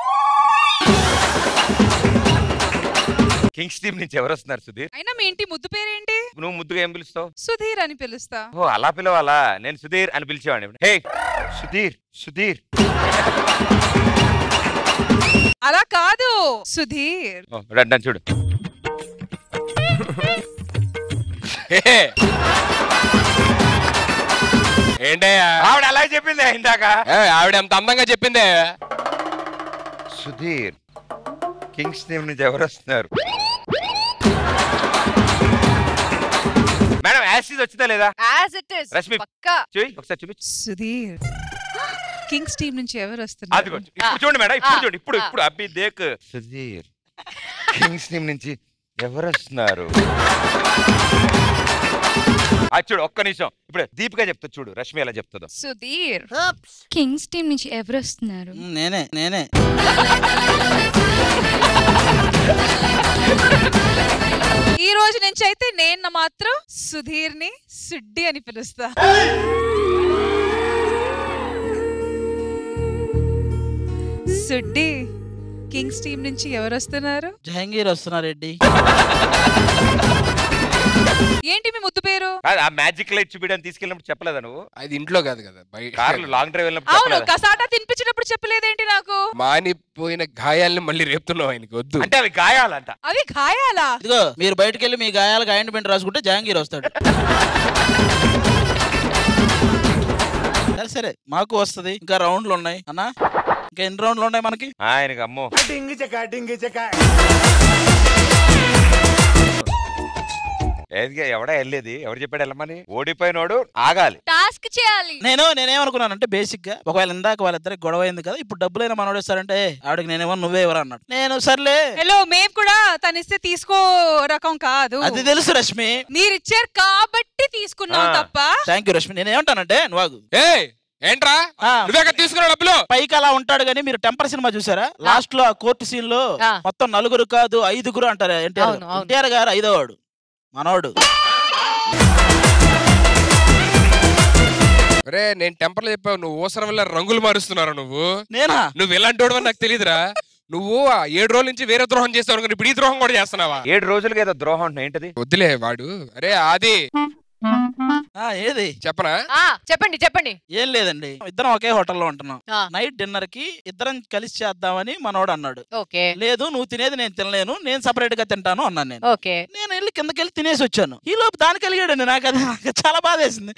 కింగ్స్ టీమ్ నుంచి ఎవరు వస్తున్నారు సుధీర్ అయినా మీ ఇంటి ముద్దు పేరేంటి నువ్వు ముద్దుగా ఏం పిలుస్తావు సుధీర్ అని పిలుస్తా ఓ అలా పిలవాలా నేను సుధీర్ అని పిలిచేవాడిని హే సుధీర్ సుధీర్ అలా కాదు సుధీర్ ఓ, రండి నన్ను చూడు ఏంటయ్యా ఆవిడ అలా చెప్పింది ఇందాక ఏ, ఆవిడ ఎంత అందంగా చెప్పిందే సుధీర్ కింగ్స్ టీమ్ నుంచి ఎవరు వస్తున్నారు మేడం యాసిడ్ వచ్చిందా లేదా యాజ్ ఇట్ ఇస్ రష్మి పక్కా చూయి ఒకసారి చూపించు సుధీర్ కింగ్స్ టీం నుంచి ఎవరు వస్తున్నారు అది కొంచెం ఇప్పుడు చూడండి మేడం ఇప్పుడు చూడండి ఇప్పుడు ఇప్పుడు అబ్బి దేక్ సుధీర్ కింగ్స్ టీమ్ నుంచి ఎవరు వస్తున్నారు అది చూడు ఒక్క నిమిషం ఇప్పుడు దీపిక చెప్తా చూడు రష్మి ఎలా చెప్తుందో సుధీర్ కింగ్స్ టీం నుంచి ఎవరు వస్తున్నారు నేనే నేనే ఈ రోజు నుంచి అయితే నేను మాత్రం సుధీర్ ని సుడ్డి అని పిలుస్తా సుడ్డి కింగ్స్ టీం నుంచి ఎవరు వస్తున్నారు జహంగీర్ వస్తున్నారు రెడ్డి ఏంటి మీ ముద్దు పేరు కాదు, ఆ మ్యాజిక్ లైట్ చూపించడానికి తీసుకెళ్ళినప్పుడు చెప్పలేదా నువ్వు అది ఇంట్లో కాదు కదా బయట కార్లు లాంగ్ డ్రైవ్ వెళ్ళినప్పుడు అవును చెప్పలేదా కసాటా తినిపించినప్పుడు చెప్పలేదేంటి నాకు మానిపోయిన గాయాల్ని మళ్ళీ రేపుతున్నావు ఆయనకి వద్దు అంటే అవి గాయాలంట అవి గాయాలా ఇదిగో మీరు బయటకు వెళ్ళి మీ గాయాలకు ఆయింట్మెంట్ రాసుకుంటే జహాంగీర్ వస్తాడు సరే సరే మాకు వస్తది ఇంకా రౌండ్లు ఉన్నాయి అన్నా ఇంకా ఎన్ని రౌండ్లు ఉన్నాయి మనకి ఆయనకి అమ్మో డింగి చెక డింగి చెక ఏదిగా ఎవడా వెళ్ళేది ఎవరు చెప్పాడు వెళ్ళమని ఓడిపోయినోడు ఆగాలి టాస్క్ చేయాలి నేను నేనేమనుకున్నానంటే బేసిక్ గా ఒకవేళ ఇందాక వాళ్ళిద్దరికి గొడవ అయింది కదా ఇప్పుడు డబ్బులైనా మనోడు ఇస్తారంటే ఆవిడకి నేనేమో నువ్వే ఎవరు అన్నాడు నేను సర్లే హలో మేము కూడా తను ఇస్తే తీసుకో రకం కాదు అది తెలుసు రష్మి మీరు ఇచ్చారు కాబట్టి తీసుకున్నాం ఆ. తప్ప థ్యాంక్ యూ రష్మి నేను ఏమంటానంటే నువ్వు ఏ ఏంట్రా నువ్వే తీసుకున్న డబ్బులు పైకి అలా ఉంటాడు కానీ మీరు టెంపర్ సినిమా చూసారా లాస్ట్ లో ఆ కోర్టు సీన్ లో మొత్తం నలుగురు కాదు ఐదుగురు అంటారు ఎన్టీఆర్ అవును, అవును. ఎన్టీఆర్ గారు ఐదోవాడు మనోడు అరే నేను టెంపర్లో చెప్పావు నువ్వు ఊసర వల్ల రంగులు మారుస్తున్నారు నువ్వు నేనా నువ్వు ఎలాంటి వాడు నాకు తెలియదురా నువ్వు ఆ ఏడు రోజుల నుంచి వేరే ద్రోహం చేస్తావు అనుకుని ఇప్పుడు ఈ ద్రోహం కూడా చేస్తున్నావా ఏడు రోజులకి ఏదో ద్రోహం అంటున్నా ఏంటది వద్దులే వాడు అరే ఆది ఆ, ఏది చెప్పనా ఆ, చెప్పండి చెప్పండి ఏం లేదండి ఇద్దరం ఒకే హోటల్లో ఉంటున్నాం ఆ. నైట్ డిన్నర్ కి ఇద్దరం కలిసి చేద్దామని మనోడు అన్నాడు ఓకే లేదు నువ్వు తినేది నేను తినలేను నేను సపరేట్ గా తింటాను అన్నాను నేను ఓకే నేను వెళ్ళి కిందకి వెళ్ళి తినేసి వచ్చాను ఈ లోపు దానికి కలిగాడండి నాకు అది నాకు చాలా బాధ వేసింది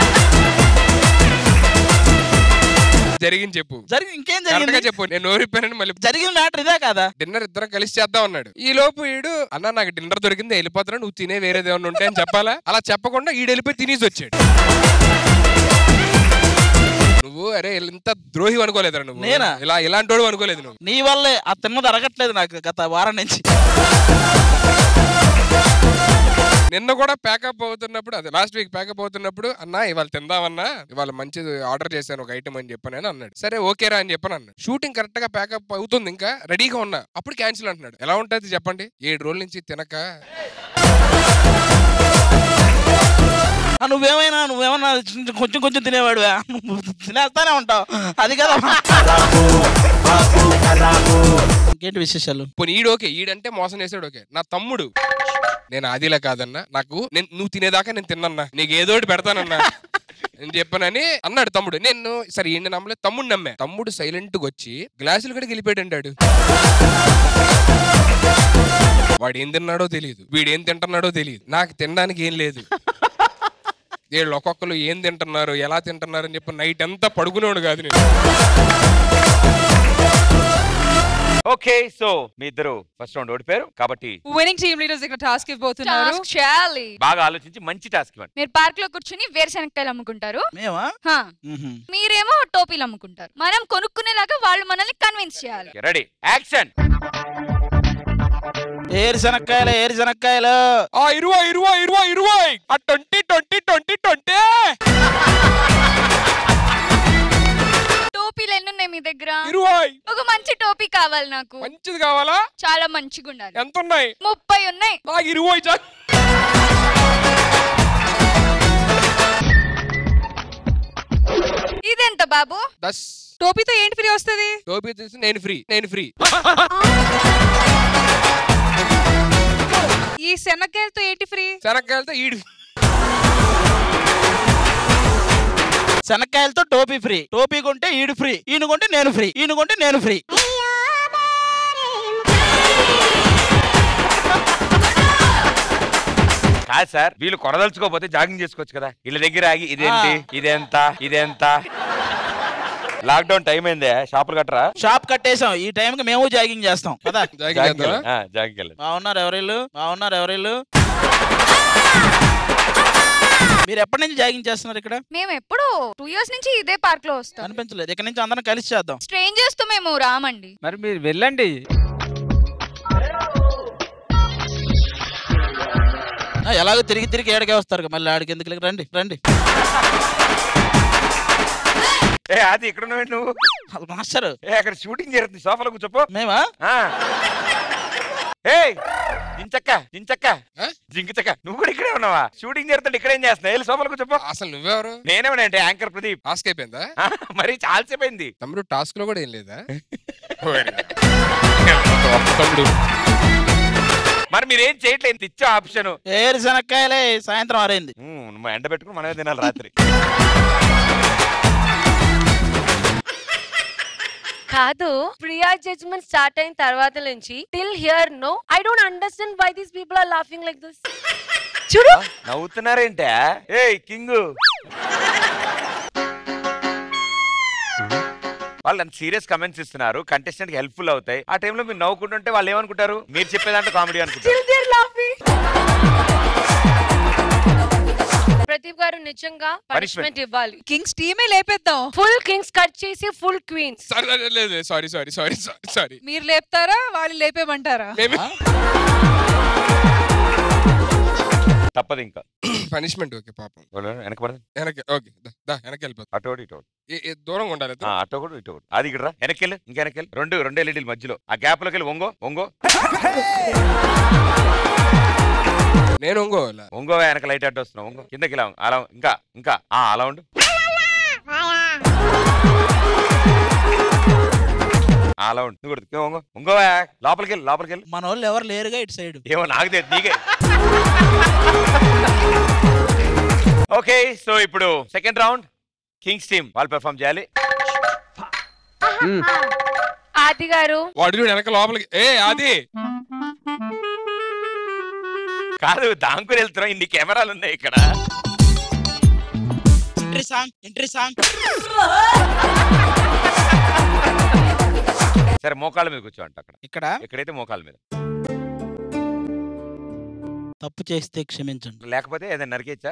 జరిగింది చెప్పు జరిగి ఇంకేం కరెక్ట్ గా జరిగింది చెప్పు నేను ఓరిపోయానని మళ్ళీ జరిగిన మ్యాటర్ ఇదే కాదా డిన్నర్ ఇద్దరం కలిసి చేద్దాం అన్నాడు ఈ లోపు ఈడు అన్న నాకు డిన్నర్ దొరికింది వెళ్ళిపోతున్నా నువ్వు తినే వేరేది ఏమన్నా ఉంటే అని చెప్పాలా అలా చెప్పకుండా ఈడు వెళ్ళిపోయి తినేసి వచ్చాడు నువ్వు అరే ఇంత ద్రోహి అనుకోలేదురా నువ్వు నేనా? ఇలా ఇలాంటి వాడు అనుకోలేదు నువ్వు నీ వల్లే ఆ తిన్నది అరగట్లేదు నాకు గత వారం నుంచి నిన్న కూడా ప్యాకప్ అవుతున్నప్పుడు అదే లాస్ట్ వీక్ ప్యాకప్ అవుతున్నప్పుడు అన్న ఇవాళ తిందామన్నా ఇవాళ మంచిది ఆర్డర్ చేశాను ఒక ఐటమ్ అని చెప్పాను అని అన్నాడు సరే ఓకేరా అని చెప్పాను అన్నాడు షూటింగ్ కరెక్ట్ గా ప్యాకప్ అవుతుంది ఇంకా రెడీగా ఉన్నా అప్పుడు క్యాన్సిల్ అంటున్నాడు ఎలా ఉంటది చెప్పండి ఏడు రోజుల నుంచి తినక ఆ ఆ, నువ్వేమైనా నువ్వేమన్నా చిన్న- కొంచెం కొంచెం తినేవాడువా నువ్వు తినేస్తానే ఉంటావు అది కదా ఇంకేంటి విశేషాలు పోనీ ఈడు ఓకే ఈడంటే మోసం చేసాడు ఓకే నా తమ్ముడు నేను ఆదిలా కాదన్నా నాకు నేను నువ్వు తినేదాకా నేను తిన్నన్నా నీకు ఏదో ఒకటి పెడతానన్నా నేను చెప్పానని అన్నాడు తమ్ముడు నేను సరే ఈయన నమ్మలేదు తమ్ముడు నమ్మే తమ్ముడు సైలెంట్ గా వచ్చి గ్లాసులు కూడా గెలిపాడు అంటాడు వాడు ఏం తిన్నాడో తెలియదు వీడు ఏం తింటున్నాడో తెలియదు నాకు తినడానికి ఏం లేదు వీళ్ళు ఒక్కొక్కరు ఏం తింటున్నారు ఎలా తింటున్నారు అని చెప్పి నైట్ అంతా పడుకునేవాడు కాదు నేను ఓకే సో మీ ఇద్దరు ఫస్ట్ రౌండ్ ఓడిపోయారు కాబట్టి విన్నింగ్ టీమ్ లీడర్స్ ఇక్కడ టాస్క్ ఇవ్వబోతున్నారు టాస్క్ చేయాలి బాగా ఆలోచించి మంచి టాస్క్ ఇవ్వండి మీరు పార్క్ లో కూర్చుని వేరుశనక్కాయలు అమ్ముకుంటారు మేమా హా. మీరేమో టోపీలు అమ్ముకుంటారు మనం కొనుక్కునేలాగా వాళ్ళు మనల్ని కన్విన్స్ చేయాలి రెడీ యాక్షన్ ఏరు శనక్కాయలు ఏరు శనక్కాయలు ఆ ఇరవై ఇరవై ఇరవై ఇరవై ఆ ట్వంటీ ట్వంటీ ట్వంటీ ట్వంటీ టోపీలు ఎన్ని ఉన్నాయి మీ దగ్గర ఇరవై ఒక మంచి టోపీ కావాలి నాకు మంచిది కావాలా చాలా మంచిగా ఉండాలి ఎంత ఉన్నాయి ముప్పై ఉన్నాయి నాకు ఇరవై చాలు ఇదెంత బాబు దస్ టోపీతో ఏంటి ఫ్రీ వస్తుంది టోపీ తీసి నేను ఫ్రీ నేను ఫ్రీ ఈ శనక్కాయలతో ఏంటి ఫ్రీ శనక్కాయలతో ఈడు శనక్కాయలతో టోపీ ఫ్రీ టోపీ కొంటే ఈడు ఫ్రీ ఈయన కొంటే నేను ఫ్రీ ఈయన కొంటే నేను ఫ్రీ కాదు సార్ వీళ్ళు కొనదలుచుకోకపోతే జాగింగ్ చేసుకోవచ్చు కదా వీళ్ళ దగ్గర ఆగి ఇదేంటి ఇదెంత ఇదెంత లాక్డౌన్ టైం అయిందే షాపులు కట్టరా షాప్ కట్టేసాం ఈ టైం కి మేము జాగింగ్ చేస్తాం కదా జాగింగ్ వెళ్ళండి. ఆ, జాగింగ్ వెళ్ళండి బాగున్నారు ఎవరిల్లు బాగున్నారు ఎవరిల్లు మీరు ఎప్పటి నుంచి జాగింగ్ చేస్తున్నారు ఇక్కడ మేము ఎప్పుడు టూ ఇయర్స్ నుంచి ఇదే పార్క్ లో వస్తాం అనిపించలేదు ఇక్కడ నుంచి అందరం కలిసి చేద్దాం స్ట్రేంజర్స్ తో మేము రామండి మరి మీరు వెళ్ళండి ఆ, ఎలాగో తిరిగి తిరిగి ఏడకే వస్తారు కదా, మళ్ళీ ఆడికి ఎందుకు రండి రండి ఏ అది ఇక్కడ ఉన్నావు నువ్వు మాస్టర్ ఏ అక్కడ షూటింగ్ జరుగుతుంది సోఫాలో కూర్చోపో మేమా ఏ జించక్క జించక్క జింకిచక్క నువ్వు కూడా ఇక్కడే ఉన్నావా షూటింగ్ జరుగుతుంటే ఇక్కడ ఏం చేస్తున్నావు వెళ్ళి సోఫాలో కూర్చోపో అసలు నువ్వెవరు నేనేమన్నా అంటే యాంకర్ ప్రదీప్ టాస్క్ అయిపోయిందా మరి చాలాసేపు అయింది తమ్ముడు టాస్క్ లో కూడా ఏం లేదా తమ్ముడు మరి మీరేం చేయట్లేదు ఇచ్చే ఆప్షన్ ఏరు శనక్కాయలే సాయంత్రం ఆరైంది ఎండ పెట్టుకుని మనమే తినాలి రాత్రి కాదు ప్రియా జడ్జ్మెంట్ స్టార్ట్ అయిన తర్వాత నుంచి till here no I don't understand why these people are laughing like this చూడు నవ్వుతున్నారేంటే ఏయ్ కింగ్ వాళ్ళు అంత సీరియస్ కమెంట్స్ ఇస్తున్నారు కంటెస్టెంట్ కి హెల్ప్ఫుల్ అవుతాయి ఆ టైంలో మీరు నవ్వుకుంటుంటే వాళ్ళు ఏమనుకుంటారు మీరు చెప్పేదంటే కామెడీ అనుకుంటారు ప్రదీప్ గారు నిజంగా పనిష్మెంట్ ఇవ్వాలి కింగ్స్ టీమే లేపేద్దాం ఫుల్ కింగ్స్ కట్ చేసి ఫుల్ క్వీన్స్ లేదు సారీ సారీ సారీ సారీ మీరు లేపుతారా వాళ్ళు లేపేమంటారా తప్పదు ఇంకా పనిష్మెంట్ ఓకే పాపం వెనక పడదు వెనక ఓకే దా వెనక వెళ్ళిపోతా అటు ఒకటి, ఇటు ఒకటి. ఏ- ఏ దూరంగా ఉండాలి ఆ, అటు ఒకటి ఇటు ఒకటి అది ఇక్కడ వెనకెళ్ళి ఇంకా వెనకెళ్ళి రెండు రెండు ఎల్ఈడీల మధ్యలో ఆ గ్యాప్ లోకి వెళ్ళి ఒంగో ఒంగో నేను ఒంగోలా ఒంగో వెనక లైట్ అడ్డు వస్తున్నావు ఒంగో కిందకి ఇలా అలా ఇంకా ఇంకా ఆ అలా ఉండు ఆ, అలా ఉండు నువ్వు కూడా తిప్పు, ఒంగో ఒంగో లోపలికి వెళ్ళి లోపలికి వెళ్ళి మన వాళ్ళు ఎవరు లేరుగా ఇటు సైడ్ ఏమో నాకు తెలియదు నీకే ఓకే సో ఇప్పుడు సెకండ్ రౌండ్ కింగ్స్ టీమ్ వాళ్ళు పెర్ఫామ్ చేయాలి ఆది గారు వాడు చూడు వెనక లోపలికి ఏ అది కాదు దాంకుని వెళ్తున్నాం ఇన్ని కెమెరాలు ఉన్నాయి ఇక్కడ ఎంట్రీ సాంగ్ ఎంట్రీ సాంగ్ సరే మోకాళ్ళ మీద కూర్చో అంట అక్కడ ఇక్కడ ఎక్కడైతే మోకాళ్ళ మీద తప్పు చేస్తే క్షమించండి లేకపోతే ఏదైనా నరికేచ్చా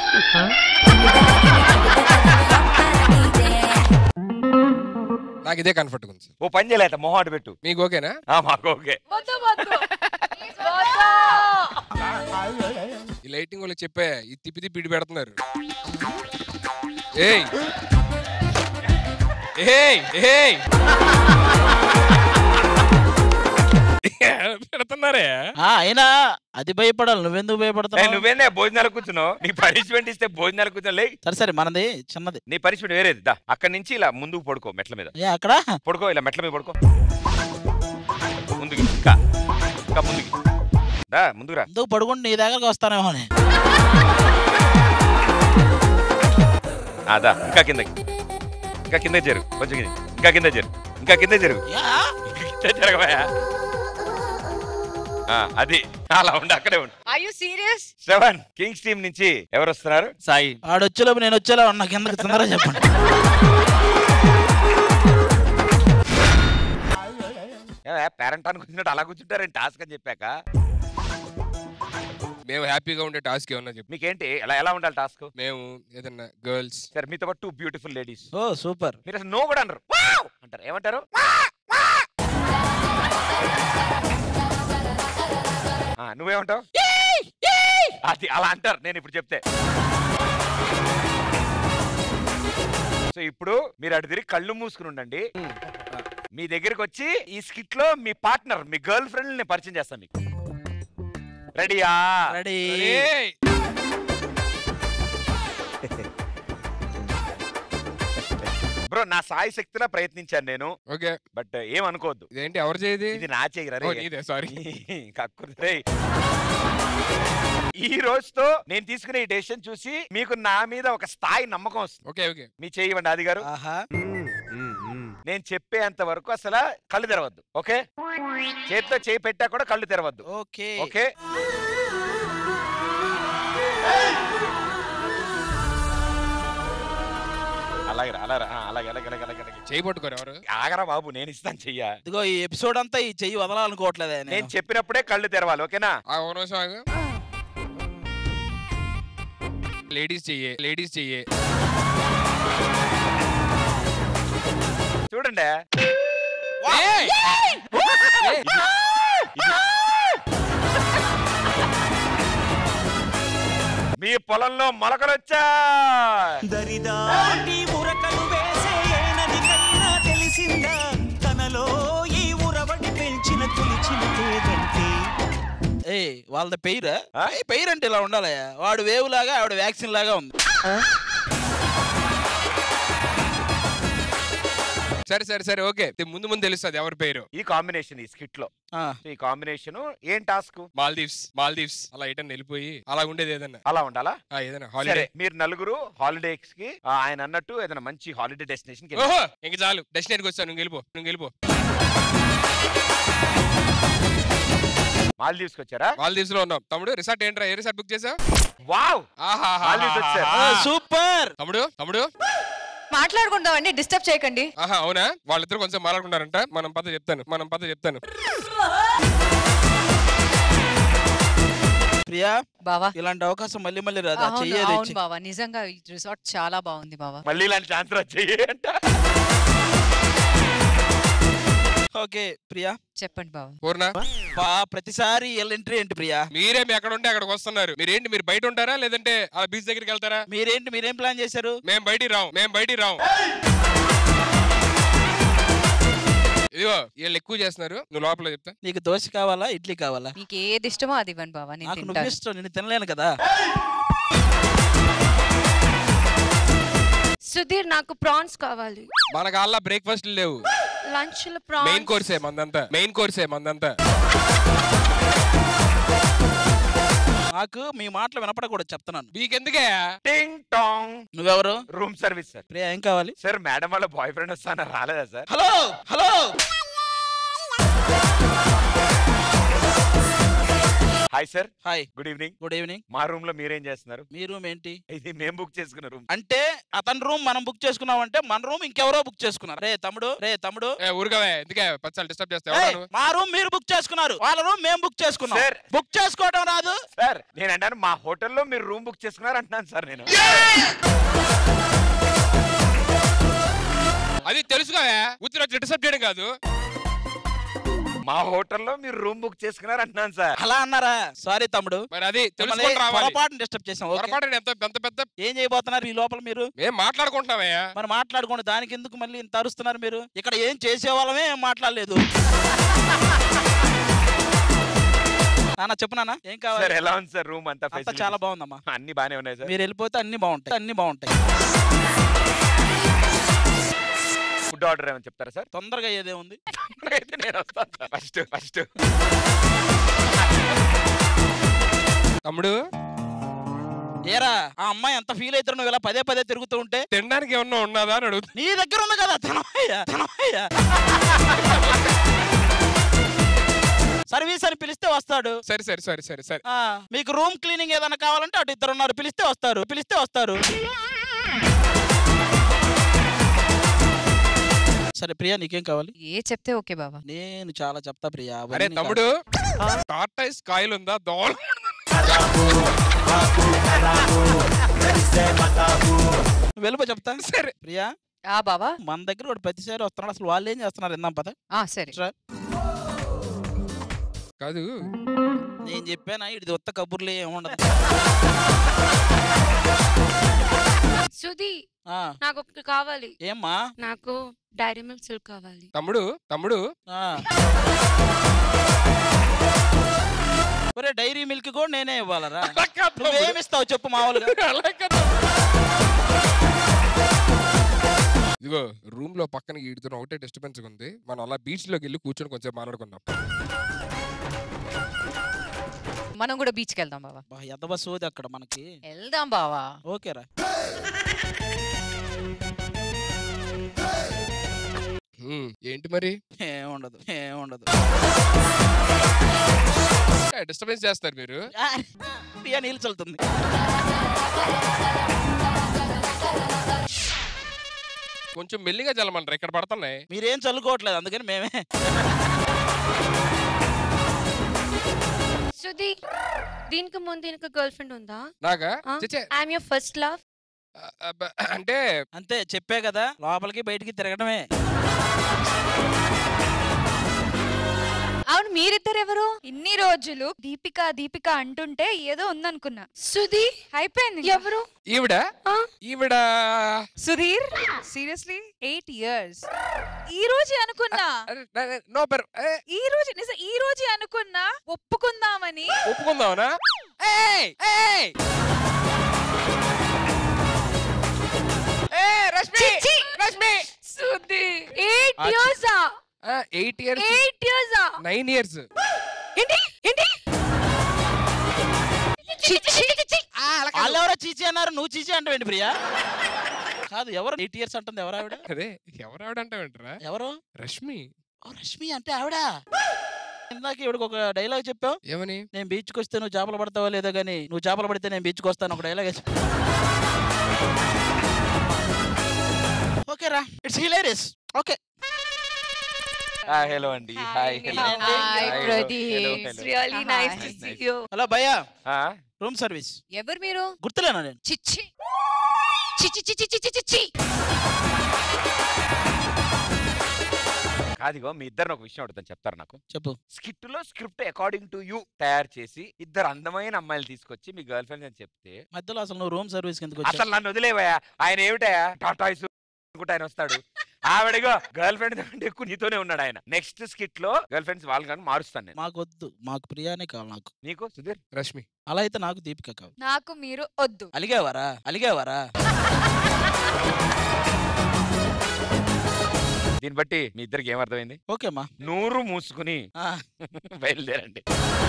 నాకు ఇదే కంఫర్ట్ ఉంది సార్ ఓ పని చేయలేత మొహం అటు పెట్టు మీకు ఓకేనా ఆ, మాకు ఓకే ఈ లైటింగ్ వాళ్ళకి చెప్పే ఈ తిప్పి తిప్పి ఇటు పెడుతున్నారు ఏయ్ ఏయ్ ఏయ్ పెడుతున్నారే ఆ, అయినా అది భయపడాలి నువ్వెందుకు ఏయ్, భయపడతావు నువ్వేందే భోజనాలు కూర్చున్నావు నీ పనిష్మెంట్ ఇస్తే భోజనాలు కూర్చొని లే సరే సరే మనది చిన్నది నీ పనిష్మెంట్ వేరేది దా అక్కడి నుంచి ఇలా ముందుకు పడుకో మెట్ల మీద ఏ అక్కడ పడుకో ఇలా మెట్ల మీద పడుకో ముందుకి ఇంకా ఇంకా ముందుకి దా ముందుకు రా ఎందుకు పడుకుంటే నీ దగ్గరకు వస్తానేమో అని అదా ఇంకా కిందకి ఇంకా కింద జరుగు కొంచెం కింద ఇంకా కింద జరుగు ఇంకా కింద జరుగు ఇంకా కింద జరగవా ఆ, అది అలా ఉండు అక్కడే ఉండు are you serious Shravan kings team నుంచి ఎవరు వస్తున్నారు సాయి ఆడు వచ్చేలోపు నేను వచ్చేలా ఉన్నా కిందకి తొందరగా చెప్పండి పేరెంట్ అని కూర్చున్నట్టు అలా కూర్చుంటారని టాస్క్ అని చెప్పాక మేము హ్యాపీగా ఉండే టాస్క్ ఏమన్నా చెప్పి మీకేంటి ఎలా ఎలా ఉండాలి టాస్క్ మేము ఏదన్నా గర్ల్స్ సరే మీతో పాటు టూ బ్యూటిఫుల్ లేడీస్ ఓ సూపర్ మీరు అసలు నో కూడా అనరు "వావ్" అంటారు ఏమంటారు ఆ, నువ్వేమంటావు అది అలా అంటారు నేను ఇప్పుడు చెప్తే సో ఇప్పుడు మీరు అటు తిరిగి కళ్ళు మూసుకుని ఉండండి మీ దగ్గరికి వచ్చి ఈ స్కిట్ లో మీ పార్ట్నర్ మీ గర్ల్ ఫ్రెండ్ నేను పరిచయం చేస్తాను మీకు రెడీయా రెడీ బ్రో నా సాయి శక్తిలో ప్రయత్నించాను నేను ఓకే బట్ ఏమనుకోవద్దు ఇదేంటి ఎవరు చేయది ఇది నా చెయ్యి ఓ, నీదే, sorry. కక్కుర్తి ఈ రోజుతో నేను తీసుకునే ఈ డెసిషన్ చూసి మీకు నా మీద ఒక స్థాయి నమ్మకం వస్తుంది ఓకే ఓకే మీ చెయ్యండి ఆది గారు ఆహా నేను చెప్పేంత వరకు అసలు కళ్ళు తెరవద్దు ఓకే చేతితో చేయి పెట్టా కూడా కళ్ళు తెరవద్దు ఓకే ఓకే అలాగే రా, అలా రా, ఆ, అలాగే అలాగే అలాగే అలాగే అలాగే చేయి పట్టుకోరు ఎవరు ఆగరా బాబు నేను ఇస్తాను చెయ్య ఇదిగో ఈ ఎపిసోడ్ అంతా ఈ చెయ్యి వదలాలనుకోవట్లేదే నేను నేను చెప్పినప్పుడే కళ్ళు తెరవాలి ఓకేనా ఆ ఒక నిమిషం ఆగు లేడీస్ చెయ్యే లేడీస్ చెయ్యే చూడండి ఏయ్! మీ పొలంలో మొలకలు వచ్చా దరిదాటి ఉరకలు వేసే ఏనది కన్నా తెలిసిందా తనలో ఈ ఉరవడి పెంచిన తొలిచిన తేదంటే ఏ వాళ్ళది పెయిర్ పెయిర్ అంటే ఇలా ఉండాలి వాడు వేవ్ లాగా ఆవిడ వ్యాక్సిన్ లాగా ఉంది సరే సరే సరే ఓకే ఇది ముందు ముందు తెలుస్తుంది ఎవరి పేరు ఈ కాంబినేషన్ ఈ స్కిట్ లో ఆ, ఈ కాంబినేషన్ ఏం టాస్క్ మాల్దీవ్స్ మాల్దీవ్స్ అలా ఎటన్నా వెళ్ళిపోయి అలా ఉండేది ఏదన్నా అలా ఉండాలా ఆ, ఏదైనా సరే హాలిడే మీరు నలుగురు హాలిడేస్ కి ఆ, ఆయన అన్నట్టు ఏదైనా మంచి హాలిడే డెస్టినేషన్ కి ఓహో ఇంక చాలు డెస్టినేట్కి వచ్చాను నువ్వు వెళ్ళిపో నువ్వు వెళ్ళిపో మాల్దీవ్స్ కి వచ్చారా మాల్దీవ్స్ లో ఉన్నాం తమ్ముడు రిసార్ట్ ఏంట్రా ఏ రిసార్ట్ బుక్ చేసావు వావ్ మాల్దీవ్స్ వచ్చారు ఆ, సూపర్ తమ్ముడు తమ్ముడు మాట్లాడుకుందామండి డిస్టర్బ్ చేయకండి ఆహా అవునా వాళ్ళిద్దరు కొంచెం మాట్లాడుకున్నారంట మనం పద చెప్తాను మనం పద చెప్తాను ప్రియా బావా ఇలాంటి అవకాశం మళ్ళీ మళ్ళీ రాదు ఆ అవును చెయ్యేది అవును బావా నిజంగా ఈ రిసార్ట్ చాలా బాగుంది బావా మళ్ళీ ఇలాంటి ఛాన్స్ వచ్చాయి అంట ఓకే ప్రియా చెప్పండి బావా పూర్ణ బా ప్రతిసారి ఎంట్రీ ఏంటి ప్రియా మీరే మీ ఎక్కడ ఉంటే అక్కడికి వస్తున్నారు మీరేంటి మీరు బయట ఉంటారా లేదంటే ఆ బీచ్ దగ్గరికి వెళ్తారా మీరేంటి మీరేం ప్లాన్ చేశారు మేము బయటికి రావు మేము బయటికి రావు ఇదిగో వీళ్ళు ఎక్కువ చేస్తున్నారు నువ్వు లోపల చెప్తా నీకు దోశ కావాలా ఇడ్లీ కావాలా మీకు ఏది ఇష్టమో అది ఇవ్వండి బావా నేను నాకు నువ్వు తింటాను ఇష్టం నేను తినలేను కదా సుధీర్ నాకు ప్రాన్స్ కావాలి మనకు అలా బ్రేక్ఫాస్ట్ లేవు లంచ్ లో మెయిన్ ప్రాన్స్ కోర్సే మందంతా మెయిన్ కోర్సే మందంతా నాకు మీ మాటలు వినపడకూడదు చెప్తున్నాను మీకెందుకే టింగ్ టాంగ్ నువ్వెవరు రూమ్ సర్వీస్ సార్ ప్రియా ఏం కావాలి సార్ మేడం వాళ్ళ బాయ్ ఫ్రెండ్ వస్తానా రాలేదా sir hello hello hi sir hi good evening good evening మా రూమ్ లో మీరేం చేస్తున్నారు మీ రూమ్ ఏంటి ఇది మేము బుక్ చేసుకున్న రూమ్ అంటే అతని రూమ్ మనం బుక్ చేసుకున్నామంటే మన రూమ్ ఇంకెవరో బుక్ చేసుకున్నారు రే తమ్ముడు రే తమ్ముడు ఏ ఊరుగవే ఎందుకే పచ్చాలు డిస్టర్బ్ చేస్తావు ఏయ్, మా రూమ్ మీరు బుక్ చేసుకున్నారు వాళ్ళ రూమ్ మేము బుక్ చేసుకున్నాం సార్. బుక్ చేసుకోవడం రాదు సార్ నేను అంటాను మా హోటల్లో మీరు రూమ్ బుక్ చేసుకున్నారు అంటున్నాను సార్ నేను అది తెలుసుకోవే ఉత్తిరి వచ్చి డిస్టర్బ్ చేయడం కాదు మా హోటల్లో మీరు రూమ్ బుక్ చేసుకున్నారు అంటున్నాను సార్ అలా అన్నారా సారీ తమ్ముడు మరి అది మిమ్మల్ని తెలుసుకొని రావాలి పొరపాటున డిస్టర్బ్ చేసాం ఓకే? పొరపాటు ఎంత ఎంత పెద్ద ఏం చేయబోతున్నారు ఈ లోపల మీరు మేము మాట్లాడుకుంటున్నామయ్యా మరి మాట్లాడుకోండి దానికి ఎందుకు మళ్ళీ ఇంత అరుస్తున్నారు మీరు ఇక్కడ ఏం చేసే వాళ్ళమే ఏం మాట్లాడలేదు నాన్న చెప్పు నాన్న ఏం సార్ కావాలి ఎలా ఉంది సార్ రూమ్ అంతా అంతా facilities? చాలా బాగుందమ్మా అన్ని బానే ఉన్నాయి సార్ మీరు వెళ్ళిపోతే అన్ని బాగుంటాయి అన్ని బాగుంటాయి ఫుడ్ ఆర్డర్ ఏమని చెప్తారా సార్ తొందరగా ఏదే ఉంది అయితే నేను వస్తాను సార్ ఫస్ట్ ఫస్ట్ తమ్ముడు ఏరా ఆ అమ్మాయి ఎంత ఫీల్ అవుతారు నువ్వు ఇలా పదే పదే తిరుగుతూ ఉంటే తినడానికి ఏమన్నా ఉన్నదా అని అడుగుతా నీ దగ్గర ఉంది కదా తినవయ్యా తినవయ్యా సర్వీస్ అని పిలిస్తే వస్తాడు సరే సరే సరే సరే సరే ఆ, మీకు రూమ్ క్లీనింగ్ ఏదైనా కావాలంటే అటు ఇద్దరు ఉన్నారు పిలిస్తే వస్తారు పిలిస్తే వస్తారు సరే ప్రియా నీకేం కావాలి ఏ చెప్తే ఓకే బాబా నేను చాలా చెప్తా ప్రియా అవన్నీ అరే కాదు. తమ్ముడు టార్టైస్ కాయలు ఉందా దోల నువ్వు వెళ్ళిపో చెప్తా సరే ప్రియా ఆ బాబా మన దగ్గర వాడు ప్రతిసారి వస్తున్నాడు అసలు వాళ్ళు ఏం చేస్తున్నారు ఇందాం పద ఆ సరే రా. కాదు నేను చెప్పానా ఇది ఉత్త కబుర్లు ఏముండదు సుధి ఆ, నాకు ఒకటి కావాలి ఏమ్మా నాకు డైరీ మిల్క్ సిల్క్ కావాలి తమ్ముడు తమ్ముడు ఆ. ఒరే డైరీ మిల్క్ కూడా నేనే ఇవ్వాలరా నువ్వేమిస్తావు చెప్పు మామూలుగా ఇదిగో రూమ్ లో పక్కన ఈడుతున్న ఒకటే డిస్టర్బెన్స్ ఉంది మనం అలా బీచ్ లోకి వెళ్ళి కూర్చొని కొంచెం మాట్లాడుకుందాం మనం కూడా బీచ్కి వెళ్దాం బాబా బా, ఎదవ సోది అక్కడ మనకి వెళ్దాం బావా ఓకేరా హ్మ్, ఏంటి మరి ఏముండదు ఏముండదు డిస్టర్బెన్స్ చేస్తారు మీరు ఆ, ప్రియా నీళ్ళు చల్లుతుంది కొంచెం మెల్లిగా చల్లమంటారు ఇక్కడ పడుతున్నాయి మీరేం చల్లుకోవట్లేదు అందుకని మేమే సుధి దీనికి ముందు దీనికి గర్ల్ ఫ్రెండ్ ఉందా నాగా చిచ్చే ఐఎమ్ యువర్ ఫస్ట్ లవ్ అబ్బ, అంటే అంతే చెప్పే కదా లోపలికి బయటికి తిరగడమే అవును మీరిద్దరు ఎవరు ఇన్ని రోజులు దీపిక దీపిక అంటుంటే ఏదో ఉందనుకున్నా సుధి అయిపోయింది ఎవరు ఈవిడ ఈవిడ సుధీర్ సీరియస్లీ ఎయిట్ ఇయర్స్ ఈ రోజు అనుకున్నా నో పెర్ ఈ రోజు నిజం ఈ రోజు అనుకున్నా ఒప్పుకుందామని ఒప్పుకుందామనా ఏయ్ ఏయ్ ఏ Rashmi Rashmi Sudhi eight years eight years eight years nine years ఏంటి ఏంటి వాళ్ళు ఎవరో చీచి అన్నారు నువ్వు చీచి అంటావేంటి ప్రియా కాదు ఎవరు ఎయిట్ ఇయర్స్ అంటుంది ఎవరు ఆవిడ అదే ఎవరు ఆవిడ అంటావేంటరా ఎవరు రష్మి ఓ, రష్మి అంటే ఆవిడ ఇందాక ఇవిడికి ఒక డైలాగ్ చెప్పావు ఏమని నేను బీచ్కి వస్తే నువ్వు చేపలు పడతావో లేదో కానీ నువ్వు చేపలు పడితే నేను బీచ్కి వస్తాను ఒక డైలాగ్ ఓకే రా ఇట్స్ హిలేరియస్ ఓకే హలో అండి hi Hi, Pradeep. It's really nice to see you. Hello భయ్యా రూమ్ సర్వీస్ ఎవరు మీరు గుర్తులేనా నేను చిచ్చి చిచ్చి చిచ్చి చిచ్చి చిచ్చి కాదిగో మీ ఇద్దరు ఒక విషయం అడుగుతాను చెప్తారు నాకు చెప్పు స్కిట్ లో స్క్రిప్ట్ అకార్డింగ్ టు యూ తయారు చేసి ఇద్దరు అందమైన అమ్మాయిలు తీసుకొచ్చి మీ గర్ల్ ఫ్రెండ్స్ అని చెప్తే మధ్యలో అసలు నువ్వు రూమ్ సర్వీస్ కిందకు అసలు వచ్చావు నన్ను వదిలేవయ్యా ఆయన ఏమిటయా టాటాయిస్ అనుకుంటే ఆయన వస్తాడు ఆవిడగో గర్ల్ ఫ్రెండ్ కంటే ఎక్కువ నీతోనే ఉన్నాడు ఆయన నెక్స్ట్ స్కిట్ లో గర్ల్ ఫ్రెండ్స్ వాళ్ళు కానీ మారుస్తాను నేను మాకు వద్దు మాకు ప్రియానే కావాలి నాకు నీకు సుధీర్ రష్మి అలా అయితే నాకు దీపిక కావాలి నాకు మీరు వద్దు అలిగేవారా అలిగేవారా దీన్ని బట్టి మీ ఇద్దరికి ఏమర్థమైంది ఓకే అమ్మా నూరు మూసుకుని ఆ. బయలుదేరండి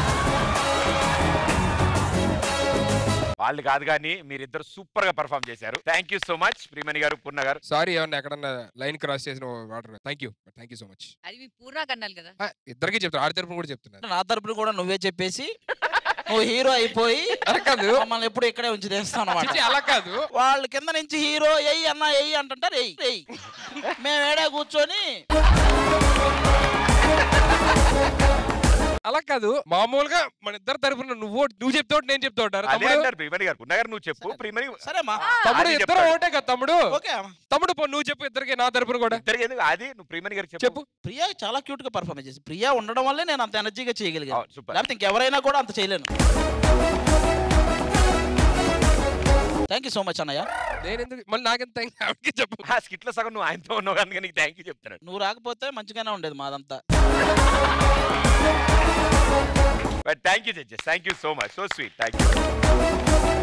వాళ్ళు కాదు కానీ మీరిద్దరు సూపర్ గా పర్ఫామ్ చేశారు thank you so much Priyamani గారు పూర్ణ గారు సారీ ఏమన్నా ఎక్కడన్నా లైన్ క్రాస్ చేసిన వాటర్ thank you thank you so much అది మీ పూర్ణ కన్నాలి కదా ఇద్దరికి చెప్తాను ఆడి తరపున కూడా చెప్తున్నారు నా తరపున కూడా నువ్వే చెప్పేసి నువ్వు హీరో అయిపోయి కాదు మమ్మల్ని ఎప్పుడు ఇక్కడే ఉంచి తెస్తాను చిచి, అలా కాదు వాళ్ళ కింద నుంచి హీరో ఎయ్యి అన్న ఎయ్యి అంటుంటారు ఎయ్యి ఎయ్యి మేము ఏడా కూర్చొని అలా కాదు మామూలుగా మన ఇద్దరు తరపున నువ్వు నువ్వు చెప్తావు నేను చెప్తా ఉంటారు అదే అంటారు ప్రియమణి గారు పూర్ణ గారు నువ్వు చెప్పు ప్రియమణి సరేమ్మా తమ్ముడు అది ఇద్దరు చెప్తాడు. ఒకటే కదా తమ్ముడు ఓకే తమ్ముడు పో నువ్వు చెప్పు ఇద్దరికి నా తరపున కూడా ఇద్దరికి ఎందుకు అది నువ్వు ప్రియమణి గారికి చెప్పు చెప్పు ప్రియా చాలా క్యూట్ గా పర్ఫార్మ్ చేసి ప్రియా ఉండడం వల్లే నేను అంత ఎనర్జీగా చేయగలిగాను అవును, super. లేకపోతే ఇంకెవరైనా కూడా అంత చేయలేను థ్యాంక్ యూ సో మచ్ అన్నయ్య నేను ఎందుకు మళ్ళీ నాకెంత థ్యాంక్ ఆవిడకి చెప్పు ఆ స్కిట్ లో సగం నువ్వు ఆయనతో ఉన్నావు కనుక నీకు థ్యాంక్ యూ చెప్తున్నాడు నువ్వు రాకపోతే మంచిగానే ఉండేది మాదంతా but thank you judges thank you so much so sweet thank you